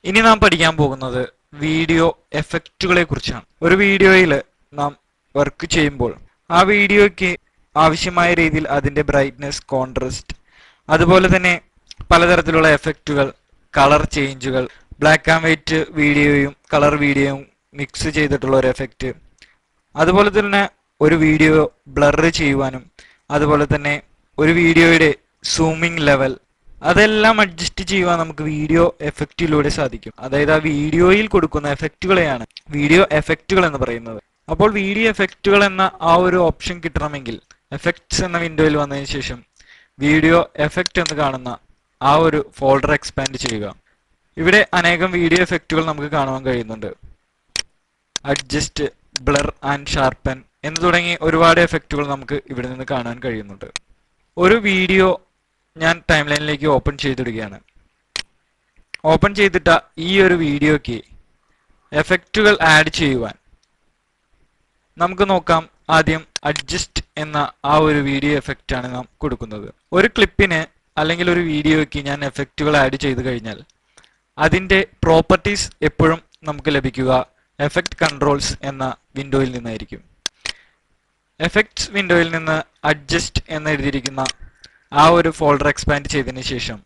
ഇനി നാം പഠിക്കാൻ പോകുന്നത് വീഡിയോ എഫക്റ്റുകളെ കുറിച്ചാണ് ഒരു വീഡിയോയിൽ നാം വർക്ക് ചെയ്യുമ്പോൾ ആ വീഡിയോയ്ക്ക് ആവശ്യമായ രീതിയിൽ അതിന്റെ ബ്രൈറ്റ്നെസ് കോൺട്രസ്റ്റ് അതുപോലെ തന്നെ പലതരത്തിലുള്ള എഫക്റ്റുകൾ കളർ ചേഞ്ചുകൾ ബ്ലാക്ക് ആൻഡ് വൈറ്റ് വീഡിയോയും കളർ വീഡിയോയും മിക്സ് ചെയ്തിട്ടുള്ള ഒരു എഫക്റ്റ് അതുപോലെ തന്നെ ഒരു വീഡിയോ ബ്ലർ ചെയ്യുവാനും അതുപോലെ തന്നെ ഒരു വീഡിയോയുടെ സൂമിംഗ് ലെവൽ അതെല്ലാം അഡ്ജസ്റ്റ് ചെയ്യുവാൻ നമുക്ക് വീഡിയോ എഫക്റ്റിലൂടെ സാധിക്കും അതായത് ആ വീഡിയോയിൽ കൊടുക്കുന്ന എഫക്റ്റുകളെയാണ് വീഡിയോ എഫക്റ്റുകൾ എന്ന് പറയുന്നത് അപ്പോൾ വീഡിയോ എഫക്റ്റുകൾ എന്ന ആ ഒരു ഓപ്ഷൻ കിട്ടണമെങ്കിൽ എഫക്ട്സ് എന്ന വിൻഡോയിൽ വന്നതിന് ശേഷം വീഡിയോ എഫക്റ്റ് എന്ന് കാണുന്ന ആ ഒരു ഫോൾഡർ എക്സ്പാൻഡ് ചെയ്യുക ഇവിടെ അനേകം വീഡിയോ എഫക്റ്റുകൾ നമുക്ക് കാണുവാൻ കഴിയുന്നുണ്ട് അഡ്ജസ്റ്റ് ബ്ലർ ആൻഡ് ഷാർപ്പൻ എന്ന് തുടങ്ങി ഒരുപാട് എഫക്റ്റുകൾ നമുക്ക് ഇവിടെ നിന്ന് കാണാൻ കഴിയുന്നുണ്ട് ഒരു വീഡിയോ ഞാൻ ടൈം ലൈനിലേക്ക് ഓപ്പൺ ചെയ്തിടുകയാണ് ഓപ്പൺ ചെയ്തിട്ട ഈ ഒരു വീഡിയോയ്ക്ക് എഫക്റ്റുകൾ ആഡ് ചെയ്യുവാൻ നമുക്ക് നോക്കാം ആദ്യം അഡ്ജസ്റ്റ് എന്ന ആ ഒരു വീഡിയോ എഫക്റ്റ് ആണ് നാം കൊടുക്കുന്നത് ഒരു ക്ലിപ്പിന് അല്ലെങ്കിൽ ഒരു വീഡിയോയ്ക്ക് ഞാൻ എഫക്റ്റുകൾ ആഡ് ചെയ്ത് കഴിഞ്ഞാൽ അതിന്റെ പ്രോപ്പർട്ടീസ് എപ്പോഴും നമുക്ക് ലഭിക്കുക എഫക്റ്റ് കൺട്രോൾസ് എന്ന വിൻഡോയിൽ നിന്നായിരിക്കും എഫക്ട്സ് വിൻഡോയിൽ നിന്ന് അഡ്ജസ്റ്റ് എന്ന് എഴുതിയിരിക്കുന്ന ആ ഒരു ഫോൾഡർ എക്സ്പാൻഡ് ചെയ്തതിന് ശേഷം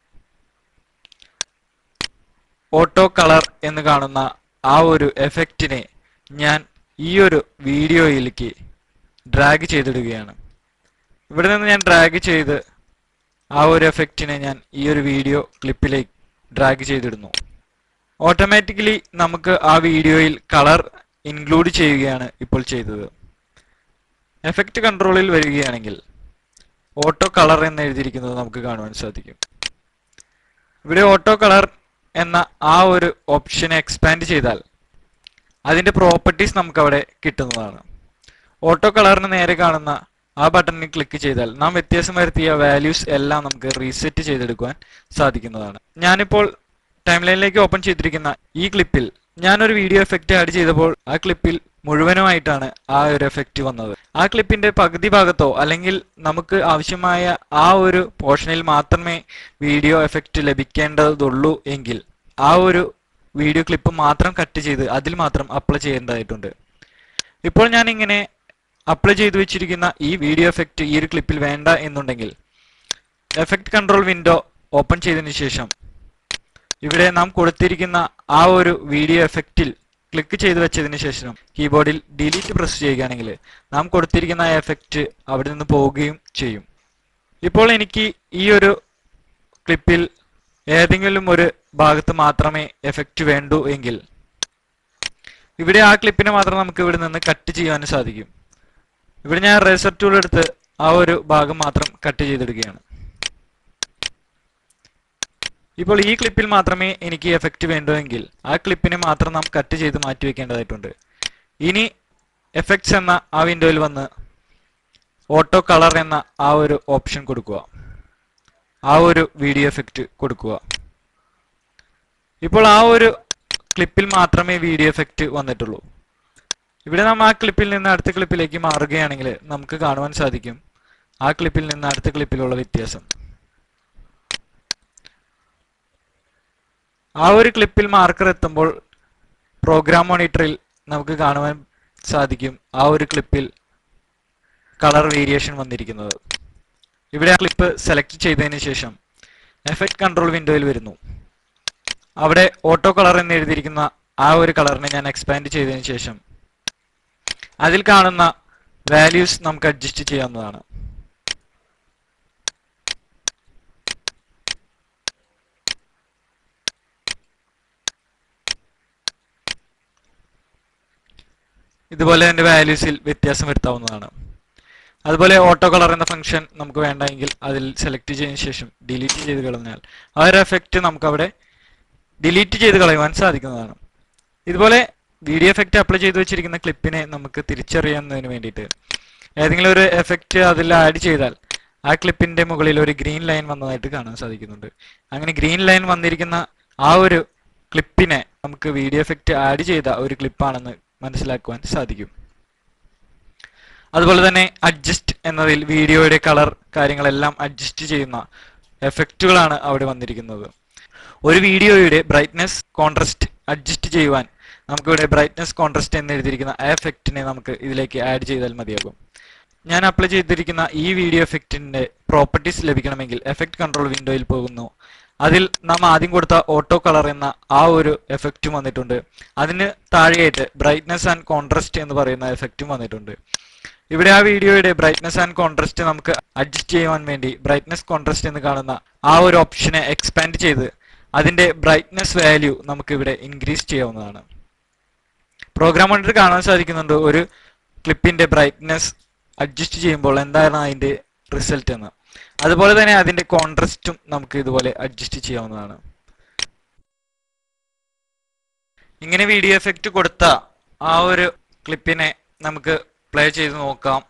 ഓട്ടോ കളർ എന്ന് കാണുന്ന ആ ഒരു എഫക്റ്റിനെ ഞാൻ ഈ ഒരു വീഡിയോയിലേക്ക് ഡ്രാഗ് ചെയ്തിടുകയാണ് ഇവിടെ നിന്ന് ഞാൻ ഡ്രാഗ് ചെയ്ത് ആ ഒരു എഫക്റ്റിനെ ഞാൻ ഈ ഒരു വീഡിയോ ക്ലിപ്പിലേക്ക് ഡ്രാഗ് ചെയ്തിടുന്നു ഓട്ടോമാറ്റിക്കലി നമുക്ക് ആ വീഡിയോയിൽ കളർ ഇൻക്ലൂഡ് ചെയ്യുകയാണ് ഇപ്പോൾ ചെയ്തത് എഫക്റ്റ് കൺട്രോളിൽ വരികയാണെങ്കിൽ ഓട്ടോ കളർ എന്ന് എഴുതിയിരിക്കുന്നത് നമുക്ക് കാണുവാൻ സാധിക്കും ഇവിടെ ഓട്ടോ കളർ എന്ന ആ ഒരു ഓപ്ഷനെ എക്സ്പാൻഡ് ചെയ്താൽ അതിന്റെ പ്രോപ്പർട്ടീസ് നമുക്ക് അവിടെ കിട്ടുന്നതാണ് ഓട്ടോ കളറിന് നേരെ കാണുന്ന ആ ബട്ടണിൽ ക്ലിക്ക് ചെയ്താൽ നാം വ്യത്യാസം വരുത്തിയ വാല്യൂസ് എല്ലാം നമുക്ക് റീസെറ്റ് ചെയ്തെടുക്കുവാൻ സാധിക്കുന്നതാണ് ഞാനിപ്പോൾ ടൈം ലൈനിലേക്ക് ഓപ്പൺ ചെയ്തിരിക്കുന്ന ഈ ക്ലിപ്പിൽ ഞാനൊരു വീഡിയോ എഫക്റ്റ് ആഡ് ചെയ്തപ്പോൾ ആ ക്ലിപ്പിൽ മുഴുവനുമായിട്ടാണ് ആ ഒരു എഫക്റ്റ് വന്നത് ആ ക്ലിപ്പിന്റെ പകുതി ഭാഗത്തോ അല്ലെങ്കിൽ നമുക്ക് ആവശ്യമായ ആ ഒരു പോർഷനിൽ മാത്രമേ വീഡിയോ എഫക്റ്റ് ലഭിക്കേണ്ടതുള്ളൂ എങ്കിൽ ആ ഒരു വീഡിയോ ക്ലിപ്പ് മാത്രം കട്ട് ചെയ്ത് അതിൽ മാത്രം അപ്ലൈ ചെയ്യേണ്ടതായിട്ടുണ്ട് ഇപ്പോൾ ഞാൻ ഇങ്ങനെ അപ്ലൈ ചെയ്തു വെച്ചിരിക്കുന്ന ഈ വീഡിയോ എഫക്റ്റ് ഈ ഒരു ക്ലിപ്പിൽ വേണ്ട എന്നുണ്ടെങ്കിൽ എഫക്റ്റ് കൺട്രോൾ വിൻഡോ ഓപ്പൺ ചെയ്തതിന് ശേഷം ഇവിടെ നാം കൊടുത്തിരിക്കുന്ന ആ ഒരു വീഡിയോ എഫക്റ്റിൽ ക്ലിക്ക് ചെയ്ത് വെച്ചതിന് ശേഷം കീബോർഡിൽ ഡിലീറ്റ് പ്രസ് ചെയ്യുകയാണെങ്കിൽ നാം കൊടുത്തിരിക്കുന്ന ആ എഫക്റ്റ് അവിടെ നിന്ന് പോവുകയും ചെയ്യും ഇപ്പോൾ എനിക്ക് ഈ ഒരു ക്ലിപ്പിൽ ഏതെങ്കിലും ഒരു ഭാഗത്ത് മാത്രമേ എഫക്റ്റ് വേണ്ടൂ എങ്കിൽ ഇവിടെ ആ ക്ലിപ്പിനെ മാത്രം നമുക്ക് ഇവിടെ നിന്ന് കട്ട് ചെയ്യാനും സാധിക്കും ഇവിടെ ഞാൻ റേസർ ടൂൾ എടുത്ത് ആ ഒരു ഭാഗം മാത്രം കട്ട് ചെയ്തെടുക്കുകയാണ് ഇപ്പോൾ ഈ ക്ലിപ്പിൽ മാത്രമേ എനിക്ക് എഫക്റ്റ് വേണ്ടുവെങ്കിൽ ആ ക്ലിപ്പിനെ മാത്രം നാം കട്ട് ചെയ്ത് മാറ്റി വെക്കേണ്ടതായിട്ടുണ്ട് ഇനി എഫക്ട്സ് എന്ന ആ വിൻഡോയിൽ വന്ന് ഓട്ടോ കളർ എന്ന ആ ഒരു ഓപ്ഷൻ കൊടുക്കുക ആ ഒരു വീഡിയോ എഫക്റ്റ് കൊടുക്കുക ഇപ്പോൾ ആ ഒരു ക്ലിപ്പിൽ മാത്രമേ വീഡിയോ എഫക്റ്റ് വന്നിട്ടുള്ളൂ ഇവിടെ നാം ആ ക്ലിപ്പിൽ നിന്ന് അടുത്ത ക്ലിപ്പിലേക്ക് മാറുകയാണെങ്കിൽ നമുക്ക് കാണുവാൻ സാധിക്കും ആ ക്ലിപ്പിൽ നിന്ന് അടുത്ത ക്ലിപ്പിലുള്ള വ്യത്യാസം ആ ഒരു ക്ലിപ്പിൽ മാർക്കർ എത്തുമ്പോൾ പ്രോഗ്രാം മോണിറ്ററിൽ നമുക്ക് കാണുവാൻ സാധിക്കും ആ ഒരു ക്ലിപ്പിൽ കളർ വേരിയേഷൻ വന്നിരിക്കുന്നത് ഇവിടെ ആ ക്ലിപ്പ് സെലക്ട് ചെയ്തതിന് ശേഷം എഫക്റ്റ് കൺട്രോൾ വിൻഡോയിൽ വരുന്നു അവിടെ ഓട്ടോ കളർ എന്ന് എഴുതിയിരിക്കുന്ന ആ ഒരു കളറിനെ ഞാൻ എക്സ്പാൻഡ് ചെയ്തതിന് ശേഷം അതിൽ കാണുന്ന വാല്യൂസ് നമുക്ക് അഡ്ജസ്റ്റ് ചെയ്യാവുന്നതാണ് ഇതുപോലെ തന്നെ വാല്യൂസിൽ വ്യത്യാസം വരുത്താവുന്നതാണ് അതുപോലെ ഓട്ടോ കളർ എന്ന ഫംഗ്ഷൻ നമുക്ക് വേണ്ടെങ്കിൽ അതിൽ സെലക്ട് ചെയ്തതിനു ശേഷം ഡിലീറ്റ് ചെയ്ത് കളഞ്ഞാൽ ആ ഒരു എഫക്റ്റ് നമുക്ക് അവിടെ ഡിലീറ്റ് ചെയ്ത് കളയുവാൻ സാധിക്കുന്നതാണ് ഇതുപോലെ വീഡിയോ എഫക്റ്റ് അപ്ലൈ ചെയ്ത് വെച്ചിരിക്കുന്ന ക്ലിപ്പിനെ നമുക്ക് തിരിച്ചറിയുന്നതിന് വേണ്ടിയിട്ട് ഏതെങ്കിലും ഒരു എഫക്റ്റ് അതിൽ ആഡ് ചെയ്താൽ ആ ക്ലിപ്പിന്റെ മുകളിൽ ഒരു ഗ്രീൻ ലൈൻ വന്നതായിട്ട് കാണാൻ സാധിക്കുന്നുണ്ട് അങ്ങനെ ഗ്രീൻ ലൈൻ വന്നിരിക്കുന്ന ആ ഒരു ക്ലിപ്പിനെ നമുക്ക് വീഡിയോ എഫക്റ്റ് ആഡ് ചെയ്ത ഒരു ക്ലിപ്പാണെന്ന് മനസ്സിലാക്കുവാൻ സാധിക്കും അതുപോലെ തന്നെ അഡ്ജസ്റ്റ് എന്നതിൽ വീഡിയോയുടെ കളർ കാര്യങ്ങളെല്ലാം അഡ്ജസ്റ്റ് ചെയ്യുന്ന എഫക്റ്റുകളാണ് അവിടെ വന്നിരിക്കുന്നത് ഒരു വീഡിയോയുടെ ബ്രൈറ്റ്നസ് കോൺട്രസ്റ്റ് അഡ്ജസ്റ്റ് ചെയ്യുവാൻ നമുക്കിവിടെ ബ്രൈറ്റ്നസ് കോൺട്രസ്റ്റ് എന്ന് എഴുതിയിരിക്കുന്ന ആ എഫക്റ്റിനെ നമുക്ക് ഇതിലേക്ക് ആഡ് ചെയ്താൽ മതിയാകും ഞാൻ അപ്ലൈ ചെയ്തിരിക്കുന്ന ഈ വീഡിയോ എഫക്റ്റിന്റെ പ്രോപ്പർട്ടീസ് ലഭിക്കണമെങ്കിൽ എഫക്ട് കൺട്രോൾ വിൻഡോയിൽ പോകുന്നു അതിൽ നാം ആദ്യം കൊടുത്ത ഓട്ടോ കളർ എന്ന ആ ഒരു എഫക്റ്റും വന്നിട്ടുണ്ട് അതിന് താഴെയായിട്ട് ബ്രൈറ്റ്നസ് ആൻഡ് കോൺട്രസ്റ്റ് എന്ന് പറയുന്ന എഫക്റ്റും വന്നിട്ടുണ്ട് ഇവിടെ ആ വീഡിയോയുടെ ബ്രൈറ്റ്നസ് ആൻഡ് കോൺട്രസ്റ്റ് നമുക്ക് അഡ്ജസ്റ്റ് ചെയ്യുവാൻ വേണ്ടി ബ്രൈറ്റ്നസ് കോൺട്രസ്റ്റ് എന്ന് കാണുന്ന ആ ഒരു ഓപ്ഷനെ എക്സ്പാൻഡ് ചെയ്ത് അതിന്റെ ബ്രൈറ്റ്നസ് വാല്യൂ നമുക്ക് ഇവിടെ ഇൻക്രീസ് ചെയ്യാവുന്നതാണ് പ്രോഗ്രാം കണ്ടിട്ട് കാണാൻ സാധിക്കുന്നുണ്ട് ഒരു ക്ലിപ്പിന്റെ ബ്രൈറ്റ്നസ് അഡ്ജസ്റ്റ് ചെയ്യുമ്പോൾ എന്താണ് അതിന്റെ റിസൾട്ട് എന്ന് അതുപോലെ തന്നെ അതിന്റെ കോൺട്രസ്റ്റും നമുക്ക് ഇതുപോലെ അഡ്ജസ്റ്റ് ചെയ്യാവുന്നതാണ് ഇങ്ങനെ വീഡിയോ എഫക്റ്റ് കൊടുത്ത ആ ഒരു ക്ലിപ്പിനെ നമുക്ക് പ്ലേ ചെയ്ത് നോക്കാം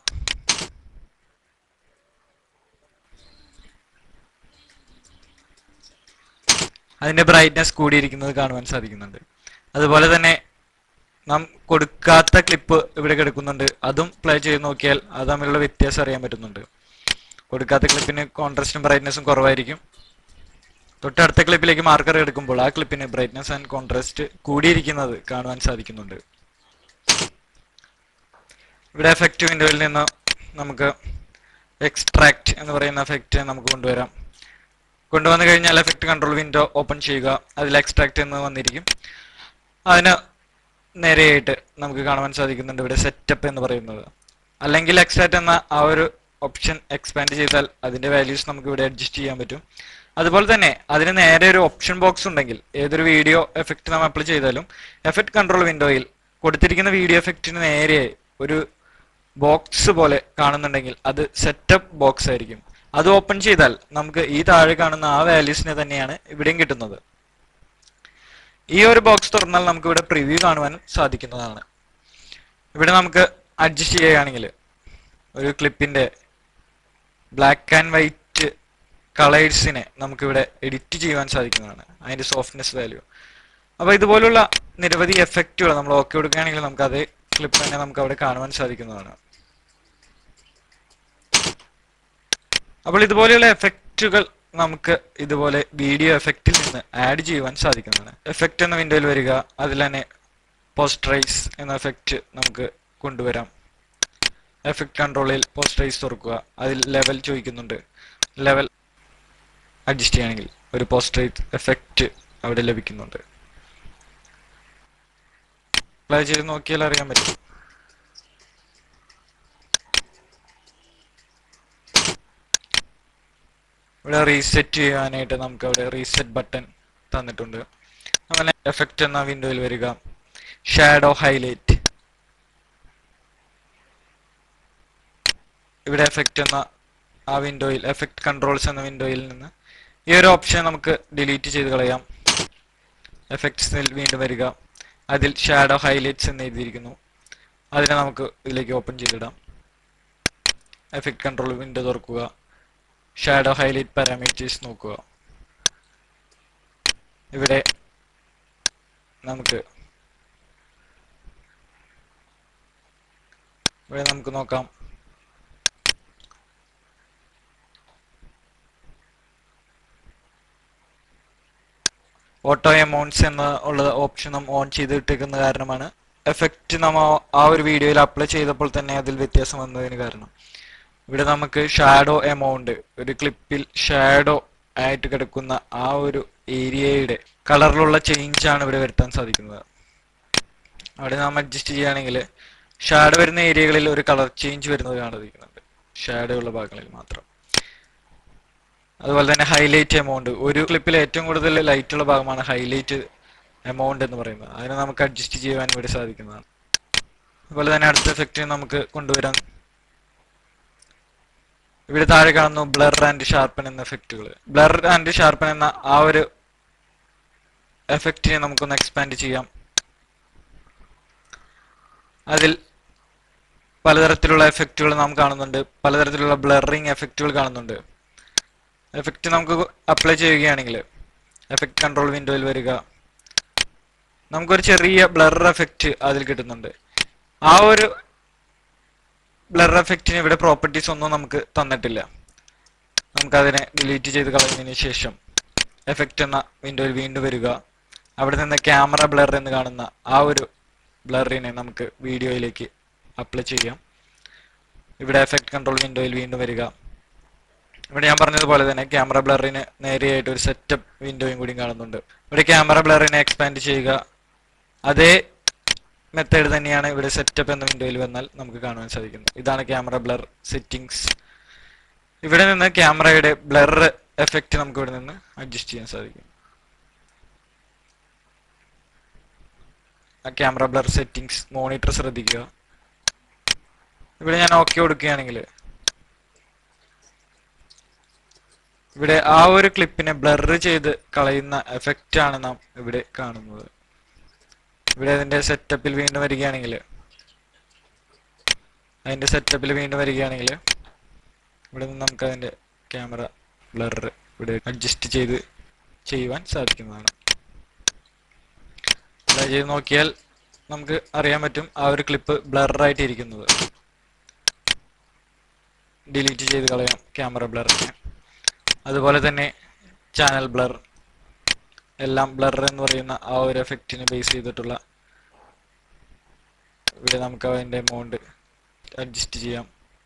അതിന്റെ ബ്രൈറ്റ്നസ് കൂടിയിരിക്കുന്നത് കാണുവാൻ സാധിക്കുന്നുണ്ട് അതുപോലെ തന്നെ നാം കൊടുക്കാത്ത ക്ലിപ്പ് ഇവിടെ കിടക്കുന്നുണ്ട് അതും പ്ലേ ചെയ്ത് നോക്കിയാൽ അത് തമ്മിലുള്ള വ്യത്യാസം അറിയാൻ പറ്റുന്നുണ്ട് കൊടുക്കാത്ത ക്ലിപ്പിന് കോൺട്രസ്റ്റും ബ്രൈറ്റ്നസും കുറവായിരിക്കും തൊട്ടടുത്ത ക്ലിപ്പിലേക്ക് മാർക്കർ എടുക്കുമ്പോൾ ആ ക്ലിപ്പിന് ബ്രൈറ്റ്നസ് ആൻഡ് കോൺട്രാസ്റ്റ് കൂടിയിരിക്കുന്നത് കാണുവാൻ സാധിക്കുന്നുണ്ട് ഇവിടെ എഫക്റ്റ് വിൻഡോയിൽ നിന്ന് നമുക്ക് എക്സ്ട്രാക്ട് എന്ന് പറയുന്ന എഫക്റ്റ് നമുക്ക് കൊണ്ടുവരാം കൊണ്ടുവന്നു കഴിഞ്ഞാൽ എഫക്റ്റ് കൺട്രോൾ വിൻഡോ ഓപ്പൺ ചെയ്യുക അതിൽ എക്സ്ട്രാക്ട് എന്ന് വന്നിരിക്കും അതിന് നേരെയായിട്ട് നമുക്ക് കാണുവാൻ സാധിക്കുന്നുണ്ട് ഇവിടെ സെറ്റപ്പ് എന്ന് പറയുന്നത് അല്ലെങ്കിൽ എക്സ്ട്രാക്ട് എന്ന ആ ഒരു ഓപ്ഷൻ എക്സ്പാൻഡ് ചെയ്താൽ അതിന്റെ വാല്യൂസ് നമുക്ക് ഇവിടെ അഡ്ജസ്റ്റ് ചെയ്യാൻ പറ്റും അതുപോലെ തന്നെ അതിന് നേരെ ഒരു ഓപ്ഷൻ ബോക്സ് ഉണ്ടെങ്കിൽ ഏതൊരു വീഡിയോ എഫക്റ്റ് നമ്മൾ അപ്ലൈ ചെയ്താലും എഫക്റ്റ് കൺട്രോൾ വിൻഡോയിൽ കൊടുത്തിരിക്കുന്ന വീഡിയോ എഫക്റ്റിന് നേരെ ഒരു ബോക്സ് പോലെ കാണുന്നുണ്ടെങ്കിൽ അത് സെറ്റപ്പ് ബോക്സ് ആയിരിക്കും അത് ഓപ്പൺ ചെയ്താൽ നമുക്ക് ഈ താഴെ കാണുന്ന ആ വാല്യൂസിനെ തന്നെയാണ് ഇവിടെയും കിട്ടുന്നത് ഈ ഒരു ബോക്സ് തുറന്നാൽ നമുക്ക് ഇവിടെ പ്രിവ്യൂ കാണുവാനും സാധിക്കുന്നതാണ് ഇവിടെ നമുക്ക് അഡ്ജസ്റ്റ് ചെയ്യുകയാണെങ്കിൽ ഒരു ക്ലിപ്പിന്റെ ബ്ലാക്ക് ആൻഡ് വൈറ്റ് കളേഴ്സിനെ നമുക്കിവിടെ എഡിറ്റ് ചെയ്യുവാൻ സാധിക്കുന്നതാണ് അതിന്റെ സോഫ്റ്റ്നെസ് വാല്യൂ അപ്പൊ ഇതുപോലുള്ള നിരവധി എഫക്റ്റുകൾ നമ്മൾ ഓക്കെ കൊടുക്കുകയാണെങ്കിൽ നമുക്ക് അതേ ക്ലിപ്പ് തന്നെ നമുക്ക് അവിടെ കാണുവാൻ സാധിക്കുന്നതാണ് അപ്പോൾ ഇതുപോലെയുള്ള എഫക്റ്റുകൾ നമുക്ക് ഇതുപോലെ വീഡിയോ എഫക്റ്റിൽ നിന്ന് ആഡ് ചെയ്യുവാൻ സാധിക്കുന്നതാണ് എഫക്റ്റ് എന്ന വിൻഡോയിൽ വരിക അതിൽ തന്നെ പോസ്റ്ററൈസ് എന്ന എഫക്റ്റ് നമുക്ക് കൊണ്ടുവരാം എഫക്റ്റ് കൺട്രോളിൽ പോസ്റ്ററൈസ് തുറക്കുക അതിൽ ലെവൽ ചോദിക്കുന്നുണ്ട് ലെവൽ അഡ്ജസ്റ്റ് ചെയ്യുകയാണെങ്കിൽ ഒരു പോസ്റ്ററൈസ് എഫക്റ്റ് അവിടെ ലഭിക്കുന്നുണ്ട് അപ്ലൈ ചെയ്ത് നോക്കിയാൽ അറിയാൻ പറ്റും ഇവിടെ റീസെറ്റ് ചെയ്യാനായിട്ട് നമുക്ക് അവിടെ റീസെറ്റ് ബട്ടൺ തന്നിട്ടുണ്ട് അങ്ങനെ എഫക്റ്റ് എന്ന വിൻഡോയിൽ വരിക ഷാഡോ ഹൈലൈറ്റ് ഇവിടെ എഫക്റ്റ് എന്ന ആ വിൻഡോയിൽ എഫക്റ്റ് കൺട്രോൾസ് എന്ന വിൻഡോയിൽ നിന്ന് ഈ ഒരു ഓപ്ഷൻ നമുക്ക് ഡിലീറ്റ് ചെയ്ത് കളയാം എഫക്ട്സിൽ വീണ്ടും വരിക അതിൽ ഷാഡോ ഹൈലൈറ്റ്സ് എന്ന് എഴുതിയിരിക്കുന്നു അതിനെ നമുക്ക് ഇതിലേക്ക് ഓപ്പൺ ചെയ്തിടാം എഫക്റ്റ് കൺട്രോൾ വിൻഡോ തുറക്കുക ഷാഡോ ഹൈലൈറ്റ് പാരാമീറ്റേഴ്സ് നോക്കുക ഇവിടെ നമുക്ക് ഇവിടെ നമുക്ക് നോക്കാം ഓട്ടോ എമൗണ്ട്സ് എന്ന ഉള്ള ഓപ്ഷൻ നാം ഓൺ ചെയ്തിട്ടേക്കുന്ന കാരണമാണ് എഫക്റ്റ് നമ്മ ആ ഒരു വീഡിയോയിൽ അപ്ലൈ ചെയ്തപ്പോൾ തന്നെ അതിൽ വ്യത്യാസം വന്നതിന് കാരണം ഇവിടെ നമുക്ക് ഷാഡോ എമൗണ്ട് ഒരു ക്ലിപ്പിൽ ഷാഡോ ആയിട്ട് കിടക്കുന്ന ആ ഒരു ഏരിയയുടെ കളറിലുള്ള ചേഞ്ച് ആണ് ഇവിടെ വരുത്താൻ സാധിക്കുന്നത് അവിടെ നാം അഡ്ജസ്റ്റ് ചെയ്യുകയാണെങ്കിൽ ഷാഡോ വരുന്ന ഏരിയകളിൽ ഒരു കളർ ചേഞ്ച് വരുന്നത് കാണുന്നുണ്ട് ഷാഡോ ഉള്ള ഭാഗങ്ങളിൽ മാത്രം അതുപോലെ തന്നെ ഹൈലൈറ്റ് എമൗണ്ട് ഒരു ക്ലിപ്പിൽ ഏറ്റവും കൂടുതൽ ലൈറ്റ് ഉള്ള ഭാഗമാണ് ഹൈലൈറ്റ് എമൗണ്ട് എന്ന് പറയുന്നത് അതിനെ നമുക്ക് അഡ്ജസ്റ്റ് ചെയ്യുവാൻ ഇവിടെ സാധിക്കുന്നതാണ് അതുപോലെ തന്നെ അടുത്ത എഫക്റ്റ് നമുക്ക് കൊണ്ടുവരാൻ ഇവിടെ താഴെ കാണുന്നു ബ്ലർ ആൻഡ് ഷാർപ്പൻ എന്ന എഫക്റ്റുകൾ ബ്ലർ ആൻഡ് ഷാർപ്പൻ എന്ന ആ ഒരു എഫക്റ്റിനെ നമുക്കൊന്ന് എക്സ്പാൻഡ് ചെയ്യാം അതിൽ പലതരത്തിലുള്ള എഫക്റ്റുകൾ നാം കാണുന്നുണ്ട് പലതരത്തിലുള്ള ബ്ലറിങ് എഫക്റ്റുകൾ കാണുന്നുണ്ട് എഫക്റ്റ് നമുക്ക് അപ്ലൈ ചെയ്യുകയാണെങ്കിൽ എഫക്റ്റ് കൺട്രോൾ വിൻഡോയിൽ വരിക നമുക്കൊരു ചെറിയ ബ്ലർ എഫക്റ്റ് അതിൽ കിട്ടുന്നുണ്ട് ആ ഒരു ബ്ലർ എഫക്റ്റിന് ഇവിടെ പ്രോപ്പർട്ടീസ് ഒന്നും നമുക്ക് തന്നിട്ടില്ല നമുക്കതിനെ ഡിലീറ്റ് ചെയ്ത് കളഞ്ഞതിന് ശേഷം എഫക്റ്റ് എന്ന വിൻഡോയിൽ വീണ്ടും വരിക അവിടെ നിന്ന് ക്യാമറ ബ്ലർ എന്ന് കാണുന്ന ആ ഒരു ബ്ലറിനെ നമുക്ക് വീഡിയോയിലേക്ക് അപ്ലൈ ചെയ്യാം ഇവിടെ എഫക്റ്റ് കൺട്രോൾ വിൻഡോയിൽ വീണ്ടും വരിക ഇവിടെ ഞാൻ പറഞ്ഞതുപോലെ തന്നെ ക്യാമറ ബ്ലറിന് നേരെയായിട്ട് ഒരു സെറ്റപ്പ് വിൻഡോയും കൂടി കാണുന്നുണ്ട് ഇവിടെ ക്യാമറ ബ്ലറിനെ എക്സ്പാൻഡ് ചെയ്യുക അതേ മെത്തേഡ് തന്നെയാണ് ഇവിടെ സെറ്റപ്പ് എന്ന വിൻഡോയിൽ വന്നാൽ നമുക്ക് കാണുവാൻ സാധിക്കുന്നത് ഇതാണ് ക്യാമറ ബ്ലർ സെറ്റിംഗ്സ് ഇവിടെ നിന്ന് ക്യാമറയുടെ ബ്ലർ എഫക്റ്റ് നമുക്ക് ഇവിടെ നിന്ന് അഡ്ജസ്റ്റ് ചെയ്യാൻ സാധിക്കും ആ ക്യാമറ ബ്ലർ സെറ്റിംഗ്സ് മോണിറ്റർ ശ്രദ്ധിക്കുക ഇവിടെ ഞാൻ ഓക്കെ കൊടുക്കുകയാണെങ്കിൽ ഇവിടെ ആ ഒരു ക്ലിപ്പിനെ ബ്ലർ ചെയ്ത് കളയുന്ന എഫക്റ്റ് ആണ് നാം ഇവിടെ കാണുന്നത് ഇവിടെ അതിന്റെ സെറ്റപ്പിൽ വീണ്ടും വരികയാണെങ്കിൽ അതിന്റെ സെറ്റപ്പിൽ വീണ്ടും വരികയാണെങ്കിൽ ഇവിടെ നിന്ന് നമുക്ക് അതിന്റെ ക്യാമറ ബ്ലർ ഇവിടെ അഡ്ജസ്റ്റ് ചെയ്ത് ചെയ്യുവാൻ സാധിക്കുന്നതാണ് അപ്ലൈ ചെയ്ത് നോക്കിയാൽ നമുക്ക് അറിയാൻ പറ്റും ആ ഒരു ക്ലിപ്പ് ബ്ലറായിട്ട് ഇരിക്കുന്നത് ഡിലീറ്റ് ചെയ്ത് കളയാം ക്യാമറ ബ്ലറിനെ അതുപോലെ തന്നെ ചാനൽ ബ്ലർ എല്ലാം ബ്ലർ എന്ന് പറയുന്ന ആ ഒരു എഫക്റ്റിനെ ബേസ് ചെയ്തിട്ടുള്ള ഇവിടെ നമുക്ക് അതിന്റെ എമൗണ്ട് അഡ്ജസ്റ്റ് ചെയ്യാം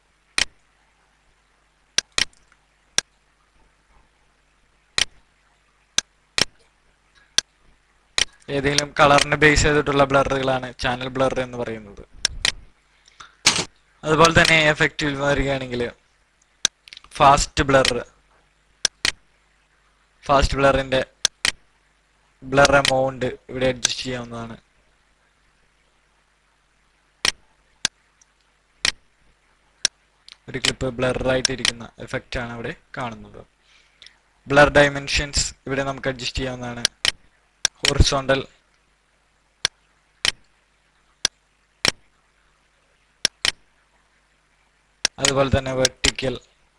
ഏതെങ്കിലും കളറിനെ ബേസ് ചെയ്തിട്ടുള്ള ബ്ലറുകളാണ് ചാനൽ ബ്ലർ എന്ന് പറയുന്നത് അതുപോലെ തന്നെ എഫക്റ്റിൽ വരികയാണെങ്കിൽ ഫാസ്റ്റ് ബ്ലർ ഫാസ്റ്റ് ബ്ലറിന്റെ ബ്ലർ എമൗണ്ട് ഇവിടെ അഡ്ജസ്റ്റ് ചെയ്യാവുന്നതാണ് ഒരു ക്ലിപ്പ് ബ്ലർ ആയിട്ടിരിക്കുന്ന എഫക്റ്റ് ആണ് ഇവിടെ കാണുന്നത് ബ്ലർ ഡൈമെൻഷൻസ് ഇവിടെ നമുക്ക് അഡ്ജസ്റ്റ് ചെയ്യാവുന്നതാണ് ഹൊറിസോണ്ടൽ അതുപോലെ തന്നെ വെർട്ടിക്കൽ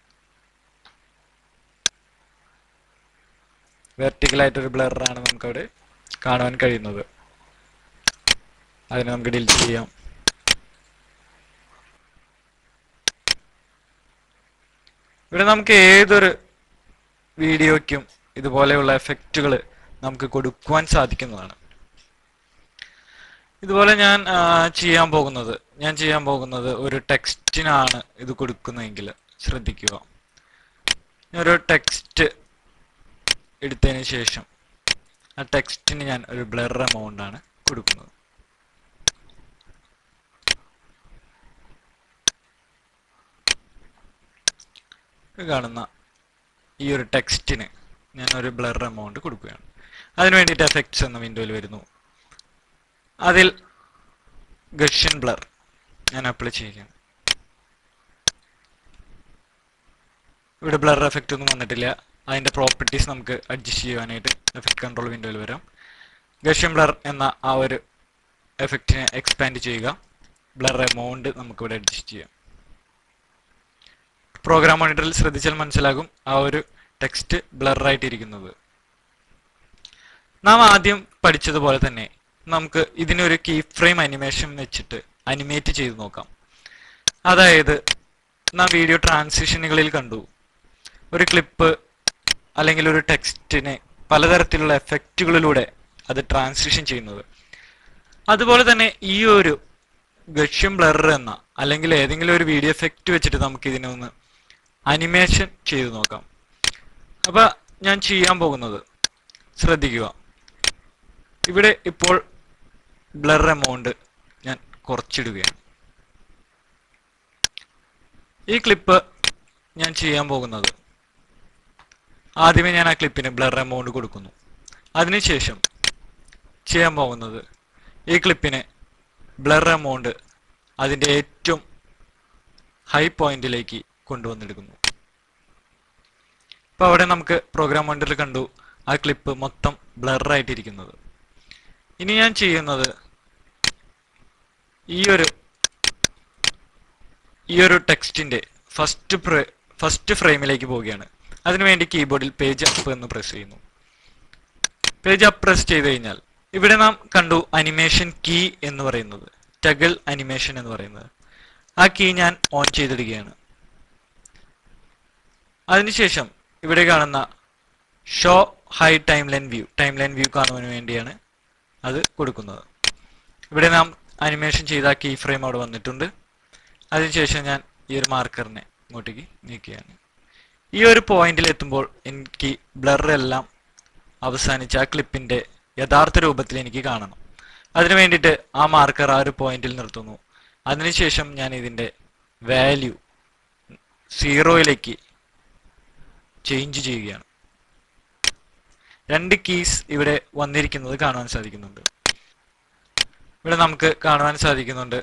വെർട്ടിക്കൽ ആയിട്ടൊരു ബ്ലറാണ് നമുക്ക് അവിടെ കാണുവാൻ കഴിയുന്നത് അതിനെ നമുക്ക് ഡിലീറ്റ് ചെയ്യാം ഇവിടെ നമുക്ക് ഏതൊരു വീഡിയോയ്ക്കും ഇതുപോലെയുള്ള എഫക്റ്റുകൾ നമുക്ക് കൊടുക്കുവാൻ സാധിക്കുന്നതാണ് ഇതുപോലെ ഞാൻ ആ, ചെയ്യാൻ പോകുന്നത് ഞാൻ ചെയ്യാൻ പോകുന്നത് ഒരു ടെക്സ്റ്റിനാണ് ഇത് കൊടുക്കുന്നതെങ്കിൽ ശ്രദ്ധിക്കുക ഞാൻ ഒരു ടെക്സ്റ്റ് എടുത്തതിന് ശേഷം ആ ടെക്സ്റ്റിന് ഞാൻ ഒരു ബ്ലർ എമൗണ്ട് ആണ് കൊടുക്കുന്നത് ഇത് കാണുന്ന ഈ ഒരു ടെക്സ്റ്റിന് ഞാൻ ഒരു ബ്ലർ എമൗണ്ട് കൊടുക്കുകയാണ് അതിന് വേണ്ടിയിട്ട് എഫക്ട്സ് എന്ന വിൻഡോയിൽ വരുന്നു അതിൽ ഗഷ്യൻ ബ്ലർ ഞാൻ അപ്ലൈ ചെയ്യുകയാണ് ഇവിടെ ബ്ലർ എഫക്റ്റ് ഒന്നും വന്നിട്ടില്ല അതിന്റെ പ്രോപ്പർട്ടീസ് നമുക്ക് അഡ്ജസ്റ്റ് ചെയ്യുവാനായിട്ട് എഫക്ട് കൺട്രോൾ വിൻഡോയിൽ വരാം ഗഷ്യൻ ബ്ലർ എന്ന ആ ഒരു എഫക്റ്റിനെ എക്സ്പാൻഡ് ചെയ്യുക ബ്ലർ എമൗണ്ട് നമുക്ക് ഇവിടെ അഡ്ജസ്റ്റ് ചെയ്യാം പ്രോഗ്രാം മോണിറ്ററിൽ ശ്രദ്ധിച്ചാൽ മനസ്സിലാകും ആ ഒരു ടെക്സ്റ്റ് ബ്ലർ ആയിട്ടിരിക്കുന്നത് നാം ആദ്യം പഠിച്ചതുപോലെ തന്നെ നമുക്ക് ഇതിനൊരു കീ ഫ്രെയിം അനിമേഷൻ വെച്ചിട്ട് അനിമേറ്റ് ചെയ്ത് നോക്കാം അതായത് നാം വീഡിയോ ട്രാൻസിഷനുകളിൽ കണ്ടു ഒരു ക്ലിപ്പ് അല്ലെങ്കിൽ ഒരു ടെക്സ്റ്റിനെ പലതരത്തിലുള്ള എഫക്റ്റുകളിലൂടെ അത് ട്രാൻസിഷൻ ചെയ്യുന്നത് അതുപോലെ തന്നെ ഈ ഒരു ഗഷ്യം ബ്ലർ എന്ന അല്ലെങ്കിൽ ഏതെങ്കിലും ഒരു വീഡിയോ എഫക്റ്റ് വെച്ചിട്ട് നമുക്ക് ഇതിനെ ഒന്ന് അനിമേഷൻ ചെയ്തു നോക്കാം അപ്പൊ ഞാൻ ചെയ്യാൻ പോകുന്നത് ശ്രദ്ധിക്കുക ഇവിടെ ഇപ്പോൾ ബ്ലർ എമൗണ്ട് ഞാൻ കുറച്ചിടുകയാണ് ഈ ക്ലിപ്പ് ഞാൻ ചെയ്യാൻ പോകുന്നത് ആദ്യമേ ഞാൻ ആ ക്ലിപ്പിന് ബ്ലർ എമൗണ്ട് കൊടുക്കുന്നു അതിനുശേഷം ചെയ്യാൻ പോകുന്നത് ഈ ക്ലിപ്പിന് ബ്ലർ എമൗണ്ട് അതിൻ്റെ ഏറ്റവും ഹൈ പോയിന്റിലേക്ക് കൊണ്ടുവന്നെടുക്കുന്നു ഇപ്പൊ അവിടെ നമുക്ക് പ്രോഗ്രാം മോണിറ്ററിൽ കണ്ടു ആ ക്ലിപ്പ് മൊത്തം ബ്ലർ ആയിട്ടിരിക്കുന്നത് ഇനി ഞാൻ ചെയ്യുന്നത് ഈ ഒരു ഈ ഒരു ടെക്സ്റ്റിന്റെ ഫസ്റ്റ് ഫസ്റ്റ് ഫ്രെയിമിലേക്ക് പോവുകയാണ് അതിനുവേണ്ടി കീബോർഡിൽ പേജ് അപ്പ് എന്ന് പ്രസ് ചെയ്യുന്നു പേജ് അപ്പ് പ്രസ് ചെയ്ത് കഴിഞ്ഞാൽ ഇവിടെ നാം കണ്ടു അനിമേഷൻ കീ എന്ന് പറയുന്നത് ടഗിൾ അനിമേഷൻ എന്ന് പറയുന്നത് ആ കീ ഞാൻ ഓൺ ചെയ്തിടുകയാണ് അതിനുശേഷം ഇവിടെ കാണുന്ന show high timeline view timeline view കാണുന്നതിന് വേണ്ടിയാണ് അത് കൊടുക്കുന്നത് ഇവിടെ നാം അനിമേഷൻ ചെയ്ത കീ ഫ്രെയിം അവിടെ വന്നിട്ടുണ്ട് അതിനുശേഷം ഞാൻ ഈ ഒരു മാർക്കറിനെ ഇങ്ങോട്ടേക്ക് നീക്കുകയാണ് ഈ ഒരു പോയിന്റിൽ എത്തുമ്പോൾ എനിക്ക് ബ്ലർ എല്ലാം അവസാനിച്ച് ആ ക്ലിപ്പിന്റെ യഥാർത്ഥ രൂപത്തിൽ എനിക്ക് കാണണം അതിനു വേണ്ടിയിട്ട് ആ മാർക്കർ ആ ഒരു പോയിന്റിൽ നിർത്തുന്നു അതിനുശേഷം ഞാൻ ഇതിന്റെ വാല്യൂ സീറോയിലേക്ക് ചേഞ്ച് ചെയ്യുകയാണ് രണ്ട് കീസ് ഇവിടെ വന്നിരിക്കുന്നത് കാണുവാൻ സാധിക്കുന്നുണ്ട് ഇവിടെ നമുക്ക് കാണുവാൻ സാധിക്കുന്നുണ്ട്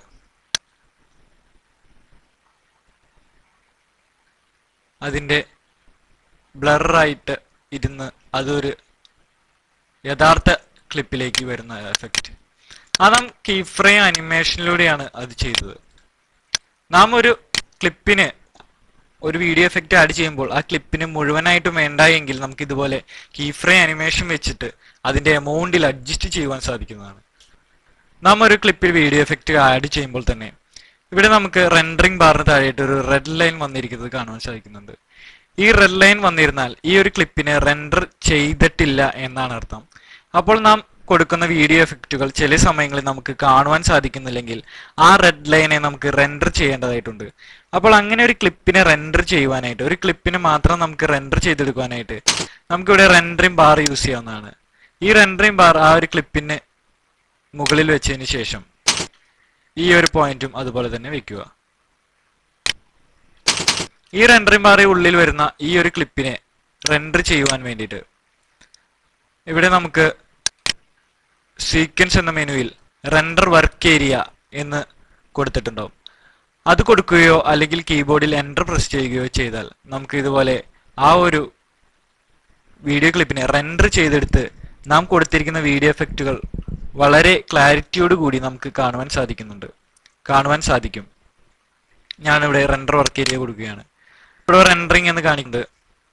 അതിന്റെ ബ്ലറായിട്ട് ഇരുന്ന് അതൊരു യഥാർത്ഥ ക്ലിപ്പിലേക്ക് വരുന്ന എഫക്റ്റ് അത് നാം കീ ഫ്രെയിം അനിമേഷനിലൂടെയാണ് അത് ചെയ്തത് നാം ഒരു ക്ലിപ്പിന് ഒരു വീഡിയോ എഫക്റ്റ് ആഡ് ചെയ്യുമ്പോൾ ആ ക്ലിപ്പിന് മുഴുവനായിട്ടും വേണ്ട എങ്കിൽ നമുക്ക് ഇതുപോലെ കീ ഫ്രെയിം അനിമേഷൻ വെച്ചിട്ട് അതിന്റെ എമൗണ്ടിൽ അഡ്ജസ്റ്റ് ചെയ്യുവാൻ സാധിക്കുന്നതാണ് നാം ഒരു ക്ലിപ്പിൽ വീഡിയോ എഫക്റ്റ് ആഡ് ചെയ്യുമ്പോൾ തന്നെ ഇവിടെ നമുക്ക് റെൻഡറിംഗ് ബാറിന് താഴെയായിട്ട് ഒരു റെഡ് ലൈൻ വന്നിരിക്കുന്നത് കാണുവാൻ സാധിക്കുന്നുണ്ട് ഈ റെഡ് ലൈൻ വന്നിരുന്നാൽ ഈ ഒരു ക്ലിപ്പിനെ റെൻഡർ ചെയ്തിട്ടില്ല എന്നാണ് അർത്ഥം അപ്പോൾ നാം കൊടുക്കുന്ന വീഡിയോ എഫക്റ്റുകൾ ചില സമയങ്ങളിൽ നമുക്ക് കാണുവാൻ സാധിക്കുന്നില്ലെങ്കിൽ ആ റെഡ് ലൈനെ നമുക്ക് റെൻഡർ ചെയ്യേണ്ടതായിട്ടുണ്ട് അപ്പോൾ അങ്ങനെ ഒരു ക്ലിപ്പിനെ റെൻഡർ ചെയ്യുവാനായിട്ട് ഒരു ക്ലിപ്പിനെ മാത്രം നമുക്ക് റെൻഡർ ചെയ്തെടുക്കുവാനായിട്ട് നമുക്കിവിടെ റെൻഡറിംഗ് ബാർ യൂസ് ചെയ്യാവുന്നതാണ് ഈ റെൻഡറിംഗ് ബാർ ആ ഒരു ക്ലിപ്പിന് മുകളിൽ വെച്ചതിന് ശേഷം ഈ ഒരു പോയിന്റും അതുപോലെ തന്നെ വെക്കുക ഈ റെൻഡറിംഗ് ബാറിൽ ഉള്ളിൽ വരുന്ന ഈ ഒരു ക്ലിപ്പിനെ റെൻഡർ ചെയ്യുവാൻ വേണ്ടിയിട്ട് ഇവിടെ നമുക്ക് സീക്വൻസ് എന്ന മെനുവിൽ റെൻഡർ വർക്ക് ഏരിയ എന്ന് കൊടുത്തിട്ടുണ്ടാവും അത് കൊടുക്കുകയോ അല്ലെങ്കിൽ കീബോർഡിൽ എൻ്റർ പ്രസ് ചെയ്യുകയോ ചെയ്താൽ നമുക്ക് ഇതുപോലെ ആ ഒരു വീഡിയോ ക്ലിപ്പിനെ റെൻഡർ ചെയ്തെടുത്ത് നാം കൊടുത്തിരിക്കുന്ന വീഡിയോ എഫക്റ്റുകൾ വളരെ ക്ലാരിറ്റിയോട് കൂടി നമുക്ക് കാണുവാൻ സാധിക്കുന്നുണ്ട് കാണുവാൻ സാധിക്കും ഞാനിവിടെ റെൻഡർ വർക്ക് ഏരിയ കൊടുക്കുകയാണ് ഇവിടെ റെൻഡറിങ് എന്ന് കാണിക്കുന്നത്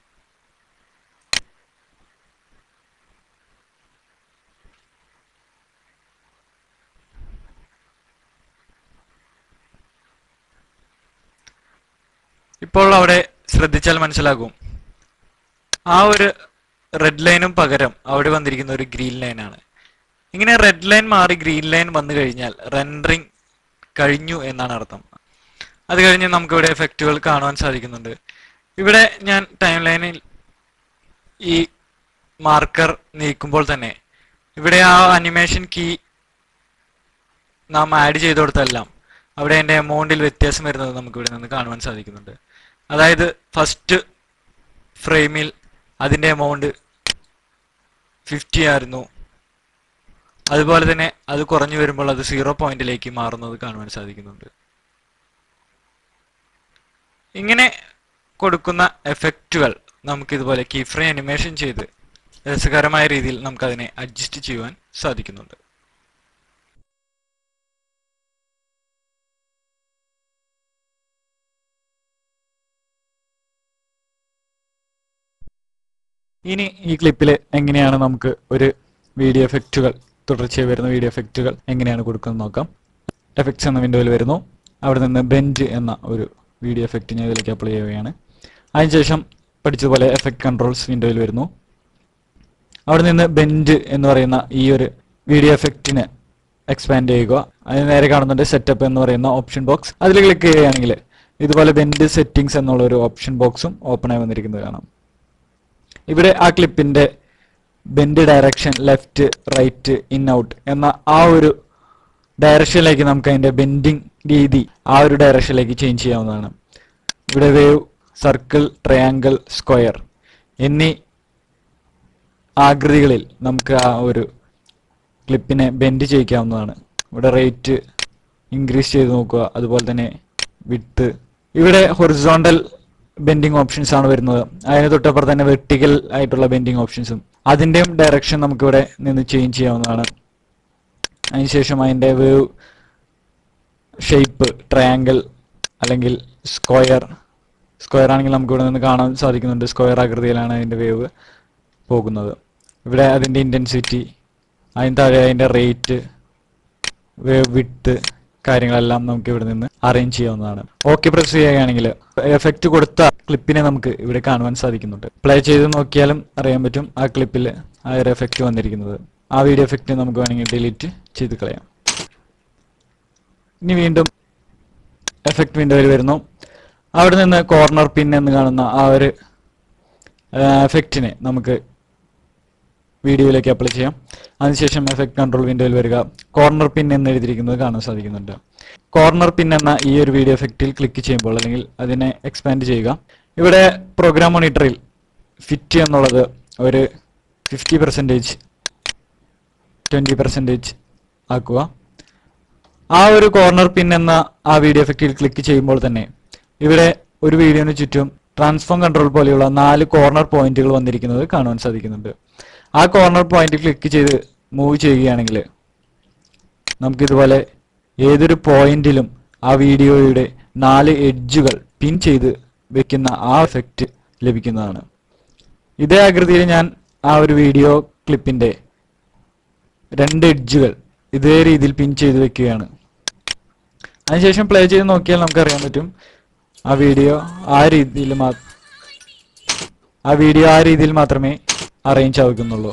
ഇപ്പോൾ അവിടെ ശ്രദ്ധിച്ചാൽ മനസ്സിലാകും ആ ഒരു റെഡ് ലൈനും പകരം അവിടെ വന്നിരിക്കുന്ന ഒരു ഗ്രീൻ ലൈനാണ് ഇങ്ങനെ റെഡ് ലൈൻ മാറി ഗ്രീൻ ലൈൻ വന്നു കഴിഞ്ഞാൽ റെൻഡറിങ് കഴിഞ്ഞു എന്നാണ് അർത്ഥം അത് കഴിഞ്ഞ് നമുക്ക് ഇവിടെ എഫക്റ്റുകൾ കാണുവാൻ സാധിക്കുന്നുണ്ട് ഇവിടെ ഞാൻ ടൈം ലൈനിൽ ഈ മാർക്കർ നീക്കുമ്പോൾ തന്നെ ഇവിടെ ആ അനിമേഷൻ കീ നാം ആഡ് ചെയ്ത് കൊടുത്തെല്ലാം അവിടെ എൻ്റെ എമൗണ്ടിൽ വ്യത്യാസം വരുന്നത് നമുക്ക് ഇവിടെ നിന്ന് കാണുവാൻ സാധിക്കുന്നുണ്ട് അതായത് ഫസ്റ്റ് ഫ്രെയിമിൽ അതിൻ്റെ എമൗണ്ട് ഫിഫ്റ്റി ആയിരുന്നു അതുപോലെ തന്നെ അത് കുറഞ്ഞു വരുമ്പോൾ അത് സീറോ പോയിന്റിലേക്ക് മാറുന്നത് കാണുവാൻ സാധിക്കുന്നുണ്ട് ഇങ്ങനെ കൊടുക്കുന്ന എഫക്റ്റുകൾ നമുക്ക് ഇതുപോലെ കീ ഫ്രെയിം അനിമേഷൻ ചെയ്ത് രസകരമായ രീതിയിൽ നമുക്ക് അതിനെ അഡ്ജസ്റ്റ് ചെയ്യുവാൻ സാധിക്കുന്നുണ്ട് ഇനി ഈ ക്ലിപ്പിൽ എങ്ങനെയാണ് നമുക്ക് ഒരു വീഡിയോ എഫക്റ്റുകൾ തുടർച്ചയായി വരുന്ന വീഡിയോ എഫക്റ്റുകൾ എങ്ങനെയാണ് കൊടുക്കുന്നത് നോക്കാം എഫക്ട്സ് എന്ന വിൻഡോയിൽ വരുന്നു അവിടെ നിന്ന് ബെഞ്ച് എന്ന ഒരു വീഡിയോ എഫക്റ്റ് ഞാൻ ഇതിലേക്ക് അപ്ലൈ ചെയ്യുകയാണ് അതിനുശേഷം പഠിച്ചതുപോലെ എഫക്ട് കൺട്രോൾസ് വിൻഡോയിൽ വരുന്നു അവിടെ നിന്ന് ബെഞ്ച് എന്ന് പറയുന്ന ഈ ഒരു വീഡിയോ എഫക്റ്റിന് എക്സ്പാൻഡ് ചെയ്യുക അതിന് നേരെ കാണുന്നുണ്ട് സെറ്റപ്പ് എന്ന് പറയുന്ന ഓപ്ഷൻ ബോക്സ് അതിൽ ക്ലിക്ക് ചെയ്യുകയാണെങ്കിൽ ഇതുപോലെ ബെൻഡ് സെറ്റിംഗ്സ് എന്നുള്ള ഒരു ഓപ്ഷൻ ബോക്സും ഓപ്പൺ ആയി വന്നിരിക്കുന്നത് കാണാം ഇവിടെ ആ ക്ലിപ്പിന്റെ bend direction left right in out എന്ന ആ ഒരു ഡയറക്ഷനിലേക്ക് നമുക്ക് അതിന്റെ ബെൻഡിങ് രീതി ആ ഒരു ഡയറക്ഷനിലേക്ക് ചേഞ്ച് ചെയ്യാവുന്നതാണ് ഇവിടെ വേവ് സർക്കിൾ ട്രയാങ്കിൾ സ്ക്വയർ എന്നീ ആകൃതികളിൽ നമുക്ക് ആ ഒരു ക്ലിപ്പിനെ ബെൻഡ് ചെയ്യിക്കാവുന്നതാണ് ഇവിടെ റേറ്റ് ഇൻക്രീസ് ചെയ്ത് നോക്കുക അതുപോലെ തന്നെ വിട്ട് ഇവിടെ ഹൊറിസോണ്ടൽ ബെൻഡിങ് ഓപ്ഷൻസ് ആണ് വരുന്നത് അതിന് തൊട്ടപ്പുറത്ത് തന്നെ വെർട്ടിക്കൽ ആയിട്ടുള്ള ബെൻഡിങ് ഓപ്ഷൻസും അതിന്റെയും ഡയറക്ഷൻ നമുക്ക് ഇവിടെ നിന്ന് ചേഞ്ച് ചെയ്യാവുന്നതാണ് അതിനുശേഷം അതിന്റെ വേവ് ഷേപ്പ് ട്രയാങ്കിൾ അല്ലെങ്കിൽ സ്ക്വയർ സ്ക്വയർ ആണെങ്കിൽ നമുക്ക് ഇവിടെ നിന്ന് കാണാൻ സാധിക്കുന്നുണ്ട് സ്ക്വയർ ആകൃതിയിലാണ് അതിന്റെ വേവ് പോകുന്നത് ഇവിടെ അതിന്റെ ഇന്റൻസിറ്റി അതിന് താഴെ അതിന്റെ റേറ്റ് വേവ് വിട്ട് കാര്യങ്ങളെല്ലാം നമുക്ക് ഇവിടെ നിന്ന് അറേഞ്ച് ചെയ്യാവുന്നതാണ് ഓക്കെ പ്രസ് ചെയ്യുകയാണെങ്കിൽ എഫക്റ്റ് കൊടുത്ത ക്ലിപ്പിനെ നമുക്ക് ഇവിടെ കാണുവാൻ സാധിക്കുന്നുണ്ട് പ്ലേ ചെയ്ത് നോക്കിയാലും അറിയാൻ പറ്റും ആ ക്ലിപ്പിൽ ആ ഒരു എഫക്റ്റ് വന്നിരിക്കുന്നത് ആ വീഡിയോ എഫക്റ്റ് നമുക്ക് വേണമെങ്കിൽ ഡിലീറ്റ് ചെയ്ത് കളയാം ഇനി വീണ്ടും എഫക്റ്റ് വിൻഡോയിൽ വരുന്നു അവിടെ നിന്ന് കോർണർ പിൻ എന്ന് കാണുന്ന ആ ഒരു എഫക്റ്റിനെ നമുക്ക് വീഡിയോയിലേക്ക് അപ്ലൈ ചെയ്യാം അതിനുശേഷം എഫക്ട് കൺട്രോൾ വിൻഡോയിൽ വരിക കോർണർ പിൻ എന്ന് എഴുതിയിരിക്കുന്നത് കാണാൻ സാധിക്കുന്നുണ്ട് കോർണർ പിൻ എന്ന ഈ ഒരു വീഡിയോ എഫക്റ്റിൽ ക്ലിക്ക് ചെയ്യുമ്പോൾ അല്ലെങ്കിൽ അതിനെ എക്സ്പാൻഡ് ചെയ്യുക ഇവിടെ പ്രോഗ്രാം മോണിറ്ററിൽ ഫിറ്റ് എന്നുള്ളത് ഒരു ഫിഫ്റ്റി പെർസെൻറ്റേജ് ട്വൻറ്റി പെർസെൻറ്റേജ് ആക്കുക ആ ഒരു കോർണർ പിൻ എന്ന ആ വീഡിയോ എഫക്റ്റിൽ ക്ലിക്ക് ചെയ്യുമ്പോൾ തന്നെ ഇവിടെ ഒരു വീഡിയോന് ചുറ്റും ട്രാൻസ്ഫോം കൺട്രോൾ പോലെയുള്ള നാല് കോർണർ പോയിന്റുകൾ വന്നിരിക്കുന്നത് കാണുവാൻ സാധിക്കുന്നുണ്ട് ആ കോർണർ പോയിന്റ് ക്ലിക്ക് ചെയ്ത് മൂവ് ചെയ്യുകയാണെങ്കിൽ നമുക്ക് ഇതുപോലെ ഏതൊരു പോയിന്റിലും ആ വീഡിയോയുടെ നാല് എഡ്ജുകൾ പിൻ ചെയ്ത് വെക്കുന്ന ആ എഫക്റ്റ് ലഭിക്കുന്നതാണ് ഇതേ ആകൃതിയിൽ ഞാൻ ആ ഒരു വീഡിയോ ക്ലിപ്പിന്റെ രണ്ട് എഡ്ജുകൾ ഇതേ രീതിയിൽ പിൻ ചെയ്ത് വെക്കുകയാണ് അതിനുശേഷം പ്ലേ ചെയ്ത് നോക്കിയാൽ നമുക്ക് അറിയാൻ പറ്റും ആ വീഡിയോ ആ രീതിയിൽ മാ ആ വീഡിയോ ആ രീതിയിൽ മാത്രമേ അറേഞ്ച് ആവുന്നുള്ളൂ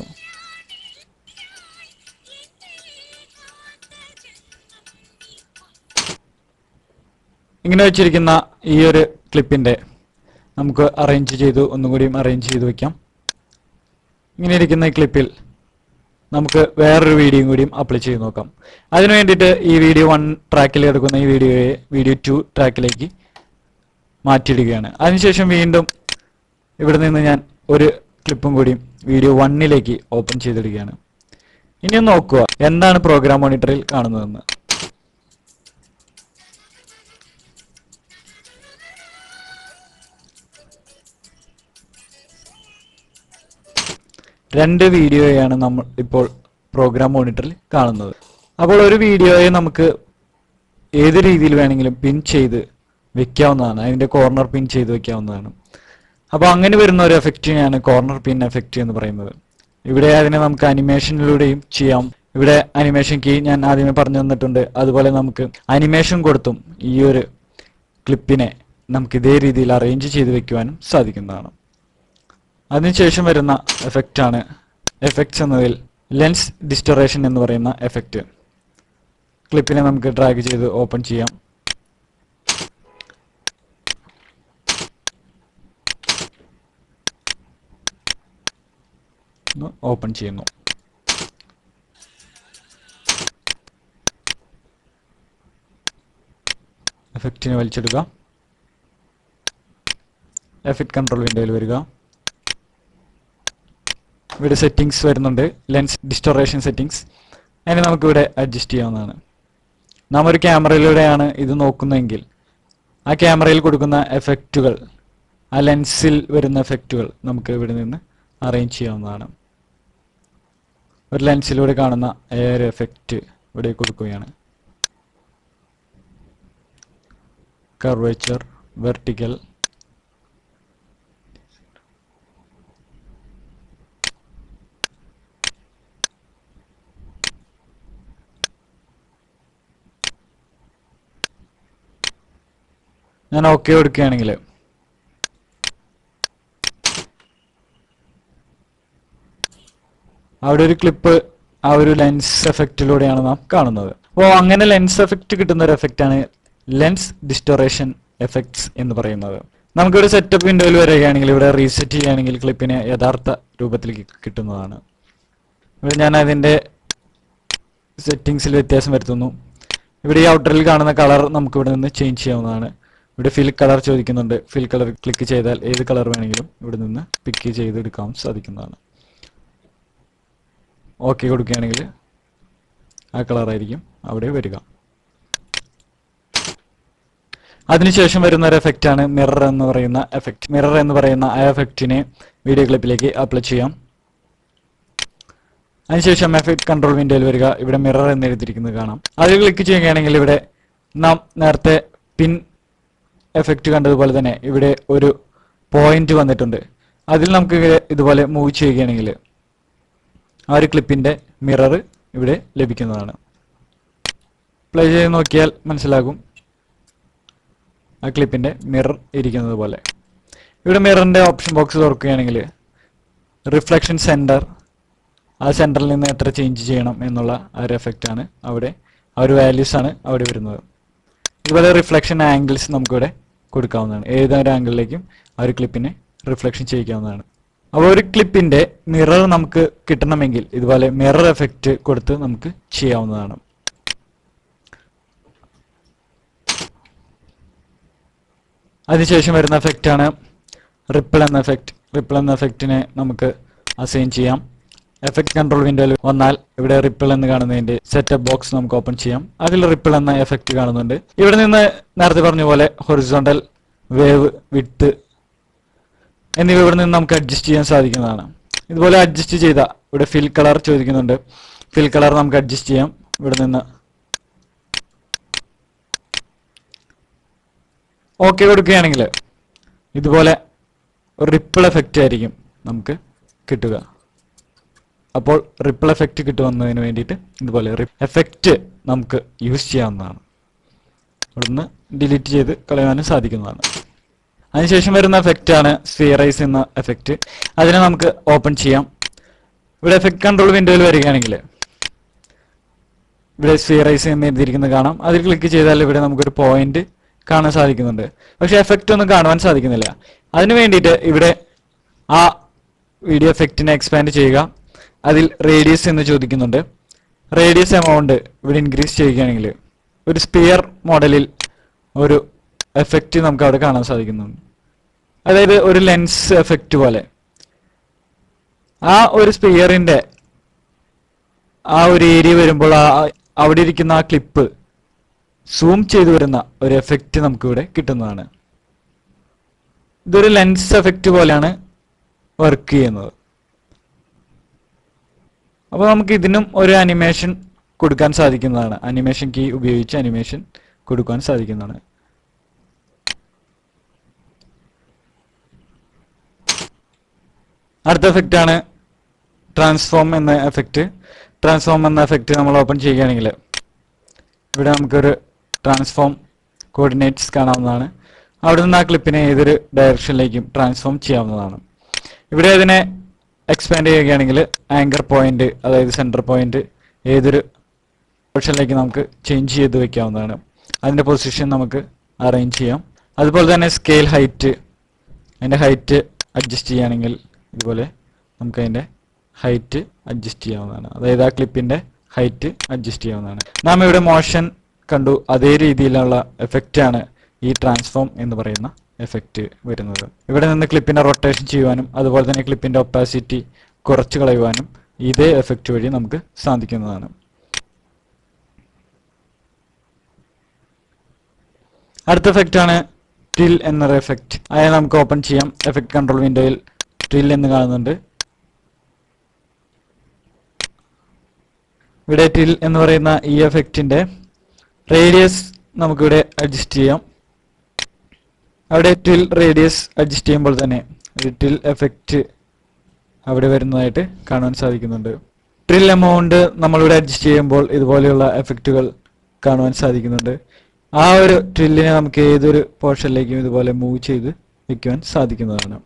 ഇങ്ങനെ വെച്ചിരിക്കുന്ന ഈ ഒരു ക്ലിപ്പിന്റെ നമുക്ക് അറേഞ്ച് ചെയ്ത് ഒന്നും കൂടിയും അറേഞ്ച് ചെയ്ത് വെക്കാം ഇങ്ങനെ ഇരിക്കുന്ന ഈ ക്ലിപ്പിൽ നമുക്ക് വേറൊരു വീഡിയോയും കൂടിയും അപ്ലൈ ചെയ്ത് നോക്കാം അതിനു വേണ്ടിയിട്ട് ഈ വീഡിയോ വൺ ട്രാക്കിൽ എടുക്കുന്ന ഈ വീഡിയോയെ വീഡിയോ ടു ട്രാക്കിലേക്ക് മാറ്റിയിടുകയാണ് അതിനുശേഷം വീണ്ടും ഇവിടെ നിന്ന് ഞാൻ ഒരു ക്ലിപ്പും കൂടിയും വീഡിയോ വണ്ണിലേക്ക് ഓപ്പൺ ചെയ്തിടുകയാണ് ഇനി ഒന്ന് നോക്കുക എന്താണ് പ്രോഗ്രാം മോണിറ്ററിൽ കാണുന്നതെന്ന് രണ്ട് വീഡിയോയാണ് നമ്മൾ ഇപ്പോൾ പ്രോഗ്രാം മോണിറ്ററിൽ കാണുന്നത് അപ്പോൾ ഒരു വീഡിയോയെ നമുക്ക് ഏത് രീതിയിൽ വേണമെങ്കിലും പിൻ ചെയ്ത് വെക്കാവുന്നതാണ് അതിന്റെ കോർണർ പിൻ ചെയ്ത് വെക്കാവുന്നതാണ് അപ്പോൾ അങ്ങനെ വരുന്ന ഒരു എഫക്റ്റിനെയാണ് കോർണർ പിൻ എഫക്റ്റ് എന്ന് പറയുന്നത് ഇവിടെ അതിനെ നമുക്ക് അനിമേഷനിലൂടെയും ചെയ്യാം ഇവിടെ അനിമേഷൻ കീ ഞാൻ ആദ്യമേ പറഞ്ഞു തന്നിട്ടുണ്ട് അതുപോലെ നമുക്ക് അനിമേഷൻ കൊടുത്തും ഈ ഒരു ക്ലിപ്പിനെ നമുക്ക് ഇതേ രീതിയിൽ അറേഞ്ച് ചെയ്ത് വെക്കുവാനും സാധിക്കുന്നതാണ് അതിനുശേഷം വരുന്ന എഫക്റ്റ് ആണ് എഫക്ട്സ് എന്നതിൽ ലെൻസ് ഡിസ്റ്റോറേഷൻ എന്ന് പറയുന്ന എഫക്റ്റ് ക്ലിപ്പിനെ നമുക്ക് ഡ്രാഗ് ചെയ്ത് ഓപ്പൺ ചെയ്യാം ഓപ്പൺ ചെയ്യുന്നു എഫക്റ്റിനെ വലിച്ചെടുക്കുക എഫക്ട് കൺട്രോൾ വിൻഡോയിൽ വരിക ഇവിടെ സെറ്റിംഗ്സ് വരുന്നുണ്ട് ലെൻസ് ഡിസ്റ്റോറേഷൻ സെറ്റിംഗ്സ് അതിനെ നമുക്ക് ഇവിടെ അഡ്ജസ്റ്റ് ചെയ്യാവുന്നതാണ് നാം ഒരു ക്യാമറയിലൂടെയാണ് ഇത് നോക്കുന്നതെങ്കിൽ ആ ക്യാമറയിൽ കൊടുക്കുന്ന എഫക്റ്റുകൾ ആ ലെൻസിൽ വരുന്ന എഫക്റ്റുകൾ നമുക്ക് ഇവിടെ നിന്ന് അറേഞ്ച് ചെയ്യാവുന്നതാണ് ഒരു ലെൻസിലൂടെ കാണുന്ന എയർ എഫക്റ്റ് ഇവിടെ കൊടുക്കുകയാണ് കർവേച്ചർ വെർട്ടിക്കൽ ഞാൻ ഓക്കെ കൊടുക്കുകയാണെങ്കിൽ അവിടെ ഒരു ക്ലിപ്പ് ആ ഒരു ലെൻസ് എഫക്റ്റിലൂടെയാണ് നാം കാണുന്നത് അപ്പോൾ അങ്ങനെ ലെൻസ് എഫക്റ്റ് കിട്ടുന്ന ഒരു എഫക്റ്റ് ആണ് ലെൻസ് ഡിസ്റ്റോറേഷൻ എഫക്ട്സ് എന്ന് പറയുന്നത് നമുക്കിവിടെ സെറ്റപ്പ് വിൻഡോയിൽ വരികയാണെങ്കിൽ ഇവിടെ റീസെറ്റ് ചെയ്യുകയാണെങ്കിൽ ക്ലിപ്പിനെ യഥാർത്ഥ രൂപത്തിലേക്ക് കിട്ടുന്നതാണ് ഇവിടെ ഞാൻ അതിന്റെ സെറ്റിംഗ്സിൽ വ്യത്യാസം വരുത്തുന്നു ഇവിടെ ഈ ഔട്ടറിൽ കാണുന്ന കളർ നമുക്ക് ഇവിടെ നിന്ന് ചേഞ്ച് ചെയ്യാവുന്നതാണ് ഇവിടെ ഫിൽ കളർ ചോദിക്കുന്നുണ്ട് ഫിൽ കളർ ക്ലിക്ക് ചെയ്താൽ ഏത് കളർ വേണമെങ്കിലും ഇവിടെ നിന്ന് പിക്ക് ചെയ്തെടുക്കാൻ സാധിക്കുന്നതാണ് ഓക്കെ കൊടുക്കുകയാണെങ്കിൽ ആ കളറായിരിക്കും അവിടെ വരിക അതിനുശേഷം വരുന്ന ഒരു എഫക്റ്റ് ആണ് മിറർ എന്ന് പറയുന്ന എഫക്റ്റ് മിറർ എന്ന് പറയുന്ന ആ എഫക്റ്റിനെ വീഡിയോ ക്ലിപ്പിലേക്ക് അപ്ലൈ ചെയ്യാം അതിനുശേഷം എഫക്ട് കൺട്രോൾ വിൻഡോയിൽ വരിക ഇവിടെ മിറർ എന്ന് എഴുതിയിരിക്കുന്നത് കാണാം അതിൽ ക്ലിക്ക് ചെയ്യുകയാണെങ്കിൽ ഇവിടെ നാം നേരത്തെ പിൻ എഫക്റ്റ് കണ്ടതുപോലെ തന്നെ ഇവിടെ ഒരു പോയിന്റ് വന്നിട്ടുണ്ട് അതിൽ നമുക്ക് ഇതുപോലെ മൂവ് ചെയ്യുകയാണെങ്കിൽ ആ ഒരു ക്ലിപ്പിന്റെ മിറർ ഇവിടെ ലഭിക്കുന്നതാണ് പ്ലേ ചെയ്ത് നോക്കിയാൽ മനസ്സിലാകും ആ ക്ലിപ്പിന്റെ മിറർ ഇരിക്കുന്നത് പോലെ ഇവിടെ മിററിന്റെ ഓപ്ഷൻ ബോക്സ് തുറക്കുകയാണെങ്കിൽ റിഫ്ലക്ഷൻ സെന്റർ ആ സെന്ററിൽ നിന്ന് എത്ര ചേഞ്ച് ചെയ്യണം എന്നുള്ള ആ ഒരു എഫക്റ്റ് ആണ് അവിടെ ആ ഒരു വാല്യൂസ് ആണ് അവിടെ വരുന്നത് ഇതുപോലെ റിഫ്ലക്ഷൻ ആംഗിൾസ് നമുക്കിവിടെ കൊടുക്കാവുന്നതാണ് ഏതൊരു ആംഗിളിലേക്കും ആ ഒരു ക്ലിപ്പിനെ റിഫ്ലക്ഷൻ ചെയ്യിക്കാവുന്നതാണ് അപ്പോൾ ഒരു ക്ലിപ്പിന്റെ മിറർ നമുക്ക് കിട്ടണമെങ്കിൽ ഇതുപോലെ മിറർ എഫക്റ്റ് കൊടുത്ത് നമുക്ക് ചെയ്യാവുന്നതാണ് അതിനുശേഷം വരുന്ന എഫക്റ്റ് ആണ് റിപ്പിൾ എന്ന എഫക്റ്റ് റിപ്പിൾ എന്ന എഫക്റ്റിനെ നമുക്ക് അസൈൻ ചെയ്യാം എഫക്ട് കൺട്രോൾ വിൻഡോയിൽ വന്നാൽ ഇവിടെ റിപ്പിൾ എന്ന് കാണുന്നതിന്റെ സെറ്റപ്പ് ബോക്സ് നമുക്ക് ഓപ്പൺ ചെയ്യാം അതിൽ റിപ്പിൾ എന്ന എഫക്റ്റ് കാണുന്നുണ്ട് ഇവിടെ നിന്ന് നേരത്തെ പറഞ്ഞ പോലെ ഹൊറിസോണ്ടൽ വേവ് വിട്ട് എന്നിവ ഇവിടെ നിന്ന് നമുക്ക് അഡ്ജസ്റ്റ് ചെയ്യാൻ സാധിക്കുന്നതാണ് ഇതുപോലെ അഡ്ജസ്റ്റ് ചെയ്ത ഇവിടെ ഫിൽ കളർ ചോദിക്കുന്നുണ്ട് ഫിൽ കളർ നമുക്ക് അഡ്ജസ്റ്റ് ചെയ്യാം ഇവിടെ നിന്ന് ഓക്കെ കൊടുക്കുകയാണെങ്കിൽ ഇതുപോലെ റിപ്പിൾ എഫക്റ്റ് ആയിരിക്കും നമുക്ക് കിട്ടുക അപ്പോൾ റിപ്പിൾ എഫക്റ്റ് കിട്ടുന്നതിന് വേണ്ടിയിട്ട് ഇതുപോലെ എഫക്റ്റ് നമുക്ക് യൂസ് ചെയ്യാവുന്നതാണ് ഇവിടുന്ന് ഡിലീറ്റ് ചെയ്ത് കളയാനും സാധിക്കുന്നതാണ് അതിനുശേഷം വരുന്ന എഫക്റ്റ് ആണ് സ്ഫിയറൈസ് എന്ന എഫക്റ്റ് അതിനെ നമുക്ക് ഓപ്പൺ ചെയ്യാം ഇവിടെ എഫക്ട് കൺട്രോൾ വിൻഡോയിൽ വരികയാണെങ്കിൽ ഇവിടെ സ്ഫിയറൈസ് എന്ന് എഴുതിയിരിക്കുന്നത് കാണാം അതിൽ ക്ലിക്ക് ചെയ്താൽ ഇവിടെ നമുക്കൊരു പോയിന്റ് കാണാൻ സാധിക്കുന്നുണ്ട് പക്ഷെ എഫക്റ്റ് ഒന്നും കാണുവാൻ സാധിക്കുന്നില്ല അതിനു വേണ്ടിയിട്ട് ഇവിടെ ആ വീഡിയോ എഫക്റ്റിനെ എക്സ്പാൻഡ് ചെയ്യുക അതിൽ റേഡിയസ് എന്ന് ചോദിക്കുന്നുണ്ട് റേഡിയസ് എമൗണ്ട് ഇവിടെ ഇൻക്രീസ് ചെയ്യുകയാണെങ്കിൽ ഒരു സ്പിയർ മോഡലിൽ ഒരു എഫക്റ്റ് നമുക്ക് അവിടെ കാണാൻ സാധിക്കുന്നുണ്ട് അതായത് ഒരു ലെൻസ് എഫക്റ്റ് പോലെ ആ ഒരു സ്പിയറിന്റെ ആ ഒരു ഏരിയ വരുമ്പോൾ ആ അവിടെ ഇരിക്കുന്ന ആ ക്ലിപ്പ് സൂം ചെയ്തു വരുന്ന ഒരു എഫക്റ്റ് നമുക്ക് ഇവിടെ കിട്ടുന്നതാണ് ഇതൊരു ലെൻസ് എഫക്റ്റ് പോലെയാണ് വർക്ക് ചെയ്യുന്നത് അപ്പോൾ നമുക്ക് ഇതിനും ഒരു അനിമേഷൻ കൊടുക്കാൻ സാധിക്കുന്നതാണ് അനിമേഷൻ കീ ഉപയോഗിച്ച് അനിമേഷൻ കൊടുക്കാൻ സാധിക്കുന്നതാണ് അടുത്ത എഫക്റ്റ് ആണ് ട്രാൻസ്ഫോം എന്ന എഫക്റ്റ് ട്രാൻസ്ഫോം എന്ന എഫക്റ്റ് നമ്മൾ ഓപ്പൺ ചെയ്യുകയാണെങ്കിൽ ഇവിടെ നമുക്കൊരു ട്രാൻസ്ഫോം കോർഡിനേറ്റ്സ് കാണാവുന്നതാണ് അവിടെ നിന്ന് ആ ക്ലിപ്പിനെ ഏതൊരു ഡയറക്ഷനിലേക്കും ട്രാൻസ്ഫോം ചെയ്യാവുന്നതാണ് ഇവിടെ അതിനെ എക്സ്പാൻഡ് ചെയ്യുകയാണെങ്കിൽ ആങ്കർ പോയിന്റ് അതായത് സെന്റർ പോയിന്റ് ഏതൊരു ഡയറക്ഷനിലേക്ക് നമുക്ക് ചേഞ്ച് ചെയ്ത് വെക്കാവുന്നതാണ് അതിന്റെ പൊസിഷൻ നമുക്ക് അറേഞ്ച് ചെയ്യാം അതുപോലെ തന്നെ സ്കെയിൽ ഹൈറ്റ് അതിന്റെ ഹൈറ്റ് അഡ്ജസ്റ്റ് ചെയ്യുകയാണെങ്കിൽ ഇതുപോലെ നമുക്ക് അതിന്റെ ഹൈറ്റ് അഡ്ജസ്റ്റ് ചെയ്യാവുന്നതാണ് അതായത് ആ ക്ലിപ്പിന്റെ ഹൈറ്റ് അഡ്ജസ്റ്റ് ചെയ്യാവുന്നതാണ് നാം ഇവിടെ മോഷൻ കണ്ടു അതേ രീതിയിലുള്ള എഫക്റ്റ് ആണ് ഈ ട്രാൻസ്ഫോം എന്ന് പറയുന്ന എഫക്റ്റ് വരുന്നത് ഇവിടെ നിന്ന് ക്ലിപ്പിന്റെ റൊട്ടേഷൻ ചെയ്യുവാനും അതുപോലെ തന്നെ ക്ലിപ്പിന്റെ ഒപ്പാസിറ്റി കുറച്ച് കളയുവാനും ഇതേ എഫക്റ്റ് വഴി നമുക്ക് സാധിക്കുന്നതാണ് അടുത്ത എഫക്റ്റ് ആണ് ടിൽ എന്നൊരു എഫക്റ്റ് അതിനെ നമുക്ക് ഓപ്പൺ ചെയ്യാം എഫക്ട് കൺട്രോൾ വിൻഡോയിൽ ടിൽ എന്ന് കാണുന്നുണ്ട് ഇവിടെ ടിൽ എന്ന് പറയുന്ന ഈ എഫക്റ്റിന്റെ റേഡിയസ് നമുക്കിവിടെ അഡ്ജസ്റ്റ് ചെയ്യാം അവിടെ ടിൽ റേഡിയസ് അഡ്ജസ്റ്റ് ചെയ്യുമ്പോൾ തന്നെ ഒരു ടിൽ എഫക്റ്റ് അവിടെ വരുന്നതായിട്ട് കാണാൻ സാധിക്കുന്നുണ്ട് ട്രിൽ എമൗണ്ട് നമ്മളിവിടെ അഡ്ജസ്റ്റ് ചെയ്യുമ്പോൾ ഇതുപോലെയുള്ള എഫക്റ്റുകൾ കാണുവാൻ സാധിക്കുന്നുണ്ട് ആ ഒരു ട്രില്ലിനെ നമുക്ക് ഏതൊരു പോർഷനിലേക്കും ഇതുപോലെ മൂവ് ചെയ്ത് വെക്കുവാൻ സാധിക്കുന്നതാണ്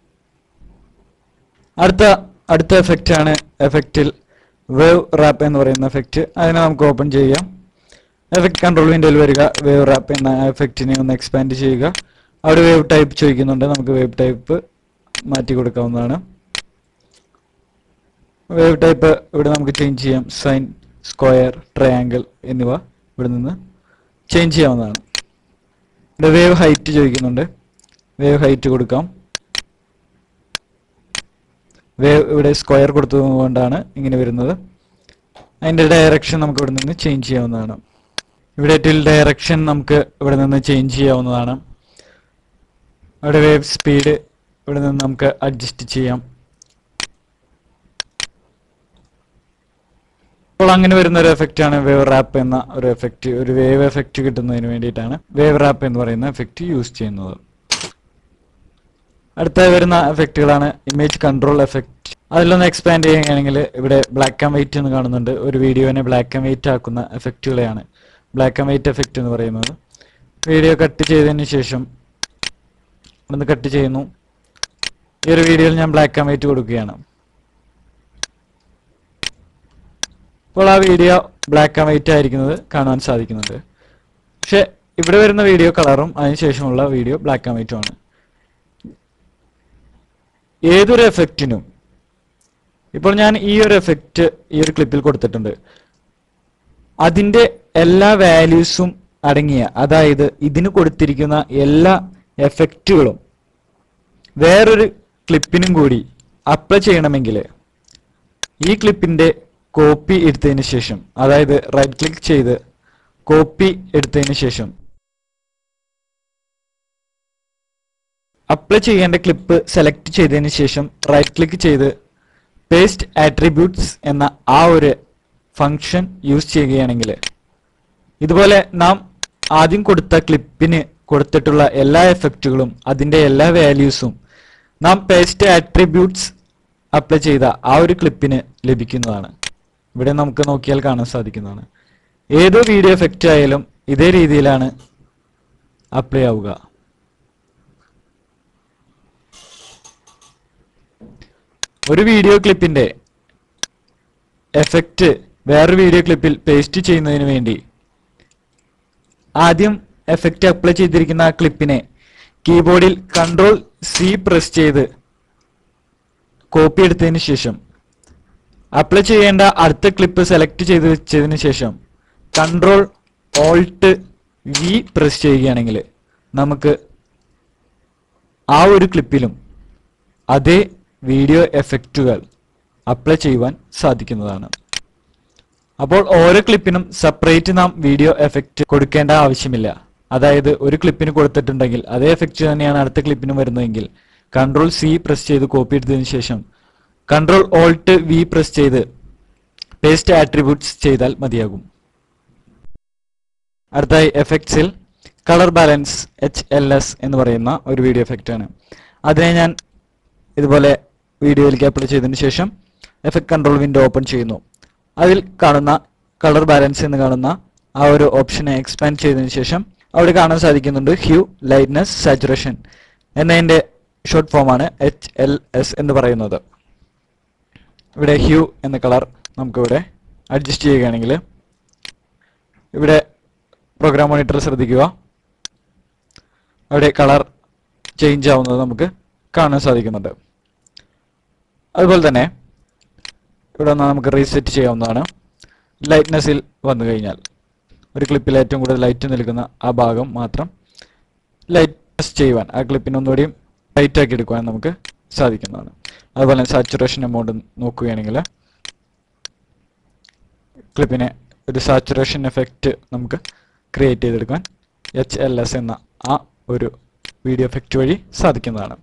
അടുത്ത അടുത്ത എഫക്റ്റ് ആണ് എഫക്റ്റിൽ വേവ് റാപ്പ് എന്ന് പറയുന്ന എഫക്റ്റ് അതിനെ നമുക്ക് ഓപ്പൺ ചെയ്യാം എഫക്ട് കൺട്രോൾ വിൻഡോയിൽ വരിക വേവ് റാപ്പ് എന്ന എഫക്റ്റിനെ ഒന്ന് എക്സ്പാൻഡ് ചെയ്യുക അവിടെ വേവ് ടൈപ്പ് ചോദിക്കുന്നുണ്ട് നമുക്ക് വേവ് ടൈപ്പ് മാറ്റി കൊടുക്കാവുന്നതാണ് വേവ് ടൈപ്പ് ഇവിടെ നമുക്ക് ചേഞ്ച് ചെയ്യാം സൈൻ സ്ക്വയർ ട്രയാങ്കിൾ എന്നിവ ഇവിടെ നിന്ന് ചേഞ്ച് ചെയ്യാവുന്നതാണ് ഇവിടെ വേവ് ഹൈറ്റ് ചോദിക്കുന്നുണ്ട് വേവ് ഹൈറ്റ് കൊടുക്കാം വേവ് ഇവിടെ സ്ക്വയർ കൊടുത്തതുകൊണ്ടാണ് ഇങ്ങനെ വരുന്നത് അതിന്റെ ഡയറക്ഷൻ നമുക്ക് ഇവിടെ നിന്ന് ചേഞ്ച് ചെയ്യാവുന്നതാണ് ഇവിടെ ടിൽ ഡയറക്ഷൻ നമുക്ക് ഇവിടെ നിന്ന് ചേഞ്ച് ചെയ്യാവുന്നതാണ് അവിടെ വേവ് സ്പീഡ് ഇവിടെ നിന്ന് നമുക്ക് അഡ്ജസ്റ്റ് ചെയ്യാം അപ്പോൾ അങ്ങനെ വരുന്ന ഒരു എഫക്റ്റ് ആണ് വേവ് റാപ്പ് എന്ന ഒരു എഫക്റ്റ് ഒരു വേവ് എഫക്റ്റ് കിട്ടുന്നതിന് വേണ്ടിയിട്ടാണ് വേവ് റാപ്പ് എന്ന് പറയുന്ന എഫക്റ്റ് യൂസ് ചെയ്യുന്നത് അടുത്ത വരുന്ന എഫക്റ്റുകളാണ് ഇമേജ് കൺട്രോൾ എഫക്റ്റ് അതിലൊന്ന് എക്സ്പാൻഡ് ചെയ്യുകയാണെങ്കിൽ ഇവിടെ ബ്ലാക്ക് ആൻഡ് വൈറ്റ് എന്ന് കാണുന്നുണ്ട് ഒരു വീഡിയോനെ ബ്ലാക്ക് ആൻഡ് വൈറ്റ് ആക്കുന്ന എഫക്റ്റുകളെയാണ് ബ്ലാക്ക് ആൻഡ് വൈറ്റ് എഫക്റ്റ് എന്ന് പറയുന്നത് വീഡിയോ കട്ട് ചെയ്തതിന് ശേഷം ഒന്ന് കട്ട് ചെയ്യുന്നു ഈ ഒരു വീഡിയോയിൽ ഞാൻ ബ്ലാക്ക് ആൻഡ് വൈറ്റ് കൊടുക്കുകയാണ് അപ്പോൾ ആ വീഡിയോ ബ്ലാക്ക് ആൻഡ് വൈറ്റ് ആയിരിക്കുന്നത് കാണുവാൻ സാധിക്കുന്നുണ്ട് പക്ഷെ ഇവിടെ വരുന്ന വീഡിയോ കളറും അതിനുശേഷമുള്ള വീഡിയോ ബ്ലാക്ക് ആൻഡ് വൈറ്റും ആണ് ഏതൊരു എഫക്റ്റിനും ഇപ്പോൾ ഞാൻ ഈ ഒരു എഫക്റ്റ് ഈ ഒരു ക്ലിപ്പിൽ കൊടുത്തിട്ടുണ്ട് അതിന്റെ എല്ലാ വാല്യൂസും അടങ്ങിയ അതായത് ഇതിന് കൊടുത്തിരിക്കുന്ന എല്ലാ എഫക്റ്റുകളും വേറൊരു ക്ലിപ്പിനും കൂടി അപ്ലൈ ചെയ്യണമെങ്കിൽ ഈ ക്ലിപ്പിന്റെ കോപ്പി എടുത്തതിന് ശേഷം അതായത് റൈറ്റ് ക്ലിക്ക് ചെയ്ത് കോപ്പി എടുത്തതിന് ശേഷം അപ്ലൈ ചെയ്യേണ്ട ക്ലിപ്പ് സെലക്ട് ചെയ്തതിന് ശേഷം റൈറ്റ് ക്ലിക്ക് ചെയ്ത് പേസ്റ്റ് ആട്രിബ്യൂട്ട്സ് എന്ന ആ ഒരു ഫംഗ്ഷൻ യൂസ് ചെയ്യുകയാണെങ്കിൽ ഇതുപോലെ നാം ആദ്യം കൊടുത്ത ക്ലിപ്പിന് കൊടുത്തിട്ടുള്ള എല്ലാ എഫക്റ്റുകളും അതിന്റെ എല്ലാ വാല്യൂസും നാം പേസ്റ്റ് ആട്രിബ്യൂട്ട്സ് അപ്ലൈ ചെയ്ത ആ ഒരു ക്ലിപ്പിന് ലഭിക്കുന്നതാണ് ഇവിടെ നമുക്ക് നോക്കിയാൽ കാണാൻ സാധിക്കുന്നതാണ് ഏത് വീഡിയോ എഫക്റ്റ് ആയാലും ഇതേ രീതിയിലാണ് അപ്ലൈ ആവുക ഒരു വീഡിയോ ക്ലിപ്പിന്റെ എഫക്റ്റ് വേറൊരു വീഡിയോ ക്ലിപ്പിൽ പേസ്റ്റ് ചെയ്യുന്നതിന് വേണ്ടി ആദ്യം എഫക്റ്റ് അപ്ലൈ ചെയ്തിരിക്കുന്ന ആ ക്ലിപ്പിനെ കീബോർഡിൽ കൺട്രോൾ സി പ്രസ് ചെയ്ത് കോപ്പി എടുത്തതിന് ശേഷം അപ്ലൈ ചെയ്യേണ്ട അടുത്ത ക്ലിപ്പ് സെലക്ട് ചെയ്ത് വെച്ചതിന് ശേഷം കൺട്രോൾ ഓൾട്ട് വി പ്രസ് ചെയ്യുകയാണെങ്കിൽ നമുക്ക് ആ ഒരു ക്ലിപ്പിലും അതേ വീഡിയോ എഫക്റ്റുകൾ അപ്ലൈ ചെയ്യുവാൻ സാധിക്കുന്നതാണ് അപ്പോൾ ഓരോ ക്ലിപ്പിനും സെപ്പറേറ്റ് നാം വീഡിയോ എഫക്റ്റ് കൊടുക്കേണ്ട ആവശ്യമില്ല അതായത് ഒരു ക്ലിപ്പിന് കൊടുത്തിട്ടുണ്ടെങ്കിൽ അതേ എഫക്റ്റ് തന്നെയാണ് അടുത്ത ക്ലിപ്പിനും വരുന്നതെങ്കിൽ കൺട്രോൾ സി പ്രസ് ചെയ്ത് കോപ്പി എടുത്തതിന് ശേഷം കൺട്രോൾ ഓൾട്ട് വി പ്രസ് ചെയ്ത് പേസ്റ്റ് ആട്രിബ്യൂട്ട്സ് ചെയ്താൽ മതിയാകും അടുത്തായി എഫക്ട്സിൽ colour balance H L S എന്ന് പറയുന്ന ഒരു വീഡിയോ എഫക്റ്റ് ആണ് അതിനെ ഞാൻ ഇതുപോലെ വീഡിയോയിലേക്ക് അപ്ലൈ ചെയ്തതിന് ശേഷം എഫക്ട് കൺട്രോൾ വിൻഡോ ഓപ്പൺ ചെയ്യുന്നു അതിൽ കാണുന്ന കളർ ബാലൻസ് എന്ന് കാണുന്ന ആ ഒരു ഓപ്ഷനെ എക്സ്പാൻഡ് ചെയ്തതിന് ശേഷം അവിടെ കാണാൻ സാധിക്കുന്നുണ്ട് ഹ്യൂ ലൈറ്റ്നസ് സാച്ചുറേഷൻ എന്നതിന്റെ ഷോർട്ട് ഫോമാണ് എച്ച് എൽ എസ് എന്ന് പറയുന്നത് ഇവിടെ ഹ്യൂ എന്ന കളർ നമുക്കിവിടെ അഡ്ജസ്റ്റ് ചെയ്യുകയാണെങ്കിൽ ഇവിടെ പ്രോഗ്രാം മോണിറ്റർ ശ്രദ്ധിക്കുക അവിടെ കളർ ചേഞ്ച് ആവുന്നത് നമുക്ക് കാണാൻ സാധിക്കുന്നുണ്ട് അതുപോലെ തന്നെ ഇവിടെ നിന്ന് നമുക്ക് റീസെറ്റ് ചെയ്യാവുന്നതാണ് ലൈറ്റ്നെസ്സിൽ വന്നു കഴിഞ്ഞാൽ ഒരു ക്ലിപ്പിൽ ഏറ്റവും കൂടുതൽ ലൈറ്റ് നിൽക്കുന്ന ആ ഭാഗം മാത്രം ലൈറ്റ്നെസ് ചെയ്യുവാൻ ആ ക്ലിപ്പിനെ ഒന്നുകൂടിയും ലൈറ്റ് ആക്കി എടുക്കുവാൻ നമുക്ക് സാധിക്കുന്നതാണ് അതുപോലെ തന്നെ സാച്ചുറേഷൻ എമൗണ്ട് നോക്കുകയാണെങ്കിൽ ക്ലിപ്പിനെ ഒരു സാച്ചുറേഷൻ എഫക്റ്റ് നമുക്ക് ക്രിയേറ്റ് ചെയ്തെടുക്കാൻ എച്ച് എൽ എസ് എന്ന ആ ഒരു വീഡിയോ എഫക്റ്റ് വഴി സാധിക്കുന്നതാണ്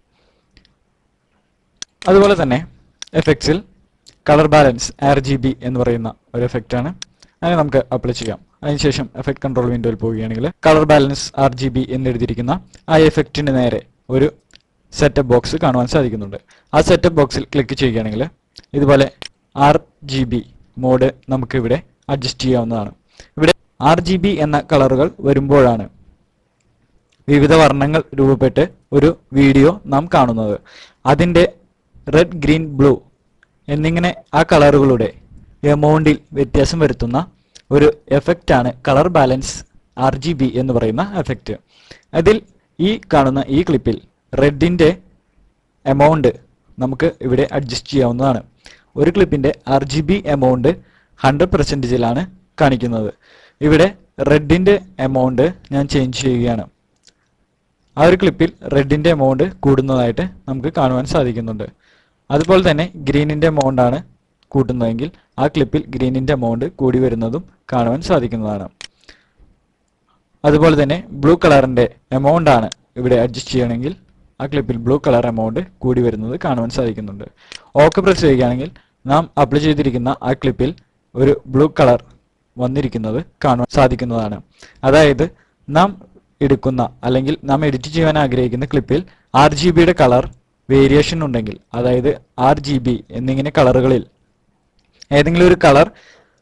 അതുപോലെ തന്നെ എഫക്ട്സിൽ colour balance R G B എന്ന് പറയുന്ന ഒരു എഫക്റ്റ് ആണ് അതിനെ നമുക്ക് അപ്ലൈ ചെയ്യാം അതിനുശേഷം എഫക്ട് കൺട്രോൾ വിൻഡോയിൽ പോവുകയാണെങ്കിൽ colour balance R G B എന്നെഴുതിയിരിക്കുന്ന ആ എഫക്റ്റിന് നേരെ ഒരു സെറ്റപ്പ് ബോക്സ് കാണുവാൻ സാധിക്കുന്നുണ്ട് ആ സെറ്റപ്പ് ബോക്സിൽ ക്ലിക്ക് ചെയ്യുകയാണെങ്കിൽ ഇതുപോലെ ആർ ജി ബി മോഡ് നമുക്ക് ഇവിടെ അഡ്ജസ്റ്റ് ചെയ്യാവുന്നതാണ് ഇവിടെ ആർ ജി ബി എന്ന കളറുകൾ വരുമ്പോഴാണ് വിവിധ വർണ്ണങ്ങൾ രൂപപ്പെട്ട് ഒരു വീഡിയോ നാം കാണുന്നത് അതിന്റെ റെഡ് ഗ്രീൻ ബ്ലൂ എന്നിങ്ങനെ ആ കളറുകളുടെ എമൗണ്ടിൽ വ്യത്യാസം വരുത്തുന്ന ഒരു എഫക്റ്റ് ആണ് colour balance R G B എന്ന് പറയുന്ന എഫക്റ്റ് അതിൽ ഈ കാണുന്ന ഈ ക്ലിപ്പിൽ റെഡിന്റെ എമൗണ്ട് നമുക്ക് ഇവിടെ അഡ്ജസ്റ്റ് ചെയ്യാവുന്നതാണ് ഒരു ക്ലിപ്പിന്റെ R G B amount hundred പെർസെൻറ്റേജിലാണ് കാണിക്കുന്നത് ഇവിടെ റെഡിന്റെ എമൗണ്ട് ഞാൻ ചേഞ്ച് ചെയ്യുകയാണ് ആ ഒരു ക്ലിപ്പിൽ റെഡിന്റെ എമൗണ്ട് കൂടുന്നതായിട്ട് നമുക്ക് കാണുവാൻ സാധിക്കുന്നുണ്ട് അതുപോലെ തന്നെ ഗ്രീനിന്റെ എമൗണ്ട് ആണ് കൂട്ടുന്നതെങ്കിൽ ആ ക്ലിപ്പിൽ ഗ്രീനിന്റെ എമൗണ്ട് കൂടി വരുന്നതും കാണുവാൻ സാധിക്കുന്നതാണ് അതുപോലെ തന്നെ ബ്ലൂ കളറിന്റെ എമൗണ്ട് ആണ് ഇവിടെ അഡ്ജസ്റ്റ് ചെയ്യണമെങ്കിൽ ആ ക്ലിപ്പിൽ ബ്ലൂ കളർ എമൗണ്ട് കൂടി വരുന്നത് കാണുവാൻ സാധിക്കുന്നുണ്ട് ഓക്കെ പ്രസ് ചെയ്യുകയാണെങ്കിൽ നാം അപ്ലൈ ചെയ്തിരിക്കുന്ന ആ ക്ലിപ്പിൽ ഒരു ബ്ലൂ കളർ വന്നിരിക്കുന്നത് കാണുവാൻ സാധിക്കുന്നതാണ് അതായത് നാം എടുക്കുന്ന അല്ലെങ്കിൽ നാം എഡിറ്റ് ചെയ്യാൻ ആഗ്രഹിക്കുന്ന ക്ലിപ്പിൽ ആർ ജി ബിയുടെ കളർ വേരിയേഷൻ ഉണ്ടെങ്കിൽ അതായത് ആർ ജി ബി എന്നിങ്ങനെ കളറുകളിൽ ഏതെങ്കിലും ഒരു കളർ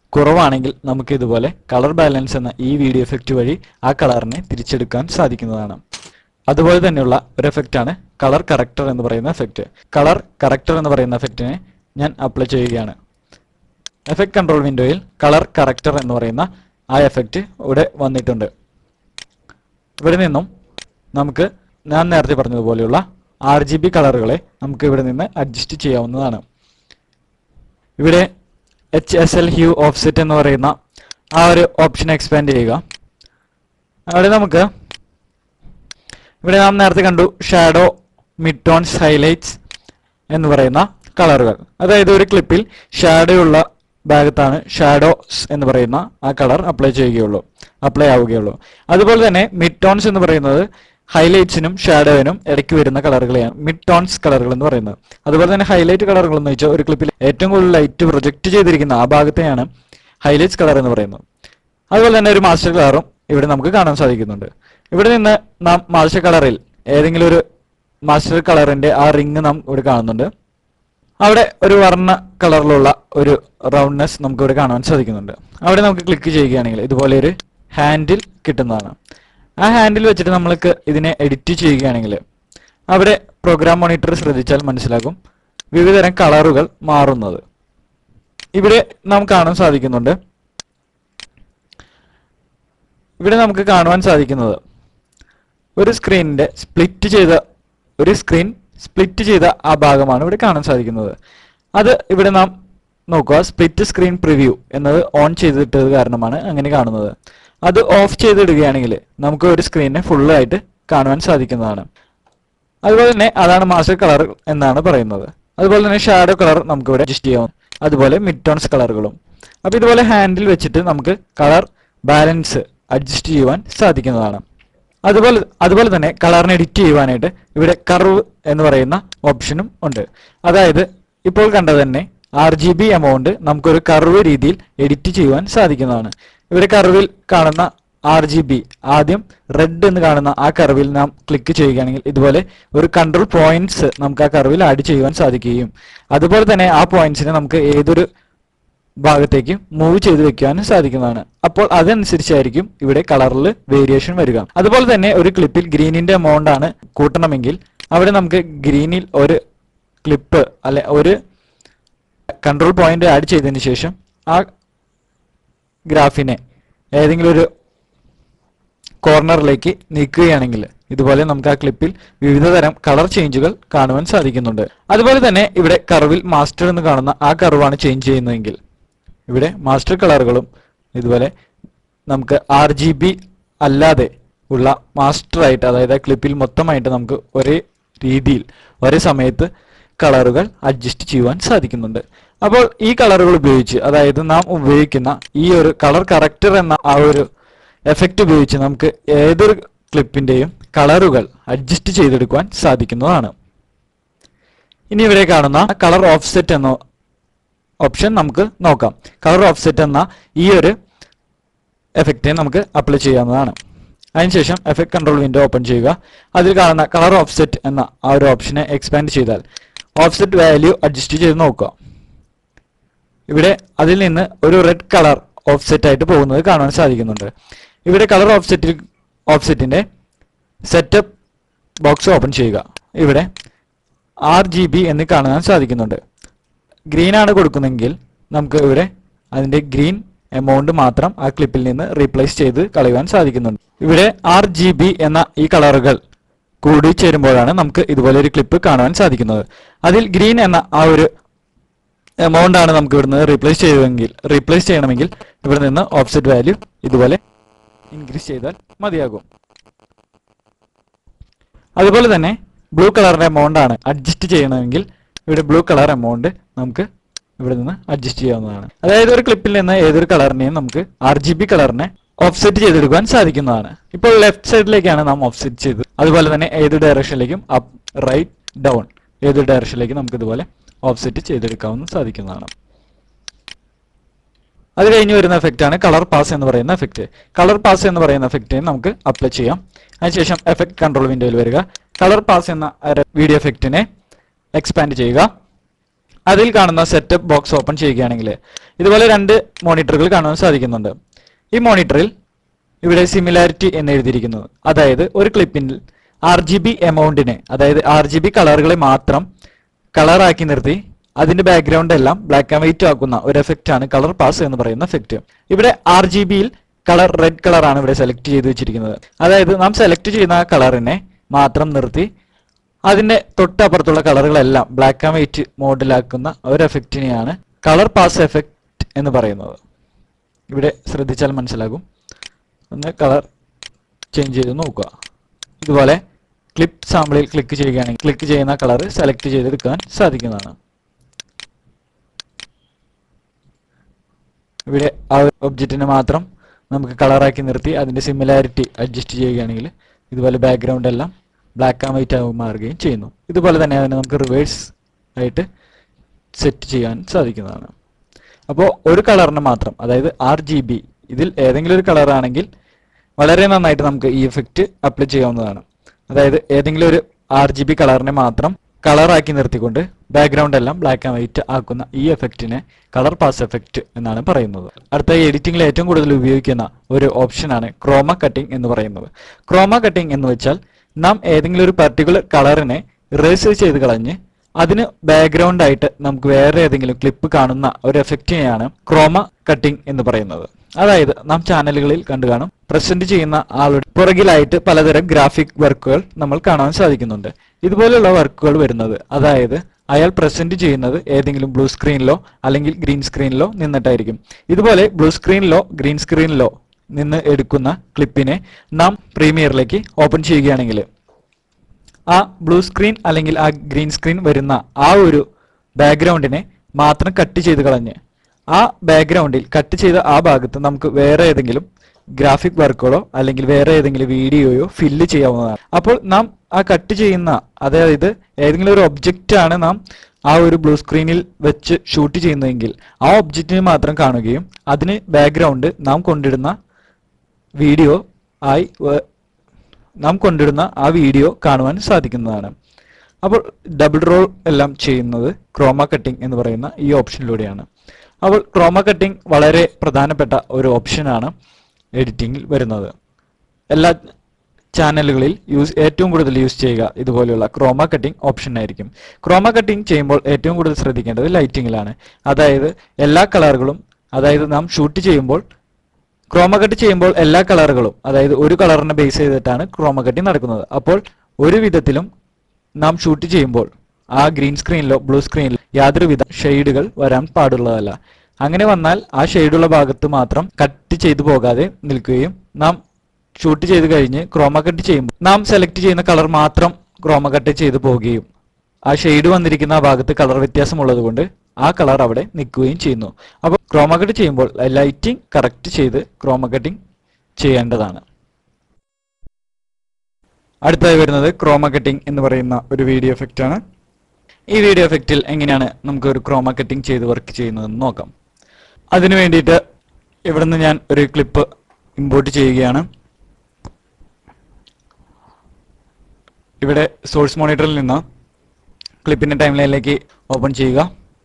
കുറവാണെങ്കിൽ നമുക്ക് ഇതുപോലെ കളർ ബാലൻസ് എന്ന ഈ വീഡിയോ എഫക്റ്റ് വഴി ആ കളറിനെ തിരിച്ചെടുക്കാൻ സാധിക്കുന്നതാണ് അതുപോലെ തന്നെയുള്ള ഒരു എഫക്റ്റ് ആണ് കളർ കറക്റ്റർ എന്ന് പറയുന്ന എഫക്റ്റ് കളർ കറക്റ്റർ എന്ന് പറയുന്ന എഫക്റ്റിനെ ഞാൻ അപ്ലൈ ചെയ്യുകയാണ് എഫക്ട് കൺട്രോൾ വിൻഡോയിൽ കളർ കറക്റ്റർ എന്ന് പറയുന്ന ആ എഫക്റ്റ് ഇവിടെ വന്നിട്ടുണ്ട് ഇവിടെ നിന്നും നമുക്ക് ഞാൻ നേരത്തെ പറഞ്ഞതുപോലെയുള്ള ആർ ജി ബി കളറുകളെ നമുക്ക് ഇവിടെ നിന്ന് അഡ്ജസ്റ്റ് ചെയ്യാവുന്നതാണ് ഇവിടെ H S L hue offset എന്ന് പറയുന്ന ആ ഒരു ഓപ്ഷൻ എക്സ്പാൻഡ് ചെയ്യുക അവിടെ നമുക്ക് ഇവിടെ നാം നേരത്തെ കണ്ടു ഷാഡോ മിഡ് ടോൺസ് ഹൈലൈറ്റ്സ് എന്ന് പറയുന്ന കളറുകൾ അതായത് ഒരു ക്ലിപ്പിൽ ഷാഡോ ഉള്ള ഭാഗത്താണ് ഷാഡോസ് എന്ന് പറയുന്ന ആ കളർ അപ്ലൈ ചെയ്യുകയുള്ളൂ അപ്ലൈ ആവുകയുള്ളൂ അതുപോലെ തന്നെ മിഡ് ടോൺസ് എന്ന് പറയുന്നത് ഹൈലൈറ്റ്സിനും ഷാഡോവിനും ഇടയ്ക്ക് വരുന്ന കളറുകളെയാണ് മിഡ് ടോൺസ് കളറുകൾ എന്ന് പറയുന്നത് അതുപോലെ തന്നെ ഹൈലൈറ്റ് കളറുകൾ എന്ന് വെച്ചാൽ ഒരു ക്ലിപ്പിൽ ഏറ്റവും കൂടുതൽ ലൈറ്റ് പ്രൊജക്ട് ചെയ്തിരിക്കുന്ന ആ ഭാഗത്തെയാണ് ഹൈലൈറ്റ്സ് കളർ എന്ന് പറയുന്നത് അതുപോലെ തന്നെ ഒരു മാസ്റ്റർ കളറും ഇവിടെ നമുക്ക് കാണാൻ സാധിക്കുന്നുണ്ട് ഇവിടെ നിന്ന് നാം മാസ്റ്റർ കളറിൽ ഏതെങ്കിലും ഒരു മാസ്റ്റർ കളറിന്റെ ആ റിങ് നാം ഇവിടെ കാണുന്നുണ്ട് അവിടെ ഒരു വർണ്ണ കളറിലുള്ള ഒരു റൗണ്ട്നെസ് നമുക്ക് ഇവിടെ കാണാൻ സാധിക്കുന്നുണ്ട് അവിടെ നമുക്ക് ക്ലിക്ക് ചെയ്യുകയാണെങ്കിൽ ഇതുപോലെ ഒരു ഹാൻഡിൽ കിട്ടുന്നതാണ് ആ ഹാൻഡിൽ വെച്ചിട്ട് നമ്മൾക്ക് ഇതിനെ എഡിറ്റ് ചെയ്യുകയാണെങ്കിൽ അവിടെ പ്രോഗ്രാം മോണിറ്റർ ശ്രദ്ധിച്ചാൽ മനസ്സിലാകും വിവിധതരം കളറുകൾ മാറുന്നത് ഇവിടെ നാം കാണാൻ സാധിക്കുന്നുണ്ട് ഇവിടെ നമുക്ക് കാണുവാൻ സാധിക്കുന്നത് ഒരു സ്ക്രീനിന്റെ സ്പ്ലിറ്റ് ചെയ്ത ഒരു സ്ക്രീൻ സ്പ്ലിറ്റ് ചെയ്ത ആ ഭാഗമാണ് ഇവിടെ കാണാൻ സാധിക്കുന്നത് അത് ഇവിടെ നാം നോക്കുക സ്പ്ലിറ്റ് സ്ക്രീൻ പ്രിവ്യൂ എന്നത് ഓൺ ചെയ്തിട്ടത് കാരണമാണ് അങ്ങനെ കാണുന്നത് അത് ഓഫ് ചെയ്തിടുകയാണെങ്കിൽ നമുക്ക് ഒരു സ്ക്രീനെ ഫുള്ളായിട്ട് കാണുവാൻ സാധിക്കുന്നതാണ് അതുപോലെ തന്നെ അതാണ് മാസ്റ്റർ കളർ എന്നാണ് പറയുന്നത് അതുപോലെ തന്നെ ഷാഡോ കളർ നമുക്ക് ഇവിടെ അഡ്ജസ്റ്റ് ചെയ്യാം അതുപോലെ മിഡ് ടോൺസ് കളറുകളും അപ്പൊ ഇതുപോലെ ഹാൻഡിൽ വെച്ചിട്ട് നമുക്ക് കളർ ബാലൻസ് അഡ്ജസ്റ്റ് ചെയ്യുവാൻ സാധിക്കുന്നതാണ് അതുപോലെ അതുപോലെ തന്നെ കളറിനെ എഡിറ്റ് ചെയ്യുവാനായിട്ട് ഇവിടെ കർവ് എന്ന് പറയുന്ന ഓപ്ഷനും ഉണ്ട് അതായത് ഇപ്പോൾ കണ്ടത് തന്നെ ആർ ജി ബി എമൗണ്ട് നമുക്കൊരു കർവ് രീതിയിൽ എഡിറ്റ് ചെയ്യുവാൻ സാധിക്കുന്നതാണ് ഇവിടെ കർവിൽ കാണുന്ന ആർ ജി ബി ആദ്യം റെഡ് എന്ന് കാണുന്ന ആ കർവിൽ നാം ക്ലിക്ക് ചെയ്യുകയാണെങ്കിൽ ഇതുപോലെ ഒരു കൺട്രോൾ പോയിന്റ്സ് നമുക്ക് ആ കർവിൽ ആഡ് ചെയ്യുവാൻ സാധിക്കുകയും അതുപോലെ തന്നെ ആ പോയിന്റ്സിനെ നമുക്ക് ഏതൊരു ഭാഗത്തേക്ക് മൂവ് ചെയ്ത് വെക്കാനും സാധിക്കുന്നതാണ് അപ്പോൾ അതനുസരിച്ചായിരിക്കും ഇവിടെ കളറിൽ വേരിയേഷൻ വരിക അതുപോലെ തന്നെ ഒരു ക്ലിപ്പിൽ ഗ്രീനിന്റെ എമൗണ്ട് ആണ് കൂട്ടണമെങ്കിൽ അവിടെ നമുക്ക് ഗ്രീനിൽ ഒരു ക്ലിപ്പ് അല്ലെ ഒരു കൺട്രോൾ പോയിന്റ് ആഡ് ചെയ്തതിന് ശേഷം ആ ഗ്രാഫിനെ ഏതെങ്കിലും ഒരു കോർണറിലേക്ക് നീക്കുകയാണെങ്കിൽ ഇതുപോലെ നമുക്ക് ആ ക്ലിപ്പിൽ വിവിധ തരം കളർ ചേഞ്ചുകൾ കാണുവാൻ സാധിക്കുന്നുണ്ട് അതുപോലെ തന്നെ ഇവിടെ കർവിൽ മാസ്റ്റർ എന്ന് കാണുന്ന ആ കർവാണ് ചേഞ്ച് ചെയ്യുന്നതെങ്കിൽ ഇവിടെ മാസ്റ്റർ കളറുകളും ഇതുപോലെ നമുക്ക് ആർ ജി ബി അല്ലാതെ ഉള്ള മാസ്റ്റർ ആയിട്ട് അതായത് ആ ക്ലിപ്പിൽ മൊത്തമായിട്ട് നമുക്ക് ഒരേ രീതിയിൽ ഒരേ സമയത്ത് കളറുകൾ അഡ്ജസ്റ്റ് ചെയ്യുവാൻ സാധിക്കുന്നുണ്ട് അപ്പോൾ ഈ കളറുകൾ ഉപയോഗിച്ച് അതായത് നാം ഉപയോഗിക്കുന്ന ഈ ഒരു കളർ കറക്റ്റർ എന്ന ആ ഒരു എഫക്റ്റ് ഉപയോഗിച്ച് നമുക്ക് ഏതൊരു ക്ലിപ്പിന്റെയും കളറുകൾ അഡ്ജസ്റ്റ് ചെയ്തെടുക്കുവാൻ സാധിക്കുന്നതാണ് ഇനി ഇവിടെ കാണുന്ന കളർ ഓഫ്സെറ്റ് എന്ന ഓപ്ഷൻ നമുക്ക് നോക്കാം കളർ ഓഫ്സെറ്റ് എന്ന ഈ ഒരു എഫക്റ്റ് നമുക്ക് അപ്ലൈ ചെയ്യാവുന്നതാണ് അതിനുശേഷം എഫക്ട് കൺട്രോൾ വിൻഡോ ഓപ്പൺ ചെയ്യുക അതിൽ കാണുന്ന കളർ ഓഫ്സെറ്റ് എന്ന ആ ഒരു ഓപ്ഷനെ എക്സ്പാൻഡ് ചെയ്താൽ ഓഫ്സെറ്റ് വാല്യൂ അഡ്ജസ്റ്റ് ചെയ്ത് നോക്കുക ഇവിടെ അതിൽ നിന്ന് ഒരു റെഡ് കളർ ഓഫ്സെറ്റ് ആയിട്ട് പോകുന്നത് കാണാൻ സാധിക്കുന്നുണ്ട് ഇവിടെ കളർ ഓഫ്സെറ്റിൽ ഓഫ്സെറ്റിന്റെ സെറ്റപ്പ് ബോക്സ് ഓപ്പൺ ചെയ്യുക ഇവിടെ ആർ ജി ബി എന്ന് കാണാൻ സാധിക്കുന്നുണ്ട് ഗ്രീൻ ആണ് കൊടുക്കുന്നെങ്കിൽ നമുക്ക് ഇവിടെ അതിന്റെ ഗ്രീൻ എമൗണ്ട് മാത്രം ആ ക്ലിപ്പിൽ നിന്ന് റീപ്ലേസ് ചെയ്ത് കളയുവാൻ സാധിക്കുന്നുണ്ട് ഇവിടെ ആർ ജി ബി എന്ന ഈ കളറുകൾ കൂടി ചേരുമ്പോഴാണ് നമുക്ക് ഇതുപോലെ ഒരു ക്ലിപ്പ് കാണുവാൻ സാധിക്കുന്നത് അതിൽ ഗ്രീൻ എന്ന ആ ഒരു എമൗണ്ട് ആണ് നമുക്ക് ഇവിടുന്ന് റീപ്ലേസ് ചെയ്തെങ്കിൽ റീപ്ലേസ് ചെയ്യണമെങ്കിൽ ഇവിടെ നിന്ന് ഓഫ്സെറ്റ് വാല്യൂ ഇതുപോലെ ഇൻക്രീസ് ചെയ്താൽ മതിയാകും അതുപോലെ തന്നെ ബ്ലൂ കളറിന്റെ എമൗണ്ട് ആണ് അഡ്ജസ്റ്റ് ചെയ്യണമെങ്കിൽ ഇവിടെ ബ്ലൂ കളർ എമൗണ്ട് നമുക്ക് ഇവിടെ നിന്ന് അഡ്ജസ്റ്റ് ചെയ്യാവുന്നതാണ് അതായത് ഒരു ക്ലിപ്പിൽ നിന്ന് ഏതൊരു കളറിനെയും നമുക്ക് ആർ ജി ബി കളറിനെ ഓഫ്സെറ്റ് ചെയ്തെടുക്കാൻ സാധിക്കുന്നതാണ് ഇപ്പോൾ ലെഫ്റ്റ് സൈഡിലേക്കാണ് നാം ഓഫ്സെറ്റ് ചെയ്തത് അതുപോലെ തന്നെ ഏത് ഡയറക്ഷനിലേക്കും അപ്പ് റൈറ്റ് ഡൗൺ ഏത് ഡയറക്ഷനിലേക്ക് നമുക്ക് ഇതുപോലെ ഓഫ്സെറ്റ് ചെയ്തെടുക്കാവുന്ന സാധിക്കുന്നതാണ് അത് കഴിഞ്ഞ് വരുന്ന എഫക്റ്റ് ആണ് കളർ പാസ് എന്ന് പറയുന്ന എഫക്റ്റ് കളർ പാസ് എന്ന് പറയുന്ന എഫക്റ്റ് നമുക്ക് അപ്ലൈ ചെയ്യാം അതിനുശേഷം എഫക്ട് കൺട്രോൾ വിൻഡോയിൽ വരിക കളർ പാസ് എന്ന വീഡിയോ എഫക്റ്റിനെ എക്സ്പാൻഡ് ചെയ്യുക അതിൽ കാണുന്ന സെറ്റപ്പ് ബോക്സ് ഓപ്പൺ ചെയ്യുകയാണെങ്കിൽ ഇതുപോലെ രണ്ട് മോണിറ്ററുകൾ കാണാൻ സാധിക്കുന്നുണ്ട് ഈ മോണിറ്ററിൽ ഇവിടെ സിമിലാരിറ്റി എന്ന് എഴുതിയിരിക്കുന്നത് അതായത് ഒരു ക്ലിപ്പിൽ ആർ ജി ബി എമൗണ്ടിനെ അതായത് ആർ ജി ബി കളറുകളെ മാത്രം കളറാക്കി നിർത്തി അതിന്റെ ബാക്ക്ഗ്രൗണ്ട് എല്ലാം ബ്ലാക്ക് ആൻഡ് വൈറ്റ് ആക്കുന്ന ഒരു എഫക്റ്റ് ആണ് കളർ പാസ് എന്ന് പറയുന്ന എഫക്റ്റ് ഇവിടെ ആർ ജി ബിയിൽ കളർ റെഡ് കളറാണ് ഇവിടെ സെലക്ട് ചെയ്ത് വെച്ചിരിക്കുന്നത് അതായത് നാം സെലക്ട് ചെയ്യുന്ന ആ കളറിനെ മാത്രം നിർത്തി അതിന്റെ തൊട്ടപ്പുറത്തുള്ള കളറുകളെല്ലാം ബ്ലാക്ക് ആൻഡ് വൈറ്റ് മോഡിലാക്കുന്ന ഒരു എഫക്റ്റിനെയാണ് കളർ പാസ് എഫക്റ്റ് എന്ന് പറയുന്നത് ഇവിടെ ശ്രദ്ധിച്ചാൽ മനസ്സിലാകും ഒന്ന് കളർ ചേഞ്ച് ചെയ്ത് നോക്കുക ഇതുപോലെ ക്ലിപ്പ് സാമ്പിളിൽ ക്ലിക്ക് ചെയ്യുകയാണെങ്കിൽ ക്ലിക്ക് ചെയ്യുന്ന കളർ സെലക്ട് ചെയ്തെടുക്കാൻ സാധിക്കുന്നതാണ് ഇവിടെ ആ ഒരു ഒബ്ജക്റ്റിനെ മാത്രം നമുക്ക് കളറാക്കി നിർത്തി അതിന്റെ സിമിലാരിറ്റി അഡ്ജസ്റ്റ് ചെയ്യുകയാണെങ്കിൽ ഇതുപോലെ ബാക്ക്ഗ്രൗണ്ട് എല്ലാം ബ്ലാക്ക് ആൻഡ് വൈറ്റ് ആയി മാറുകയും ചെയ്യുന്നു ഇതുപോലെ തന്നെ അതിനെ നമുക്ക് റിവേഴ്സ് ആയിട്ട് സെറ്റ് ചെയ്യാൻ സാധിക്കുന്നതാണ് അപ്പോൾ ഒരു കളറിന് മാത്രം അതായത് ആർ ജി ബി ഇതിൽ ഏതെങ്കിലും ഒരു കളർ ആണെങ്കിൽ വളരെ നന്നായിട്ട് നമുക്ക് ഈ എഫക്റ്റ് അപ്ലൈ ചെയ്യാവുന്നതാണ് അതായത് ഏതെങ്കിലും ഒരു ആർ ജി ബി കളറിനെ മാത്രം കളറാക്കി നിർത്തിക്കൊണ്ട് ബാക്ക്ഗ്രൗണ്ട് എല്ലാം ബ്ലാക്ക് ആൻഡ് വൈറ്റ് ആക്കുന്ന ഈ എഫക്റ്റിനെ കളർ പാസ് എഫക്റ്റ് എന്നാണ് പറയുന്നത് അടുത്ത എഡിറ്റിംഗിൽ ഏറ്റവും കൂടുതൽ ഉപയോഗിക്കുന്ന ഒരു ഓപ്ഷനാണ് ക്രോമ കട്ടിംഗ് എന്ന് പറയുന്നത് ക്രോമ കട്ടിംഗ് എന്ന് വെച്ചാൽ നാം ഏതെങ്കിലും ഒരു പർട്ടിക്കുലർ കളറിനെ ഇറേസ് ചെയ്ത് കളഞ്ഞ് അതിന് ബാക്ക്ഗ്രൗണ്ട് ആയിട്ട് നമുക്ക് വേറെ ഏതെങ്കിലും ക്ലിപ്പ് കാണുന്ന ഒരു എഫക്റ്റിനെയാണ് ക്രോമ കട്ടിംഗ് എന്ന് പറയുന്നത് അതായത് നാം ചാനലുകളിൽ കണ്ടു കാണും പ്രസന്റ് ചെയ്യുന്ന ആളുടെ പുറകിലായിട്ട് പലതരം ഗ്രാഫിക് വർക്കുകൾ നമ്മൾ കാണാൻ സാധിക്കുന്നുണ്ട് ഇതുപോലുള്ള വർക്കുകൾ വരുന്നത് അതായത് അയാൾ പ്രസന്റ് ചെയ്യുന്നത് ഏതെങ്കിലും ബ്ലൂ സ്ക്രീനിലോ അല്ലെങ്കിൽ ഗ്രീൻ സ്ക്രീനിലോ നിന്നിട്ടായിരിക്കും ഇതുപോലെ ബ്ലൂ സ്ക്രീനിലോ ഗ്രീൻ സ്ക്രീനിലോ നിന്ന് എടുക്കുന്ന ക്ലിപ്പിനെ നാം പ്രീമിയറിലേക്ക് ഓപ്പൺ ചെയ്യുകയാണെങ്കിൽ ആ ബ്ലൂ സ്ക്രീൻ അല്ലെങ്കിൽ ആ ഗ്രീൻ സ്ക്രീൻ വരുന്ന ആ ഒരു ബാക്ക്ഗ്രൗണ്ടിനെ മാത്രം കട്ട് ചെയ്ത് കളഞ്ഞ് ആ ബാക്ക്ഗ്രൗണ്ടിൽ കട്ട് ചെയ്ത ആ ഭാഗത്ത് നമുക്ക് വേറെ ഏതെങ്കിലും ഗ്രാഫിക് വർക്കുകളോ അല്ലെങ്കിൽ വേറെ ഏതെങ്കിലും വീഡിയോയോ ഫില്ല് ചെയ്യാവുന്നതാണ് അപ്പോൾ നാം ആ കട്ട് ചെയ്യുന്ന അതായത് ഏതെങ്കിലും ഒരു ഒബ്ജക്റ്റ് ആണ് നാം ആ ഒരു ബ്ലൂ സ്ക്രീനിൽ വെച്ച് ഷൂട്ട് ചെയ്യുന്നതെങ്കിൽ ആ ഒബ്ജക്റ്റിനെ മാത്രം കാണുകയും അതിന് ബാക്ക്ഗ്രൗണ്ട് നാം കൊണ്ടിടുന്ന വീഡിയോ ആയി വ- നാം കൊണ്ടിടുന്ന ആ വീഡിയോ കാണുവാൻ സാധിക്കുന്നതാണ് അപ്പോൾ ഡബിൾ റോൾ എല്ലാം ചെയ്യുന്നത് ക്രോമ കട്ടിംഗ് എന്ന് പറയുന്ന ഈ ഓപ്ഷനിലൂടെയാണ് അപ്പോൾ ക്രോമ കട്ടിംഗ് വളരെ പ്രധാനപ്പെട്ട ഒരു ഓപ്ഷനാണ് എഡിറ്റിംഗിൽ വരുന്നത് എല്ലാ ചാനലുകളിൽ യൂസ് ഏറ്റവും കൂടുതൽ യൂസ് ചെയ്യുക ഇതുപോലെയുള്ള ക്രോമ കട്ടിംഗ് ഓപ്ഷൻ ആയിരിക്കും ക്രോമ കട്ടിംഗ് ചെയ്യുമ്പോൾ ഏറ്റവും കൂടുതൽ ശ്രദ്ധിക്കേണ്ടത് ലൈറ്റിങ്ങിലാണ് അതായത് എല്ലാ കളറുകളും അതായത് നാം ഷൂട്ട് ചെയ്യുമ്പോൾ ക്രോമ കട്ട് ചെയ്യുമ്പോൾ എല്ലാ കളറുകളും അതായത് ഒരു കളറിനെ ബേസ് ചെയ്തിട്ടാണ് ക്രോമ കട്ടിംഗ് നടക്കുന്നത് അപ്പോൾ ഒരു വിധത്തിലും നാം ഷൂട്ട് ചെയ്യുമ്പോൾ ആ ഗ്രീൻ സ്ക്രീനിലോ ബ്ലൂ സ്ക്രീനിലോ യാതൊരുവിധ ഷെയ്ഡുകൾ വരാൻ പാടുള്ളതല്ല അങ്ങനെ വന്നാൽ ആ ഷെയ്ഡുള്ള ഭാഗത്ത് മാത്രം കട്ട് ചെയ്തു പോകാതെ നിൽക്കുകയും നാം ഷൂട്ട് ചെയ്ത് കഴിഞ്ഞ് ക്രോമ കട്ട് ചെയ്യുമ്പോൾ നാം സെലക്ട് ചെയ്യുന്ന കളർ മാത്രം ക്രോമ കട്ട് ചെയ്തു പോവുകയും ആ ഷെയ്ഡ് വന്നിരിക്കുന്ന ആ ഭാഗത്ത് കളർ വ്യത്യാസമുള്ളത് കൊണ്ട് ആ കളർ അവിടെ നിൽക്കുകയും ചെയ്യുന്നു അപ്പോൾ ക്രോമ കട്ട് ചെയ്യുമ്പോൾ ലൈറ്റിംഗ് കറക്റ്റ് ചെയ്ത് ക്രോമ കട്ടിംഗ് ചെയ്യേണ്ടതാണ് അടുത്തായി വരുന്നത് ക്രോമ കട്ടിംഗ് എന്ന് പറയുന്ന ഒരു വീഡിയോ എഫക്റ്റ് ആണ് ഈ വീഡിയോ എഫക്റ്റിൽ എങ്ങനെയാണ് നമുക്ക് ഒരു ക്രോമ കട്ടിംഗ് ചെയ്ത് വർക്ക് ചെയ്യുന്നതെന്ന് നോക്കാം അതിനു വേണ്ടിയിട്ട് ഇവിടുന്ന് ഞാൻ ഒരു ക്ലിപ്പ് ഇമ്പോർട്ട് ചെയ്യുകയാണ് ഇവിടെ സോഴ്സ് മോണിറ്ററിൽ നിന്ന് ക്ലിപ്പിന്റെ ടൈം ലൈനിലേക്ക് ഓപ്പൺ ചെയ്യുക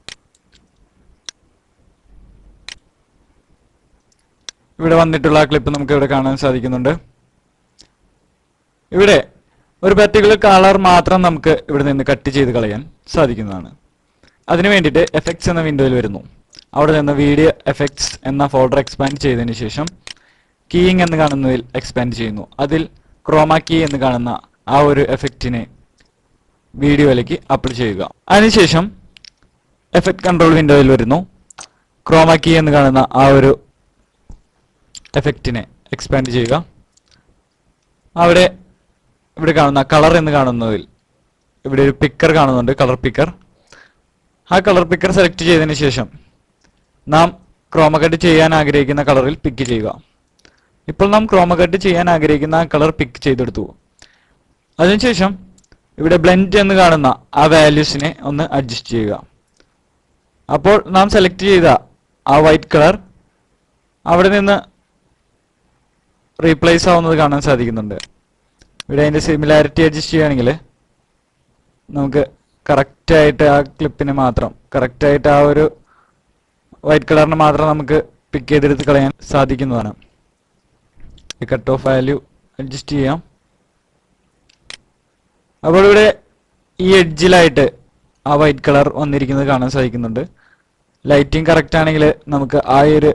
ഇവിടെ വന്നിട്ടുള്ള ആ ക്ലിപ്പ് നമുക്ക് ഇവിടെ കാണാൻ സാധിക്കുന്നുണ്ട് ഇവിടെ ഒരു പർട്ടിക്കുലർ കളർ മാത്രം നമുക്ക് ഇവിടെ നിന്ന് കട്ട് ചെയ്ത് കളയാൻ സാധിക്കുന്നതാണ് അതിനു വേണ്ടിയിട്ട് എഫക്ട്സ് എന്ന വിൻഡോയിൽ വരുന്നു അവിടെ നിന്ന് വീഡിയോ എഫക്ട്സ് എന്ന ഫോൾഡർ എക്സ്പാൻഡ് ചെയ്തതിന് ശേഷം കീയിങ് എന്ന് കാണുന്നതിൽ എക്സ്പാൻഡ് ചെയ്യുന്നു അതിൽ ക്രോമ കീ എന്ന് കാണുന്ന ആ ഒരു എഫക്റ്റിനെ വീഡിയോയിലേക്ക് അപ്ലൈ ചെയ്യുക അതിനുശേഷം എഫക്ട് കൺട്രോൾ വിൻഡോയിൽ വരുന്നു ക്രോമ കീ എന്ന് കാണുന്ന ആ ഒരു എഫക്റ്റിനെ എക്സ്പാൻഡ് ചെയ്യുക അവിടെ ഇവിടെ കാണുന്ന കളർ എന്ന് കാണുന്നതിൽ ഇവിടെ ഒരു പിക്കർ കാണുന്നുണ്ട് കളർ പിക്കർ ആ കളർ പിക്കർ സെലക്ട് ചെയ്തതിന് ശേഷം നാം ക്രോമ കട്ട് ചെയ്യാൻ ആഗ്രഹിക്കുന്ന കളറിൽ പിക്ക് ചെയ്യുക ഇപ്പോൾ നാം ക്രോമ കട്ട് ചെയ്യാൻ ആഗ്രഹിക്കുന്ന ആ കളർ പിക്ക് ചെയ്തെടുത്തു അതിനുശേഷം ഇവിടെ ബ്ലെൻഡ് എന്ന് കാണുന്ന ആ വാല്യൂസിനെ ഒന്ന് അഡ്ജസ്റ്റ് ചെയ്യുക അപ്പോൾ നാം സെലക്ട് ചെയ്ത ആ വൈറ്റ് കളർ അവിടെ നിന്ന് റീപ്ലേസ് ആവുന്നത് കാണാൻ സാധിക്കുന്നുണ്ട് ഇവിടെ അതിന്റെ സിമിലാരിറ്റി അഡ്ജസ്റ്റ് ചെയ്യുകയാണെങ്കിൽ നമുക്ക് കറക്റ്റ് ആയിട്ട് ആ ക്ലിപ്പിന് മാത്രം കറക്റ്റ് ആയിട്ട് ആ ഒരു വൈറ്റ് കളറിന് മാത്രം നമുക്ക് പിക്ക് ചെയ്തെടുത്ത് കളയാൻ സാധിക്കുന്നതാണ് കട്ട് ഓഫ് വാല്യൂ അഡ്ജസ്റ്റ് ചെയ്യാം അപ്പോൾ ഇവിടെ ഈ എഡ്ജിലായിട്ട് ആ വൈറ്റ് കളർ വന്നിരിക്കുന്നത് കാണാൻ സാധിക്കുന്നുണ്ട് ലൈറ്റിംഗ് കറക്റ്റ് ആണെങ്കിൽ നമുക്ക് ആ ഒരു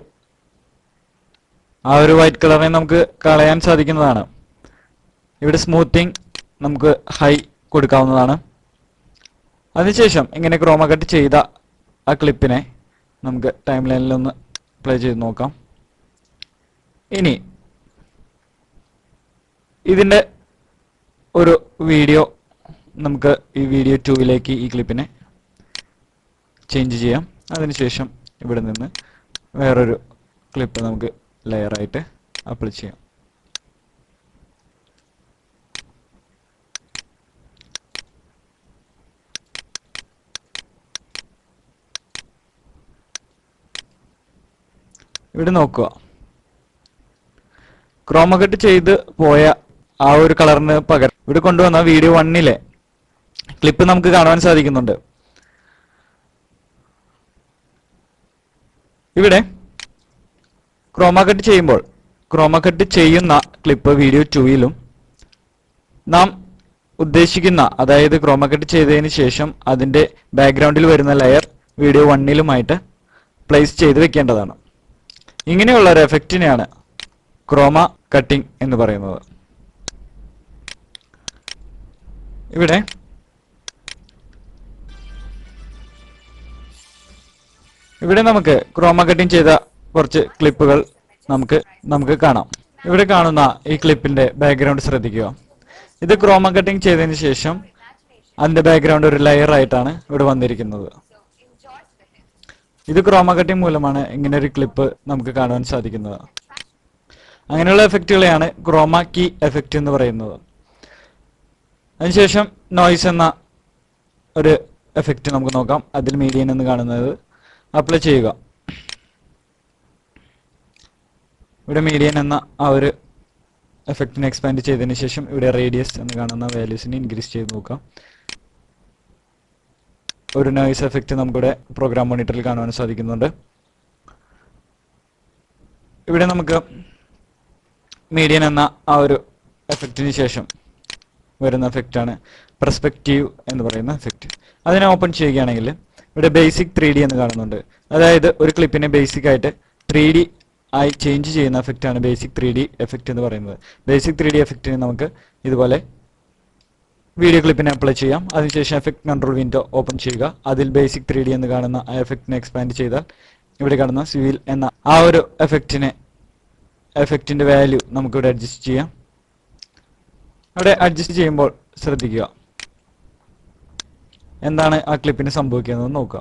ആ ഒരു വൈറ്റ് കളറിനെ നമുക്ക് കളയാൻ സാധിക്കുന്നതാണ് ഇവിടെ സ്മൂത്തിങ് നമുക്ക് ഹൈ കൊടുക്കാവുന്നതാണ് അതിനുശേഷം ഇങ്ങനെ ക്രോമ കട്ട് ചെയ്ത ആ ക്ലിപ്പിനെ നമുക്ക് ടൈം ലൈനിൽ ഒന്ന് പ്ലേ ചെയ്ത് നോക്കാം ഇനി ഇതിൻ്റെ ഒരു വീഡിയോ നമുക്ക് ഈ വീഡിയോ ടൂവിലേക്ക് ഈ ക്ലിപ്പിനെ ചേഞ്ച് ചെയ്യാം അതിനുശേഷം ഇവിടെ നിന്ന് വേറൊരു ക്ലിപ്പ് നമുക്ക് ലെയറായിട്ട് അപ്ലൈ ചെയ്യാം ഇവിടെ നോക്കുക ക്രോമകട്ട് ചെയ്ത് പോയ ആ ഒരു കളറിന് പകരം ഇവിടെ കൊണ്ടുവന്ന വീഡിയോ വണ്ണിലെ ക്ലിപ്പ് നമുക്ക് കാണുവാൻ സാധിക്കുന്നുണ്ട് ഇവിടെ ക്രോമകട്ട് ചെയ്യുമ്പോൾ ക്രോമകട്ട് ചെയ്യുന്ന ക്ലിപ്പ് വീഡിയോ ടൂയിലും നാം ഉദ്ദേശിക്കുന്ന അതായത് ക്രോമകട്ട് ചെയ്തതിന് ശേഷം അതിന്റെ ബാക്ക്ഗ്രൗണ്ടിൽ വരുന്ന ലെയർ വീഡിയോ വണ്ണിലുമായിട്ട് പ്ലേസ് ചെയ്ത് വെക്കേണ്ടതാണ് ഇങ്ങനെയുള്ള ഒരു എഫക്റ്റിനെയാണ് ക്രോമ കട്ടിംഗ് എന്ന് പറയുന്നത് ഇവിടെ ഇവിടെ നമുക്ക് ക്രോമ കട്ടിംഗ് ചെയ്ത കുറച്ച് ക്ലിപ്പുകൾ നമുക്ക് നമുക്ക് കാണാം ഇവിടെ കാണുന്ന ഈ ക്ലിപ്പിന്റെ ബാക്ക്ഗ്രൗണ്ട് ശ്രദ്ധിക്കുക ഇത് ക്രോമ കട്ടിംഗ് ചെയ്തതിന് ശേഷം അതിന്റെ ബാക്ക്ഗ്രൗണ്ട് ഒരു ലെയർ ആയിട്ടാണ് ഇവിടെ വന്നിരിക്കുന്നത് ഇത് ക്രോമ കട്ടിംഗ് മൂലമാണ് ഇങ്ങനെ ഒരു ക്ലിപ്പ് നമുക്ക് കാണുവാൻ സാധിക്കുന്നത് അങ്ങനെയുള്ള എഫക്റ്റുകളെയാണ് ക്രോമ കീ എഫക്റ്റ് എന്ന് പറയുന്നത് അതിനുശേഷം നോയ്സ് എന്ന ഒരു എഫക്റ്റ് നമുക്ക് നോക്കാം അതിൽ മീഡിയൻ എന്ന് കാണുന്നത് അപ്ലൈ ചെയ്യുക ഇവിടെ മീഡിയൻ എന്ന ആ ഒരു എഫക്റ്റിനെ എക്സ്പാൻഡ് ചെയ്തതിന് ശേഷം ഇവിടെ റേഡിയസ് എന്ന് കാണുന്ന വാല്യൂസിനെ ഇൻക്രീസ് ചെയ്ത് നോക്കാം ഒരു നോയ്സ് എഫക്റ്റ് നമുക്കിവിടെ പ്രോഗ്രാം മോണിറ്ററിൽ കാണുവാൻ സാധിക്കുന്നുണ്ട് ഇവിടെ നമുക്ക് മീഡിയൻ എന്ന ആ ഒരു എഫക്റ്റിന് ശേഷം വരുന്ന എഫക്റ്റാണ് പെർസ്പെക്റ്റീവ് എന്ന് പറയുന്ന എഫക്റ്റ് അതിനെ ഓപ്പൺ ചെയ്യുകയാണെങ്കിൽ ഇവിടെ ബേസിക് ത്രീ ഡി എന്ന് കാണുന്നുണ്ട് അതായത് ഒരു ക്ലിപ്പിനെ ബേസിക് ആയിട്ട് ത്രീ ഡി ആയി ചേഞ്ച് ചെയ്യുന്ന എഫക്റ്റാണ് ബേസിക് ത്രീ ഡി എഫക്റ്റ് എന്ന് പറയുന്നത് ബേസിക് ത്രീ ഡി എഫക്റ്റിന് നമുക്ക് ഇതുപോലെ വീഡിയോ ക്ലിപ്പിനെ അപ്ലൈ ചെയ്യാം അതിനുശേഷം എഫക്ട് കൺട്രോൾ വിൻഡോ ഓപ്പൺ ചെയ്യുക അതിൽ ബേസിക് ത്രീ ഡി എന്ന് കാണുന്ന ആ എഫക്റ്റിനെ എക്സ്പാൻഡ് ചെയ്താൽ ഇവിടെ കാണുന്ന സിവിൽ എന്ന ആ ഒരു എഫക്റ്റിനെ എഫക്റ്റിന്റെ വാല്യൂ നമുക്കിവിടെ അഡ്ജസ്റ്റ് ചെയ്യാം അവിടെ അഡ്ജസ്റ്റ് ചെയ്യുമ്പോൾ ശ്രദ്ധിക്കുക എന്താണ് ആ ക്ലിപ്പിന് സംഭവിക്കുന്നത് നോക്കുക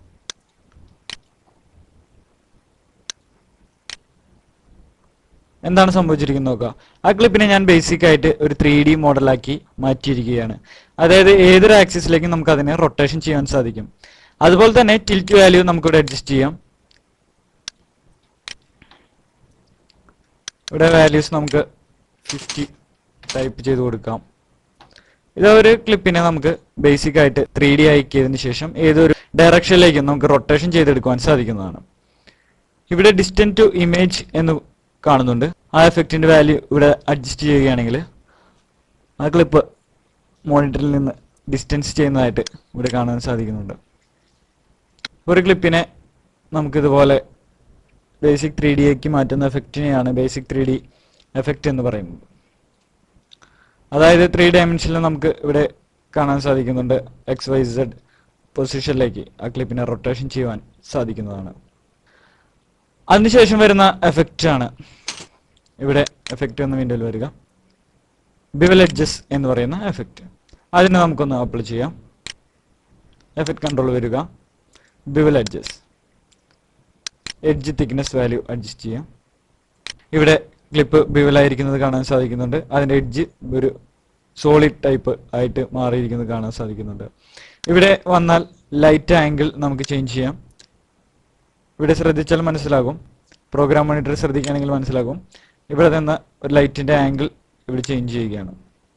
എന്താണ് സംഭവിച്ചിരിക്കുന്നത് നോക്കുക ആ ക്ലിപ്പിനെ ഞാൻ ബേസിക് ആയിട്ട് ഒരു ത്രീ ഡി മോഡലാക്കി മാറ്റിയിരിക്കുകയാണ് അതായത് ഏതൊരു ആക്സിസിലേക്കും നമുക്ക് അതിനെ റൊട്ടേഷൻ ചെയ്യാൻ സാധിക്കും അതുപോലെ തന്നെ ടിൽറ്റ് വാല്യൂ നമുക്കിവിടെ അഡ്ജസ്റ്റ് ചെയ്യാം ഇവിടെ വാല്യൂസ് നമുക്ക് ഫിഫ്റ്റി ടൈപ്പ് ചെയ്ത് കൊടുക്കാം ഇത് ഒരു ക്ലിപ്പിനെ നമുക്ക് ബേസിക് ആയിട്ട് ത്രീ ഡി ആക്കിയതിന് ശേഷം ഏതൊരു ഡയറക്ഷനിലേക്കും നമുക്ക് റൊട്ടേഷൻ ചെയ്തെടുക്കുവാൻ സാധിക്കുന്നതാണ് ഇവിടെ ഡിസ്റ്റൻസ് ടു ഇമേജ് എന്ന് കാണുന്നുണ്ട് ആ എഫക്റ്റിന്റെ വാല്യൂ ഇവിടെ അഡ്ജസ്റ്റ് ചെയ്യുകയാണെങ്കിൽ ആ ക്ലിപ്പ് മോണിറ്ററിൽ നിന്ന് ഡിസ്റ്റൻസ് ചെയ്യുന്നതായിട്ട് ഇവിടെ കാണാൻ സാധിക്കുന്നുണ്ട് ഒരു ക്ലിപ്പിനെ നമുക്കിതുപോലെ ബേസിക് ത്രീ ഡിയേക്ക് മാറ്റുന്ന എഫക്റ്റിനെയാണ് ബേസിക് ത്രീ ഡി എഫക്റ്റ് എന്ന് പറയുന്നത് അതായത് ത്രീ ഡയമെൻഷനിൽ നമുക്ക് ഇവിടെ കാണാൻ സാധിക്കുന്നുണ്ട് എക്സ് വൈ സെഡ് പൊസിഷനിലേക്ക് ആ ക്ലിപ്പിനെ റൊട്ടേഷൻ ചെയ്യുവാൻ സാധിക്കുന്നതാണ് അതിനുശേഷം വരുന്ന എഫക്റ്റ് ആണ് ഇവിടെ എഫക്റ്റ് എന്ന വിൻഡോയിൽ വരിക ബിവൽ എഡ്ജസ് എന്ന് പറയുന്ന എഫക്റ്റ് അതിനെ നമുക്കൊന്ന് അപ്ലൈ ചെയ്യാം എഫക്റ്റ് കൺട്രോൾ വരിക bevel edges edge thickness value adjust ചെയ്യാം ഇവിടെ ക്ലിപ്പ് ബിവലായിരിക്കുന്നത് കാണാൻ സാധിക്കുന്നുണ്ട് അതിന്റെ എഡ്ജ് ഒരു സോളിഡ് ടൈപ്പ് ആയിട്ട് മാറിയിരിക്കുന്നത് കാണാൻ സാധിക്കുന്നുണ്ട് ഇവിടെ വന്നാൽ ലൈറ്റ് ആംഗിൾ നമുക്ക് ചേഞ്ച് ചെയ്യാം ഇവിടെ ശ്രദ്ധിച്ചാൽ മനസ്സിലാകും പ്രോഗ്രാം മോണിറ്റർ ശ്രദ്ധിക്കുകയാണെങ്കിൽ മനസ്സിലാകും ഇവിടെ നിന്ന് ഒരു ലൈറ്റിന്റെ ആംഗിൾ ഇവിടെ ചേഞ്ച് ചെയ്യുകയാണ്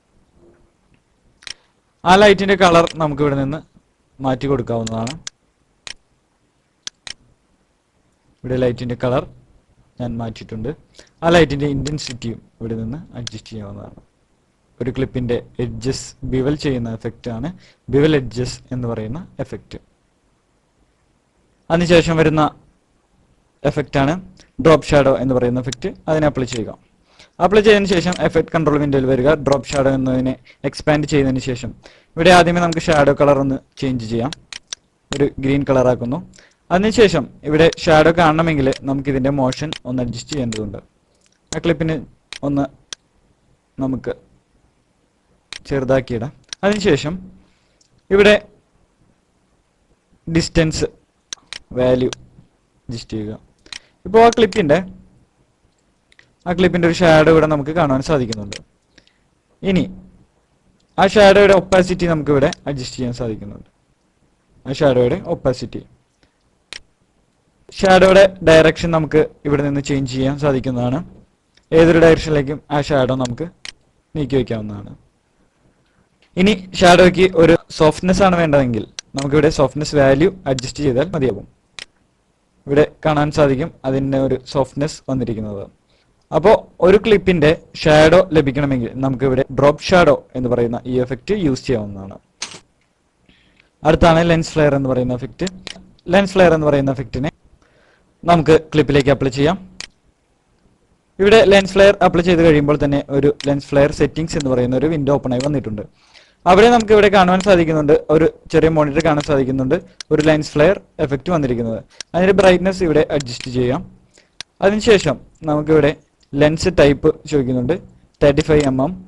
ആ ലൈറ്റിന്റെ കളർ നമുക്ക് ഇവിടെ നിന്ന് മാറ്റി കൊടുക്കാവുന്നതാണ് ഇവിടെ ലൈറ്റിൻ്റെ കളർ ഞാൻ മാറ്റിയിട്ടുണ്ട് ആ ലൈറ്റിൻ്റെ ഇൻറ്റൻസിറ്റിയും ഇവിടെ നിന്ന് അഡ്ജസ്റ്റ് ചെയ്യാവുന്നതാണ് ഒരു ക്ലിപ്പിൻ്റെ എഡ്ജസ് ബിവൽ ചെയ്യുന്ന എഫക്റ്റ് ആണ് ബിവൽ എഡ്ജസ് എന്ന് പറയുന്ന എഫക്റ്റ് അതിനുശേഷം വരുന്ന എഫക്റ്റ് ആണ് ഡ്രോപ്പ് ഷാഡോ എന്ന് പറയുന്ന എഫക്റ്റ് അതിനെ അപ്ലൈ ചെയ്യുക അപ്ലൈ ചെയ്തതിന് ശേഷം എഫക്ട് കൺട്രോൾ വിൻഡോയിൽ വരിക ഡ്രോപ്പ് ഷാഡോ എന്നതിനെ എക്സ്പാൻഡ് ചെയ്തതിന് ശേഷം ഇവിടെ ആദ്യമേ നമുക്ക് ഷാഡോ കളർ ഒന്ന് ചേഞ്ച് ചെയ്യാം ഒരു ഗ്രീൻ കളർ ആക്കുന്നു അതിനുശേഷം ഇവിടെ ഷാഡോ കാണണമെങ്കിൽ നമുക്ക് ഇതിന്റെ മോഷൻ ഒന്ന് അഡ്ജസ്റ്റ് ചെയ്യേണ്ടതുണ്ട് ആ ക്ലിപ്പിന് ഒന്ന് നമുക്ക് ചെറുതാക്കിയിടാം അതിനുശേഷം ഇവിടെ ഡിസ്റ്റൻസ് വാല്യൂ അഡ്ജസ്റ്റ് ചെയ്യുക ഇപ്പോൾ ആ ക്ലിപ്പിന്റെ ആ ക്ലിപ്പിന്റെ ഒരു ഷാഡോ ഇവിടെ നമുക്ക് കാണാൻ സാധിക്കുന്നുണ്ട് ഇനി ആ ഷാഡോയുടെ ഒപ്പാസിറ്റി നമുക്ക് ഇവിടെ അഡ്ജസ്റ്റ് ചെയ്യാൻ സാധിക്കുന്നുണ്ട് ആ ഷാഡോയുടെ ഒപ്പാസിറ്റി ഷാഡോയുടെ ഡയറക്ഷൻ നമുക്ക് ഇവിടെ നിന്ന് ചേഞ്ച് ചെയ്യാൻ സാധിക്കുന്നതാണ് ഏതൊരു ഡയറക്ഷനിലേക്കും ആ ഷാഡോ നമുക്ക് നീക്കി വയ്ക്കാവുന്നതാണ് ഇനി ഷാഡോയ്ക്ക് ഒരു സോഫ്റ്റ്നെസ് ആണ് വേണ്ടതെങ്കിൽ നമുക്കിവിടെ സോഫ്റ്റ്നെസ് വാല്യൂ അഡ്ജസ്റ്റ് ചെയ്താൽ മതിയാകും ഇവിടെ കാണാൻ സാധിക്കും അതിൻ്റെ ഒരു സോഫ്റ്റ്നെസ് വന്നിരിക്കുന്നത് അപ്പോൾ ഒരു ക്ലിപ്പിന്റെ ഷാഡോ ലഭിക്കണമെങ്കിൽ നമുക്ക് ഇവിടെ ഡ്രോപ്പ് ഷാഡോ എന്ന് പറയുന്ന ഈ എഫക്റ്റ് യൂസ് ചെയ്യാവുന്നതാണ് അടുത്താണ് ലെൻസ് ഫ്ലെയർ എന്ന് പറയുന്ന എഫക്റ്റ് ലെൻസ് ഫ്ലെയർ എന്ന് പറയുന്ന എഫക്റ്റിനെ നമുക്ക് ക്ലിപ്പിലേക്ക് അപ്ലൈ ചെയ്യാം ഇവിടെ ലെൻസ് ഫ്ലെയർ അപ്ലൈ ചെയ്ത് കഴിയുമ്പോൾ തന്നെ ഒരു ലെൻസ് ഫ്ലെയർ സെറ്റിംഗ്സ് എന്ന് പറയുന്ന ഒരു വിൻഡോ ഓപ്പൺ ആയി വന്നിട്ടുണ്ട് അവിടെ നമുക്ക് ഇവിടെ കാണുവാൻ സാധിക്കുന്നുണ്ട് ഒരു ചെറിയ മോണിറ്റർ കാണാൻ സാധിക്കുന്നുണ്ട് ഒരു ലെൻസ് ഫ്ലെയർ എഫക്റ്റ് വന്നിരിക്കുന്നത് അതിന്റെ ബ്രൈറ്റ്നസ് ഇവിടെ അഡ്ജസ്റ്റ് ചെയ്യാം അതിനുശേഷം നമുക്കിവിടെ ലെൻസ് ടൈപ്പ് ചോദിക്കുന്നുണ്ട് thirty five M M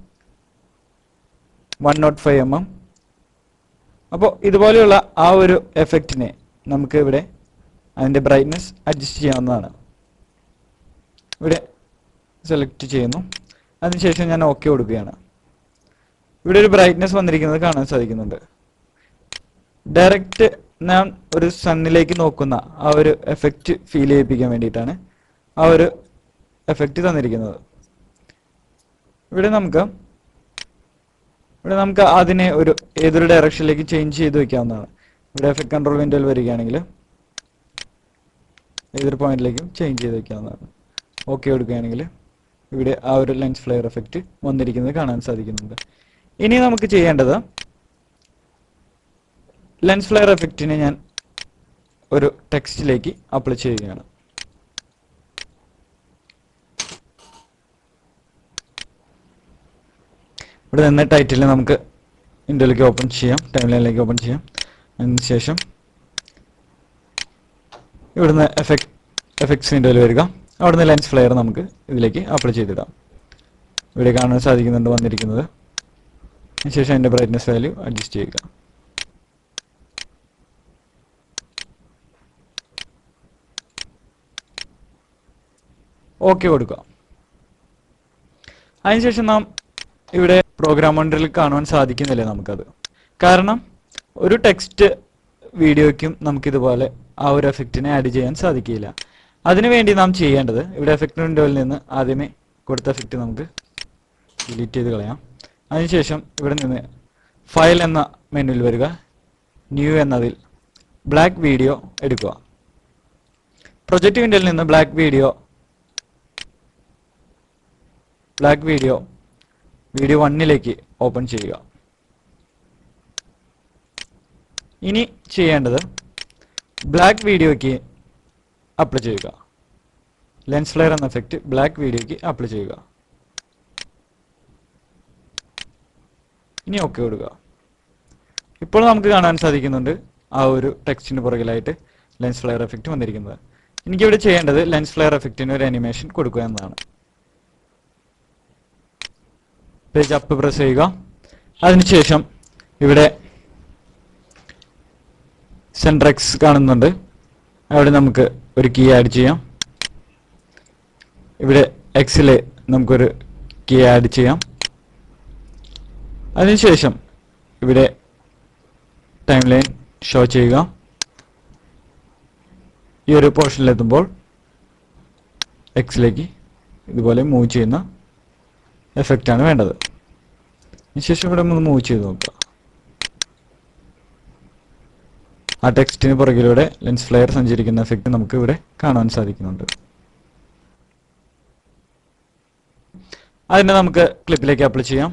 one nought five M M അപ്പോൾ ഇതുപോലെയുള്ള ആ ഒരു എഫക്റ്റിനെ നമുക്ക് ഇവിടെ അതിൻ്റെ ബ്രൈറ്റ്നസ് അഡ്ജസ്റ്റ് ചെയ്യാവുന്നതാണ് ഇവിടെ സെലക്ട് ചെയ്യുന്നു അതിനുശേഷം ഞാൻ ഓക്കെ കൊടുക്കുകയാണ് ഇവിടെ ഒരു ബ്രൈറ്റ്നസ് വന്നിരിക്കുന്നത് കാണാൻ സാധിക്കുന്നുണ്ട് ഡയറക്റ്റ് ഞാൻ ഒരു സണ്ണിലേക്ക് നോക്കുന്ന ആ ഒരു എഫക്റ്റ് ഫീൽ ചെയ്യിപ്പിക്കാൻ വേണ്ടിയിട്ടാണ് ആ ഒരു എഫക്റ്റ് തന്നിരിക്കുന്നത് ഇവിടെ നമുക്ക് ഇവിടെ നമുക്ക് അതിനെ ഒരു ഏതൊരു ഡയറക്ഷനിലേക്ക് ചേഞ്ച് ചെയ്ത് വെക്കാവുന്നതാണ് ഇവിടെ എഫക്ട് കൺട്രോൾ വിൻഡോയിൽ വരികയാണെങ്കിൽ ഏതൊരു പോയിന്റിലേക്കും ചേഞ്ച് ചെയ്ത് വെക്കാവുന്നതാണ് ഓക്കെ കൊടുക്കുകയാണെങ്കിൽ ഇവിടെ ആ ഒരു ലെൻസ് ഫ്ലെയർ എഫക്റ്റ് വന്നിരിക്കുന്നത് കാണാൻ സാധിക്കുന്നുണ്ട് ഇനി നമുക്ക് ചെയ്യേണ്ടത് ലെൻസ് ഫ്ലെയർ എഫക്റ്റിനെ ഞാൻ ഒരു ടെക്സ്റ്റിലേക്ക് അപ്ലൈ ചെയ്യുകയാണ് ഇവിടെ നിന്ന് ടൈറ്റിൽ നമുക്ക് ഇൻഡോയിലേക്ക് ഓപ്പൺ ചെയ്യാം ടൈം ലൈനിലേക്ക് ഓപ്പൺ ചെയ്യാം അതിനുശേഷം ഇവിടുന്ന് എഫക്ട് എഫക്ട്സ് വിൻഡോയിൽ വരിക അവിടുന്ന് ലെൻസ് ഫ്ലെയർ നമുക്ക് ഇതിലേക്ക് അപ്ലൈ ചെയ്തിടാം ഇവിടെ കാണാൻ സാധിക്കുന്നുണ്ട് വന്നിരിക്കുന്നത് അതിനുശേഷം അതിൻ്റെ ബ്രൈറ്റ്നസ് വാല്യൂ അഡ്ജസ്റ്റ് ചെയ്യുക ഓക്കെ കൊടുക്കുക അതിനുശേഷം നാം ഇവിടെ പ്രോഗ്രാം മണ്ടറിൽ കാണുവാൻ സാധിക്കുന്നില്ല നമുക്കത് കാരണം ഒരു ടെക്സ്റ്റ് വീഡിയോയ്ക്കും നമുക്കിതുപോലെ ആ ഒരു എഫക്റ്റിനെ ആഡ് ചെയ്യാൻ സാധിക്കില്ല അതിനുവേണ്ടി നാം ചെയ്യേണ്ടത് ഇവിടെ എഫക്റ്റ് വിൻഡോയിൽ നിന്ന് ആദ്യമേ കൊടുത്ത എഫക്റ്റ് നമുക്ക് ഡിലീറ്റ് ചെയ്ത് കളയാം അതിനുശേഷം ഇവിടെ നിന്ന് ഫയൽ എന്ന മെനുവിൽ വരിക ന്യൂ എന്നതിൽ ബ്ലാക്ക് വീഡിയോ എടുക്കുക പ്രൊജക്റ്റ് വിൻഡോയിൽ നിന്ന് black video black video video വണ്ണിലേക്ക് ഓപ്പൺ ചെയ്യുക ഇനി ചെയ്യേണ്ടത് ബ്ലാക്ക് വീഡിയോയ്ക്ക് അപ്ലൈ ചെയ്യുക ലെൻസ് ഫ്ലെയർ എന്ന എഫക്റ്റ് ബ്ലാക്ക് വീഡിയോയ്ക്ക് അപ്ലൈ ചെയ്യുക ഇനി ഓക്കെ കൊടുക്കുക ഇപ്പോൾ നമുക്ക് കാണാൻ സാധിക്കുന്നുണ്ട് ആ ഒരു ടെക്സ്റ്റിന് പുറകിലായിട്ട് ലെൻസ് ഫ്ലെയർ എഫക്റ്റ് വന്നിരിക്കുന്നത് എനിക്കിവിടെ ചെയ്യേണ്ടത് ലെൻസ് ഫ്ലെയർ എഫക്റ്റിന് ഒരു അനിമേഷൻ കൊടുക്കുക എന്നതാണ് പേജ് അപ്പ് പ്രസ് ചെയ്യുക അതിനുശേഷം ഇവിടെ സെൻട്രക്സ് കാണുന്നുണ്ട് അവിടെ നമുക്ക് ഒരു കീ ആഡ് ചെയ്യാം ഇവിടെ എക്സിൽ നമുക്കൊരു കീ ആഡ് ചെയ്യാം അതിനുശേഷം ഇവിടെ ടൈം ലൈൻ ഷോ ചെയ്യുക ഈ ഒരു പോർഷനിലെത്തുമ്പോൾ എക്സിലേക്ക് ഇതുപോലെ മൂവ് ചെയ്യുന്ന എഫക്റ്റ് ആണ് വേണ്ടത് അതിനുശേഷം ഇവിടെ ഒന്ന് മൂവ് ചെയ്ത് നോക്കുക ആ ടെക്സ്റ്റിന് പുറകിലൂടെ ലെൻസ് ഫ്ലെയർ സഞ്ചരിക്കുന്ന എഫക്റ്റ് നമുക്ക് ഇവിടെ കാണാൻ സാധിക്കുന്നുണ്ട് അതിനെ നമുക്ക് ക്ലിപ്പിലേക്ക് അപ്ലൈ ചെയ്യാം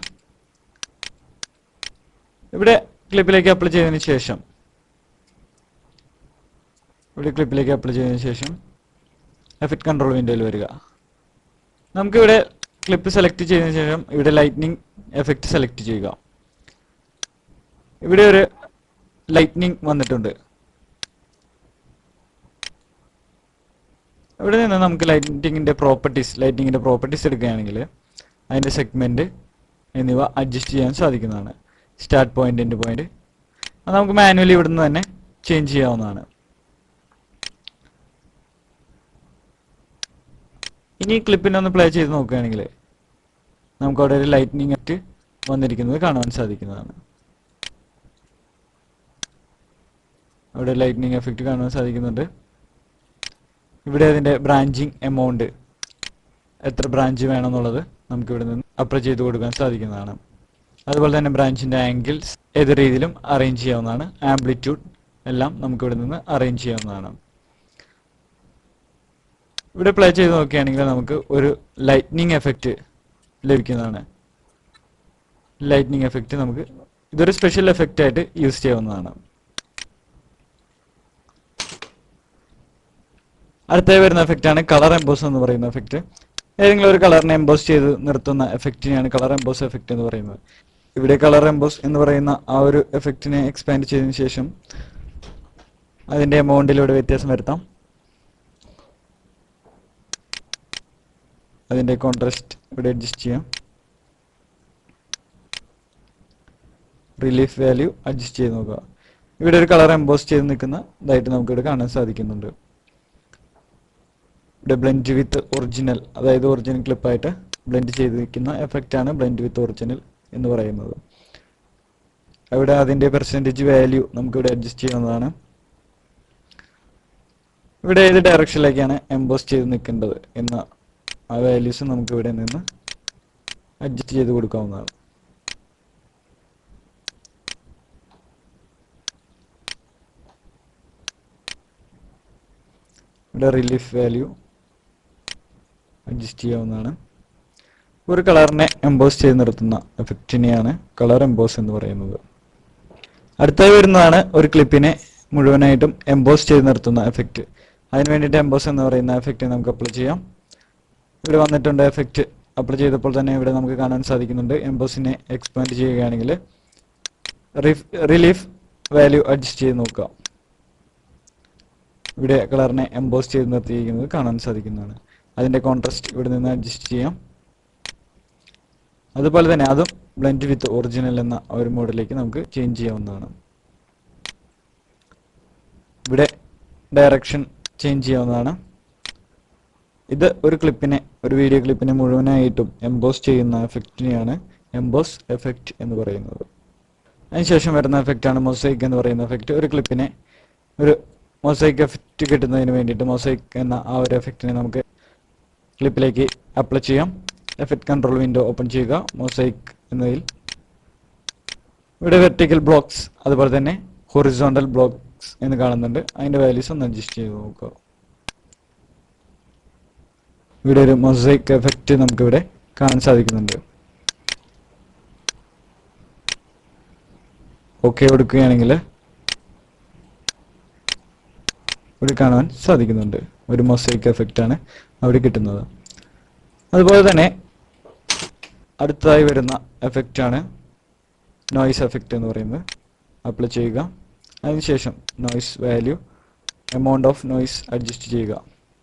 ഇവിടെ ക്ലിപ്പിലേക്ക് അപ്ലൈ ചെയ്തതിന് ശേഷം ഇവിടെ ക്ലിപ്പിലേക്ക് അപ്ലൈ ചെയ്തതിന് ശേഷം എഫക്റ്റ് കൺട്രോൾ വിൻഡോയിൽ വരിക നമുക്കിവിടെ ക്ലിപ്പ് സെലക്ട് ചെയ്തതിന് ശേഷം ഇവിടെ ലൈറ്റ്നിങ് എഫക്റ്റ് സെലക്ട് ചെയ്യുക ഇവിടെ ഒരു ലൈറ്റ്നിങ് വന്നിട്ടുണ്ട് ഇവിടെ നിന്ന് നമുക്ക് ലൈറ്റിങ്ങിന്റെ പ്രോപ്പർട്ടീസ് ലൈറ്റിങ്ങിന്റെ പ്രോപ്പർട്ടീസ് എടുക്കുകയാണെങ്കിൽ അതിന്റെ സെഗ്മെന്റ് എന്നിവ അഡ്ജസ്റ്റ് ചെയ്യാൻ സാധിക്കുന്നതാണ് സ്റ്റാർട്ട് പോയിന്റ് എൻഡ് പോയിന്റ് അത് നമുക്ക് മാനുവലി ഇവിടുന്ന് തന്നെ ചേഞ്ച് ചെയ്യാവുന്നതാണ് ഇനി ഈ ക്ലിപ്പിനെ ഒന്ന് പ്ലേ ചെയ്ത് നോക്കുകയാണെങ്കിൽ നമുക്ക് അവിടെ ഒരു ലൈറ്റ്നിങ് ആയിട്ട് വന്നിരിക്കുന്നത് കാണാൻ സാധിക്കുന്നതാണ് അവിടെ ലൈറ്റ്നിങ് എഫക്റ്റ് കാണാൻ സാധിക്കുന്നുണ്ട് ഇവിടെ അതിന്റെ ബ്രാഞ്ചിങ് എമൗണ്ട് എത്ര ബ്രാഞ്ച് വേണമെന്നുള്ളത് നമുക്ക് ഇവിടെ നിന്ന് അപ്ലൈ ചെയ്ത് കൊടുക്കാൻ സാധിക്കുന്നതാണ് അതുപോലെ തന്നെ ബ്രാഞ്ചിന്റെ ആംഗിൾസ് ഏത് രീതിയിലും അറേഞ്ച് ചെയ്യാവുന്നതാണ് ആംപ്ലിറ്റ്യൂഡ് എല്ലാം നമുക്ക് ഇവിടെ നിന്ന് അറേഞ്ച് ചെയ്യാവുന്നതാണ് ഇവിടെ പ്ലേ ചെയ്ത് നോക്കുകയാണെങ്കിൽ നമുക്ക് ഒരു ലൈറ്റ്നിങ് എഫക്റ്റ് ലഭിക്കുന്നതാണ് ലൈറ്റ്നിങ് എഫക്റ്റ് നമുക്ക് ഇതൊരു സ്പെഷ്യൽ എഫക്റ്റ് ആയിട്ട് യൂസ് ചെയ്യാവുന്നതാണ് അടുത്തായി വരുന്ന എഫക്റ്റ് ആണ് കളർ എംബോസ് എന്ന് പറയുന്ന എഫക്റ്റ് ഏതെങ്കിലും ഒരു കളറിനെ എംബോസ് ചെയ്ത് നിർത്തുന്ന എഫക്റ്റിനെയാണ് കളർ എംബോസ് എഫക്റ്റ് എന്ന് പറയുന്നത് ഇവിടെ കളർ എംബോസ് എന്ന് പറയുന്ന ആ ഒരു എഫക്റ്റിനെ എക്സ്പാൻഡ് ചെയ്തതിനു ശേഷം അതിന്റെ എമൗണ്ടിലൂടെ വ്യത്യാസം വരുത്താം അതിന്റെ കോൺട്രാസ്റ്റ് ഇവിടെ അഡ്ജസ്റ്റ് ചെയ്യാം റിലീഫ് വാല്യൂ അഡ്ജസ്റ്റ് ചെയ്ത് നോക്കുക ഇവിടെ ഒരു കളർ എംബോസ് ചെയ്ത് നിൽക്കുന്ന ഇതായിട്ട് നമുക്ക് ഇവിടെ കാണാൻ സാധിക്കുന്നുണ്ട് ഇവിടെ ബ്ലെൻഡ് വിത്ത് ഒറിജിനൽ അതായത് ഒറിജിനൽ ക്ലിപ്പായിട്ട് ബ്ലെൻഡ് ചെയ്ത് നിൽക്കുന്ന എഫക്റ്റ് ആണ് ബ്ലെൻഡ് വിത്ത് ഒറിജിനൽ എന്ന് പറയുന്നത് അവിടെ അതിന്റെ പെർസെൻറ്റേജ് വാല്യൂ നമുക്ക് ഇവിടെ അഡ്ജസ്റ്റ് ചെയ്യുന്നതാണ് ഇവിടെ ഏത് ഡയറക്ഷനിലേക്കാണ് എംബോസ് ചെയ്ത് നിൽക്കേണ്ടത് എന്ന ആ വാല്യൂസ് നമുക്ക് ഇവിടെ നിന്ന് അഡ്ജസ്റ്റ് ചെയ്ത് കൊടുക്കാവുന്നതാണ് ഇവിടെ റിലീഫ് വാല്യൂ അഡ്ജസ്റ്റ് ചെയ്യാവുന്നതാണ് ഒരു കളറിനെ എംബോസ് ചെയ്ത് നിർത്തുന്ന എഫക്റ്റിനെയാണ് കളർ എംബോസ് എന്ന് പറയുന്നത് അടുത്തായി വരുന്നതാണ് ഒരു ക്ലിപ്പിനെ മുഴുവനായിട്ടും എംബോസ് ചെയ്ത് നിർത്തുന്ന എഫക്റ്റ് അതിന് വേണ്ടിയിട്ട് എംബോസ് എന്ന് പറയുന്ന എഫക്റ്റ് നമുക്ക് അപ്ലൈ ചെയ്യാം ഇവിടെ വന്നിട്ടുണ്ട് എഫക്റ്റ് അപ്ലൈ ചെയ്തപ്പോൾ തന്നെ ഇവിടെ നമുക്ക് കാണാൻ സാധിക്കുന്നുണ്ട് എംബോസിനെ എക്സ്പാൻഡ് ചെയ്യുകയാണെങ്കിൽ റിലീഫ് വാല്യൂ അഡ്ജസ്റ്റ് ചെയ്ത് നോക്കുക ഇവിടെ കളറിനെ എംബോസ് ചെയ്ത് നിർത്തിയിരിക്കുന്നത് കാണാൻ സാധിക്കുന്നതാണ് അതിന്റെ കോൺട്രാസ്റ്റ് ഇവിടെ നിന്ന് അഡ്ജസ്റ്റ് ചെയ്യാം അതുപോലെ തന്നെ അതും ബ്ലെൻഡ് വിത്ത് ഒറിജിനൽ എന്ന ആ ഒരു മോഡലിലേക്ക് നമുക്ക് ചേഞ്ച് ചെയ്യാവുന്നതാണ് ഇവിടെ ഡയറക്ഷൻ ചേഞ്ച് ചെയ്യാവുന്നതാണ് ഇത് ഒരു ക്ലിപ്പിനെ ഒരു വീഡിയോ ക്ലിപ്പിനെ മുഴുവനായിട്ടും എംബോസ് ചെയ്യുന്ന എഫക്റ്റിനെയാണ് എംബോസ് എഫക്റ്റ് എന്ന് പറയുന്നത് അതിനുശേഷം വരുന്ന എഫക്റ്റ് ആണ് മൊസൈക്ക് എന്ന് പറയുന്ന എഫക്റ്റ് ഒരു ക്ലിപ്പിനെ ഒരു മൊസൈക്ക് എഫക്റ്റ് കിട്ടുന്നതിന് വേണ്ടിയിട്ട് മൊസൈക്ക് എന്ന ആ ഒരു എഫക്റ്റിനെ നമുക്ക് ക്ലിപ്പിലേക്ക് അപ്ലൈ ചെയ്യാം എഫക്റ്റ് കൺട്രോൾ വിൻഡോ ഓപ്പൺ ചെയ്യുക മൊസൈക്ക് എന്നതിൽ ഇവിടെ വെർട്ടിക്കൽ ബ്ലോക്സ് അതുപോലെ തന്നെ ഹൊറിസോണ്ടൽ ബ്ലോക്സ് എന്ന് കാണുന്നുണ്ട് അതിന്റെ വാല്യൂസ് ഒന്ന് അഡ്ജസ്റ്റ് ചെയ്ത് നോക്കുക ഇവിടെ ഒരു മൊസൈക്ക് എഫക്റ്റ് നമുക്ക് ഇവിടെ കാണാൻ സാധിക്കുന്നുണ്ട് ഓക്കെ കൊടുക്കുകയാണെങ്കിൽ ഇവിടെ കാണാൻ സാധിക്കുന്നുണ്ട് ഒരു മൊസൈക്ക് എഫക്റ്റ് ആണ് അവിടെ കിട്ടുന്നത് അതുപോലെ തന്നെ അടുത്തതായി വരുന്ന എഫക്റ്റ് ആണ് നോയ്സ് എഫക്റ്റ് എന്ന് പറയുന്നത് അപ്ലൈ ചെയ്യുക അതിനുശേഷം noise value amount of noise adjust ചെയ്യുക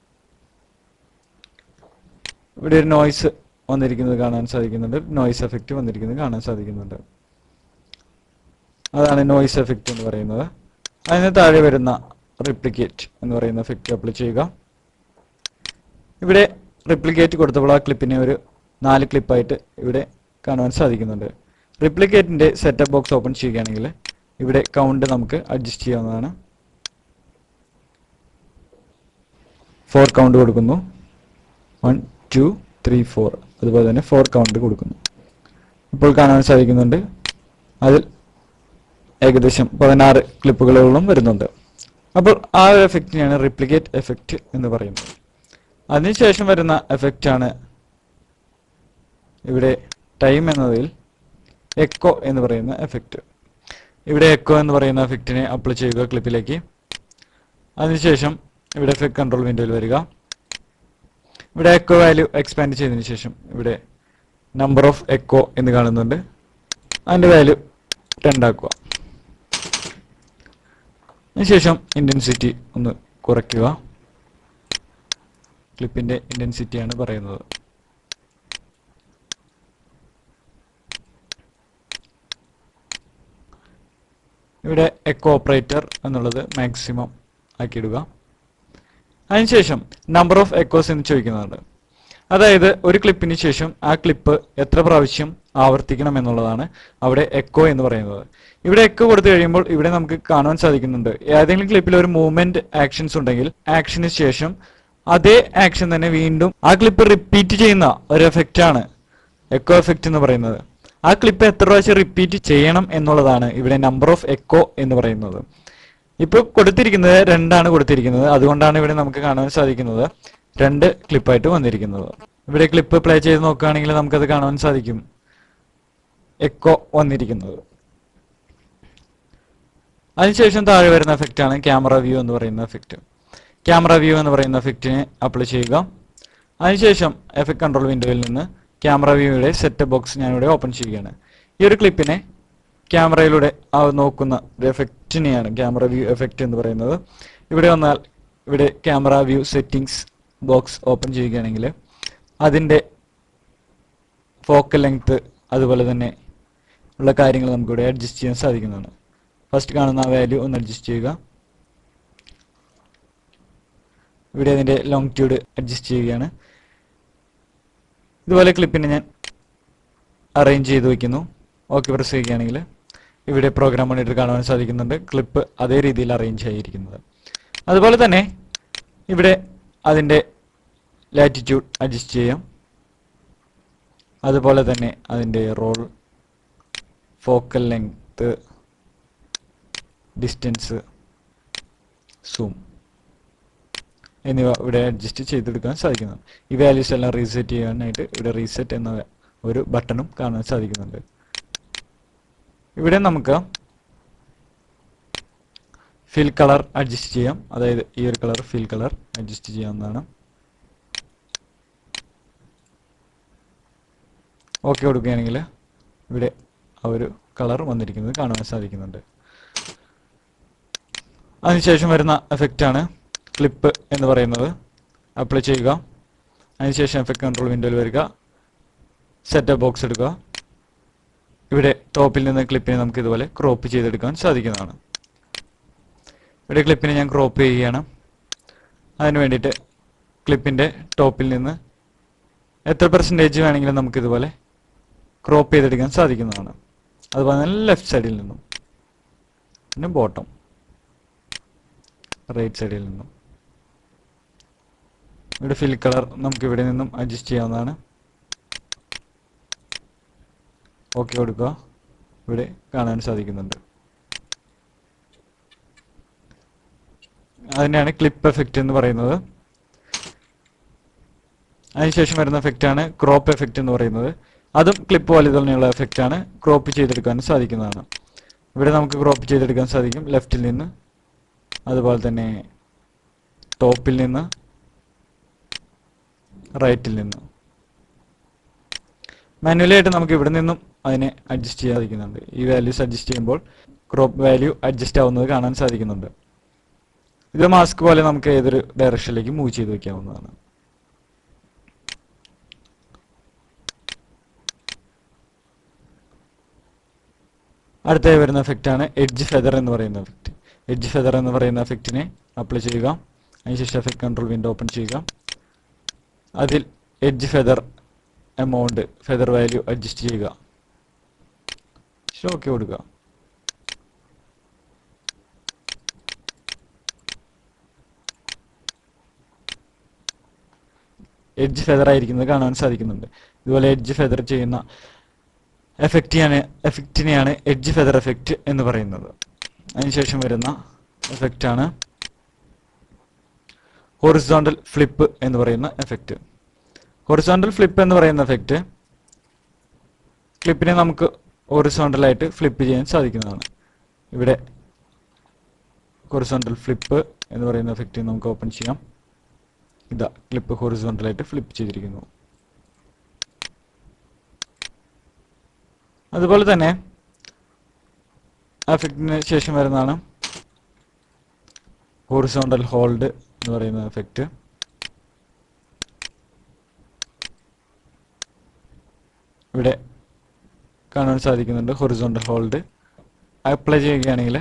ഇവിടെ ഒരു നോയ്സ് വന്നിരിക്കുന്നത് കാണാൻ സാധിക്കുന്നുണ്ട് നോയ്സ് എഫക്റ്റ് വന്നിരിക്കുന്നത് കാണാൻ സാധിക്കുന്നുണ്ട് അതാണ് നോയ്സ് എഫക്റ്റ് എന്ന് പറയുന്നത് അതിന് താഴെ വരുന്ന റിപ്ലിക്കേറ്റ് എന്ന് പറയുന്ന എഫക്റ്റ് അപ്ലൈ ചെയ്യുക ഇവിടെ റിപ്ലിക്കേറ്റ് കൊടുത്തപ്പോൾ ആ ക്ലിപ്പിനെ ഒരു നാല് ക്ലിപ്പായിട്ട് ഇവിടെ കാണുവാൻ സാധിക്കുന്നുണ്ട് റിപ്ലിക്കേറ്റിന്റെ സെറ്റപ്പ് ബോക്സ് ഓപ്പൺ ചെയ്യുകയാണെങ്കിൽ ഇവിടെ കൗണ്ട് നമുക്ക് അഡ്ജസ്റ്റ് ചെയ്യാവുന്നതാണ് ഫോർ കൗണ്ട് കൊടുക്കുന്നു വൺ ടു ത്രീ ഫോർ അതുപോലെ തന്നെ ഫോർ കൗണ്ട് കൊടുക്കുന്നു ഇപ്പോൾ കാണാൻ സാധിക്കുന്നുണ്ട് അതിൽ ഏകദേശം പതിനാറ് ക്ലിപ്പുകളോളം വരുന്നുണ്ട് അപ്പോൾ ആ ഒരു എഫക്റ്റിനെയാണ് റിപ്ലിക്കേറ്റ് എഫക്റ്റ് എന്ന് പറയുന്നത് അതിനുശേഷം വരുന്ന എഫക്റ്റ് ആണ് ഇവിടെ ടൈം എന്നതിൽ എക്കോ എന്ന് പറയുന്ന എഫക്റ്റ് ഇവിടെ എക്കോ എന്ന് പറയുന്ന എഫക്റ്റിനെ അപ്ലൈ ചെയ്യുക ക്ലിപ്പിലേക്ക് അതിനുശേഷം ഇവിടെ എഫക്ട് കൺട്രോൾ വിൻഡോയിൽ വരിക ഇവിടെ എക്കോ വാല്യൂ എക്സ്പാൻഡ് ചെയ്തതിനു ശേഷം ഇവിടെ നമ്പർ ഓഫ് എക്കോ എന്ന് കാണുന്നുണ്ട് അതിന്റെ വാല്യൂ രണ്ടാക്കുക അതിനുശേഷം ഇന്റൻസിറ്റി ഒന്ന് കുറയ്ക്കുക ക്ലിപ്പിന്റെ ഇന്റൻസിറ്റിയാണ് പറയുന്നത് ഇവിടെ എക്കോ ഓപ്പറേറ്റർ എന്നുള്ളത് മാക്സിമം ആക്കിയിടുക അതിനുശേഷം നമ്പർ ഓഫ് എക്കോസ് എന്ന് ചോദിക്കുന്നുണ്ട് അതായത് ഒരു ക്ലിപ്പിന് ശേഷം ആ ക്ലിപ്പ് എത്ര പ്രാവശ്യം ആവർത്തിക്കണം എന്നുള്ളതാണ് അവിടെ എക്കോ എന്ന് പറയുന്നത് ഇവിടെ എക്കോ കൊടുത്തു കഴിയുമ്പോൾ ഇവിടെ നമുക്ക് കാണാൻ സാധിക്കുന്നുണ്ട് ഏതെങ്കിലും ക്ലിപ്പിൽ ഒരു മൂവ്മെന്റ് ആക്ഷൻസ് ഉണ്ടെങ്കിൽ ആക്ഷന് ശേഷം അതേ ആക്ഷൻ തന്നെ വീണ്ടും ആ ക്ലിപ്പ് റിപ്പീറ്റ് ചെയ്യുന്ന ഒരു എഫക്റ്റ് ആണ് എക്കോ എഫക്റ്റ് എന്ന് പറയുന്നത് ആ ക്ലിപ്പ് എത്ര പ്രാവശ്യം റിപ്പീറ്റ് ചെയ്യണം എന്നുള്ളതാണ് ഇവിടെ നമ്പർ ഓഫ് എക്കോ എന്ന് പറയുന്നത് ഇപ്പൊ കൊടുത്തിരിക്കുന്നത് രണ്ടാണ് കൊടുത്തിരിക്കുന്നത് അതുകൊണ്ടാണ് ഇവിടെ നമുക്ക് കാണാൻ സാധിക്കുന്നത് രണ്ട് ക്ലിപ്പായിട്ട് വന്നിരിക്കുന്നത് ഇവിടെ ക്ലിപ്പ് പ്ലേ ചെയ്ത് നോക്കുകയാണെങ്കിൽ നമുക്കത് കാണാൻ സാധിക്കും എക്കോ വന്നിരിക്കുന്നത് അതിനുശേഷം താഴെ വരുന്ന എഫക്റ്റ് ആണ് ക്യാമറ വ്യൂ എന്ന് പറയുന്ന എഫക്റ്റ് ക്യാമറ വ്യൂ എന്ന് പറയുന്ന എഫക്റ്റിനെ അപ്ലൈ ചെയ്യുക അതിനുശേഷം എഫക്ട് കൺട്രോൾ വിൻഡോയിൽ നിന്ന് ക്യാമറ വ്യൂയുടെ സെറ്റ് ബോക്സ് ഞാനിവിടെ ഓപ്പൺ ചെയ്യുകയാണ് ഈ ഒരു ക്ലിപ്പിനെ ക്യാമറയിലൂടെ ആ നോക്കുന്ന ഒരു എഫക്റ്റിനെയാണ് ക്യാമറ വ്യൂ എഫക്റ്റ് എന്ന് പറയുന്നത് ഇവിടെ വന്നാൽ ഇവിടെ camera view settings box open ചെയ്യുകയാണെങ്കിൽ അതിൻ്റെ ഫോക്കൽ ലെങ്ത് അതുപോലെ തന്നെ ഉള്ള കാര്യങ്ങൾ നമുക്കിവിടെ അഡ്ജസ്റ്റ് ചെയ്യാൻ സാധിക്കുന്നതാണ് ഫസ്റ്റ് കാണുന്ന ആ വാല്യൂ ഒന്ന് അഡ്ജസ്റ്റ് ചെയ്യുക ഇവിടെ അതിൻ്റെ ലോങ്റ്റ്യൂഡ് അഡ്ജസ്റ്റ് ചെയ്യുകയാണ് ഇതുപോലെ ക്ലിപ്പിനെ ഞാൻ അറേഞ്ച് ചെയ്ത് വയ്ക്കുന്നു ഓക്കെ പ്രസ് ചെയ്യുകയാണെങ്കിൽ ഇവിടെ പ്രോഗ്രാം മോണിറ്റർ കാണുവാൻ സാധിക്കുന്നുണ്ട് ക്ലിപ്പ് അതേ രീതിയിൽ അറേഞ്ച് ആയിരിക്കുന്നത് അതുപോലെ തന്നെ ഇവിടെ അതിൻ്റെ ലാറ്റിറ്റ്യൂഡ് അഡ്ജസ്റ്റ് ചെയ്യാം അതുപോലെ തന്നെ അതിൻ്റെ roll focal length distance zoom എന്നിവ ഇവിടെ അഡ്ജസ്റ്റ് ചെയ്തെടുക്കാൻ സാധിക്കുന്നതാണ് ഈ വാല്യൂസ് എല്ലാം റീസെറ്റ് ചെയ്യാനായിട്ട് ഇവിടെ റീസെറ്റ് എന്ന ഒരു ബട്ടണും കാണാൻ സാധിക്കുന്നുണ്ട് ഇവിടെ നമുക്ക് ഫിൽ കളർ അഡ്ജസ്റ്റ് ചെയ്യാം അതായത് ഈ ഒരു കളർ ഫിൽ കളർ അഡ്ജസ്റ്റ് ചെയ്യാവുന്നതാണ് ഓക്കെ കൊടുക്കുകയാണെങ്കിൽ ഇവിടെ ആ ഒരു കളർ വന്നിരിക്കുന്നത് കാണുവാൻ സാധിക്കുന്നുണ്ട് അതിനുശേഷം വരുന്ന എഫക്റ്റ് ആണ് ക്ലിപ്പ് എന്ന് പറയുന്നത് അപ്ലൈ ചെയ്യുക അതിനുശേഷം എഫക്ട് കൺട്രോൾ വിൻഡോയിൽ വരിക സെറ്റപ്പ് ബോക്സ് എടുക്കുക ഇവിടെ ടോപ്പിൽ നിന്ന് ക്ലിപ്പിനെ നമുക്ക് ഇതുപോലെ ക്രോപ്പ് ചെയ്തെടുക്കാൻ സാധിക്കുന്നതാണ് ഇവിടെ ക്ലിപ്പിനെ ഞാൻ ക്രോപ്പ് ചെയ്യുകയാണ് അതിന് വേണ്ടിയിട്ട് ക്ലിപ്പിൻ്റെ ടോപ്പിൽ നിന്ന് എത്ര പെർസെൻറ്റേജ് വേണമെങ്കിലും നമുക്ക് ഇതുപോലെ ക്രോപ്പ് ചെയ്തെടുക്കാൻ സാധിക്കുന്നതാണ് അതുപോലെ തന്നെ ലെഫ്റ്റ് സൈഡിൽ നിന്നും പിന്നെ ബോട്ടം റൈറ്റ് സൈഡിൽ നിന്നും ഇവിടെ ഫിൽ കളർ നമുക്ക് ഇവിടെ നിന്നും അഡ്ജസ്റ്റ് ചെയ്യാവുന്നതാണ് ഓക്കെ കൊടുക്കുക ഇവിടെ കാണാൻ സാധിക്കുന്നുണ്ട് അതിനെയാണ് ക്ലിപ്പ് എഫക്റ്റ് എന്ന് പറയുന്നത് അതിനുശേഷം വരുന്ന എഫക്റ്റ് ആണ് ക്രോപ്പ് എഫക്റ്റ് എന്ന് പറയുന്നത് അതും ക്ലിപ്പ് പോലെ തന്നെയുള്ള എഫക്റ്റ് ആണ് ക്രോപ്പ് ചെയ്തെടുക്കാൻ സാധിക്കുന്നതാണ് ഇവിടെ നമുക്ക് ക്രോപ്പ് ചെയ്തെടുക്കാൻ സാധിക്കും ലെഫ്റ്റിൽ നിന്ന് അതുപോലെ തന്നെ ടോപ്പിൽ നിന്ന് റൈറ്റിൽ നിന്ന് മാനുവലി ആയിട്ട് നമുക്ക് ഇവിടെ നിന്നും അതിനെ അഡ്ജസ്റ്റ് ചെയ്യാൻ സാധിക്കുന്നുണ്ട് ഈ വാല്യൂസ് അഡ്ജസ്റ്റ് ചെയ്യുമ്പോൾ ക്രോപ്പ് വാല്യൂ അഡ്ജസ്റ്റ് ആവുന്നത് കാണാൻ സാധിക്കുന്നുണ്ട് ഇത് മാസ്ക് പോലെ നമുക്ക് ഏതൊരു ഡയറക്ഷനിലേക്ക് മൂവ് ചെയ്ത് വെക്കാവുന്നതാണ് അടുത്തായി വരുന്ന എഫക്റ്റ് ആണ് എഡ്ജ് ഫെദർ എന്ന് പറയുന്ന എഫക്റ്റ് എഡ്ജ് ഫെദർ എന്ന് പറയുന്ന എഫക്റ്റിനെ അപ്ലൈ ചെയ്യുക അതിനുശേഷം എഫക്ട് കൺട്രോൾ വിൻഡോ ഓപ്പൺ ചെയ്യുക അതിൽ edge feather amount feather value adjust ചെയ്യുക ഓക്കെ കൊടുക്കുക എഡ്ജ് ഫെദർ ആയിരിക്കുന്നത് കാണാൻ സാധിക്കുന്നുണ്ട് ഇതുപോലെ എഡ്ജ് ഫെദർ ചെയ്യുന്ന എഫക്റ്റിയാണ് എഫക്റ്റിനെയാണ് എഡ്ജ് ഫെദർ എഫക്റ്റ് എന്ന് പറയുന്നത് അതിനുശേഷം വരുന്ന എഫക്റ്റ് ആണ് ഹൊറിസോണ്ടൽ ഫ്ലിപ്പ് എന്ന് പറയുന്ന എഫക്റ്റ് ഹൊറിസോണ്ടൽ ഫ്ലിപ്പ് എന്ന് പറയുന്ന എഫക്റ്റ് ക്ലിപ്പിനെ നമുക്ക് ഹൊറിസോണ്ടലായിട്ട് ഫ്ലിപ്പ് ചെയ്യാൻ സാധിക്കുന്നതാണ് ഇവിടെ ഹൊറിസോണ്ടൽ ഫ്ലിപ്പ് എന്ന് പറയുന്ന എഫക്റ്റ് നമുക്ക് ഓപ്പൺ ചെയ്യാം ഇതാ ക്ലിപ്പ് ഹൊറിസോണ്ടലായിട്ട് ഫ്ലിപ്പ് ചെയ്തിരിക്കുന്നു അതുപോലെ തന്നെ എഫക്റ്റിന് ശേഷം വരുന്നതാണ് ഹോറിസോണ്ടൽ ഹോൾഡ് എന്ന് പറയുന്ന എഫക്റ്റ് ഇവിടെ കാണാൻ സാധിക്കുന്നുണ്ട് ഹൊറിസോണ്ടൽ ഹോൾഡ് അപ്ലൈ ചെയ്യുകയാണെങ്കിൽ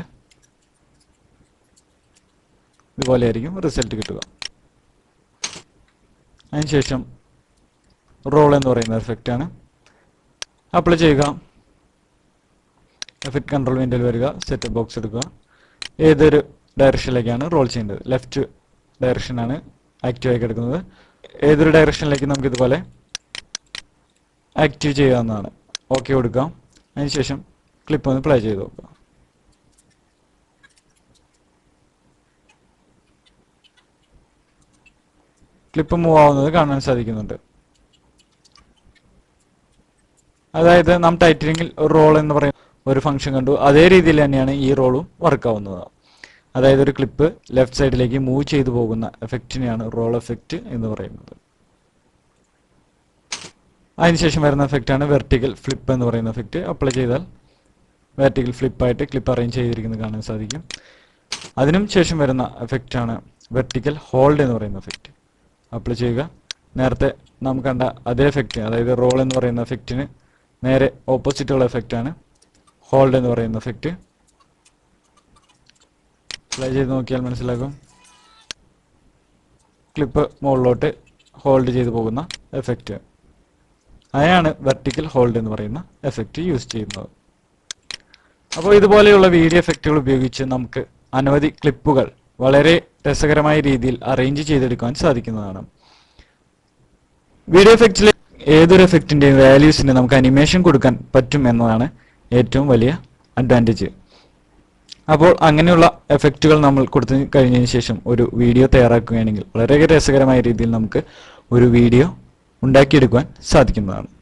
ഇതുപോലെയായിരിക്കും റിസൾട്ട് കിട്ടുക അതിനുശേഷം റോൾ എന്ന് പറയുന്ന എഫക്റ്റ് ആണ് അപ്ലൈ ചെയ്യുക എഫക്റ്റ് കൺട്രോൾ വിൻഡോയിൽ വരിക സെറ്റ് ബോക്സ് എടുക്കുക ഏതൊരു ഡയറക്ഷനിലേക്കാണ് റോൾ ചെയ്യേണ്ടത് ലെഫ്റ്റ് ഡയറക്ഷനാണ് ആക്റ്റീവ് ആയി കിടക്കുന്നത് ഏതൊരു ഡയറക്ഷനിലേക്ക് നമുക്ക് ഇതുപോലെ ആക്റ്റീവ് ചെയ്യാവുന്നതാണ് ഓക്കെ കൊടുക്കാം അതിനുശേഷം ക്ലിപ്പ് ഒന്ന് പ്ലേ ചെയ്ത് നോക്കുക ക്ലിപ്പ് മൂവ് ആവുന്നത് കാണാൻ സാധിക്കുന്നുണ്ട് അതായത് നാം ടൈറ്റനിങ്ങിൽ ഒരു റോൾ എന്ന് പറയുന്ന ഒരു ഫംഗ്ഷൻ കണ്ടു അതേ രീതിയിൽ തന്നെയാണ് ഈ റോളും വർക്ക് ആവുന്നത് അതായത് ഒരു ക്ലിപ്പ് ലെഫ്റ്റ് സൈഡിലേക്ക് മൂവ് ചെയ്തു പോകുന്ന എഫക്റ്റിനെയാണ് റോൾ എഫക്റ്റ് എന്ന് പറയുന്നത് അതിനുശേഷം വരുന്ന എഫക്റ്റ് ആണ് വെർട്ടിക്കൽ ഫ്ലിപ്പ് എന്ന് പറയുന്ന എഫക്റ്റ് അപ്ലൈ ചെയ്താൽ വെർട്ടിക്കൽ ഫ്ലിപ്പായിട്ട് ക്ലിപ്പ് അറേഞ്ച് ചെയ്തിരിക്കുന്നത് കാണാൻ സാധിക്കും അതിനും ശേഷം വരുന്ന എഫക്റ്റ് ആണ് വെർട്ടിക്കൽ ഹോൾഡ് എന്ന് പറയുന്ന എഫക്റ്റ് അപ്ലൈ ചെയ്യുക നേരത്തെ നാം കണ്ട അതേ എഫക്റ്റ് അതായത് റോൾ എന്ന് പറയുന്ന എഫക്റ്റിന് നേരെ ഓപ്പോസിറ്റ് ഉള്ള എഫക്റ്റ് ആണ് ഹോൾഡ് എന്ന് പറയുന്ന എഫക്റ്റ് അപ്ലൈ ചെയ്ത് നോക്കിയാൽ മനസ്സിലാകും ക്ലിപ്പ് മുകളിലോട്ട് ഹോൾഡ് ചെയ്തു പോകുന്ന എഫക്റ്റ് അതിനാണ് വെർട്ടിക്കൽ ഹോൾഡ് എന്ന് പറയുന്ന എഫക്റ്റ് യൂസ് ചെയ്യുന്നത് അപ്പോൾ ഇതുപോലെയുള്ള വീഡിയോ എഫക്റ്റുകൾ ഉപയോഗിച്ച് നമുക്ക് അനവധി ക്ലിപ്പുകൾ വളരെ രസകരമായ രീതിയിൽ അറേഞ്ച് ചെയ്തെടുക്കാൻ സാധിക്കുന്നതാണ് വീഡിയോ എഫക്റ്റിലെ ഏതൊരു എഫക്റ്റിന്റെയും വാല്യൂസിന് നമുക്ക് അനിമേഷൻ കൊടുക്കാൻ പറ്റും എന്നതാണ് ഏറ്റവും വലിയ അഡ്വാൻറ്റേജ് അപ്പോൾ അങ്ങനെയുള്ള എഫക്റ്റുകൾ നമ്മൾ കൊടുത്തു കഴിഞ്ഞതിന് ശേഷം ഒരു വീഡിയോ തയ്യാറാക്കുകയാണെങ്കിൽ വളരെ രസകരമായ രീതിയിൽ നമുക്ക് ഒരു വീഡിയോ ഉണ്ടാക്കിയെടുക്കുവാൻ സാധിക്കുന്നതാണ്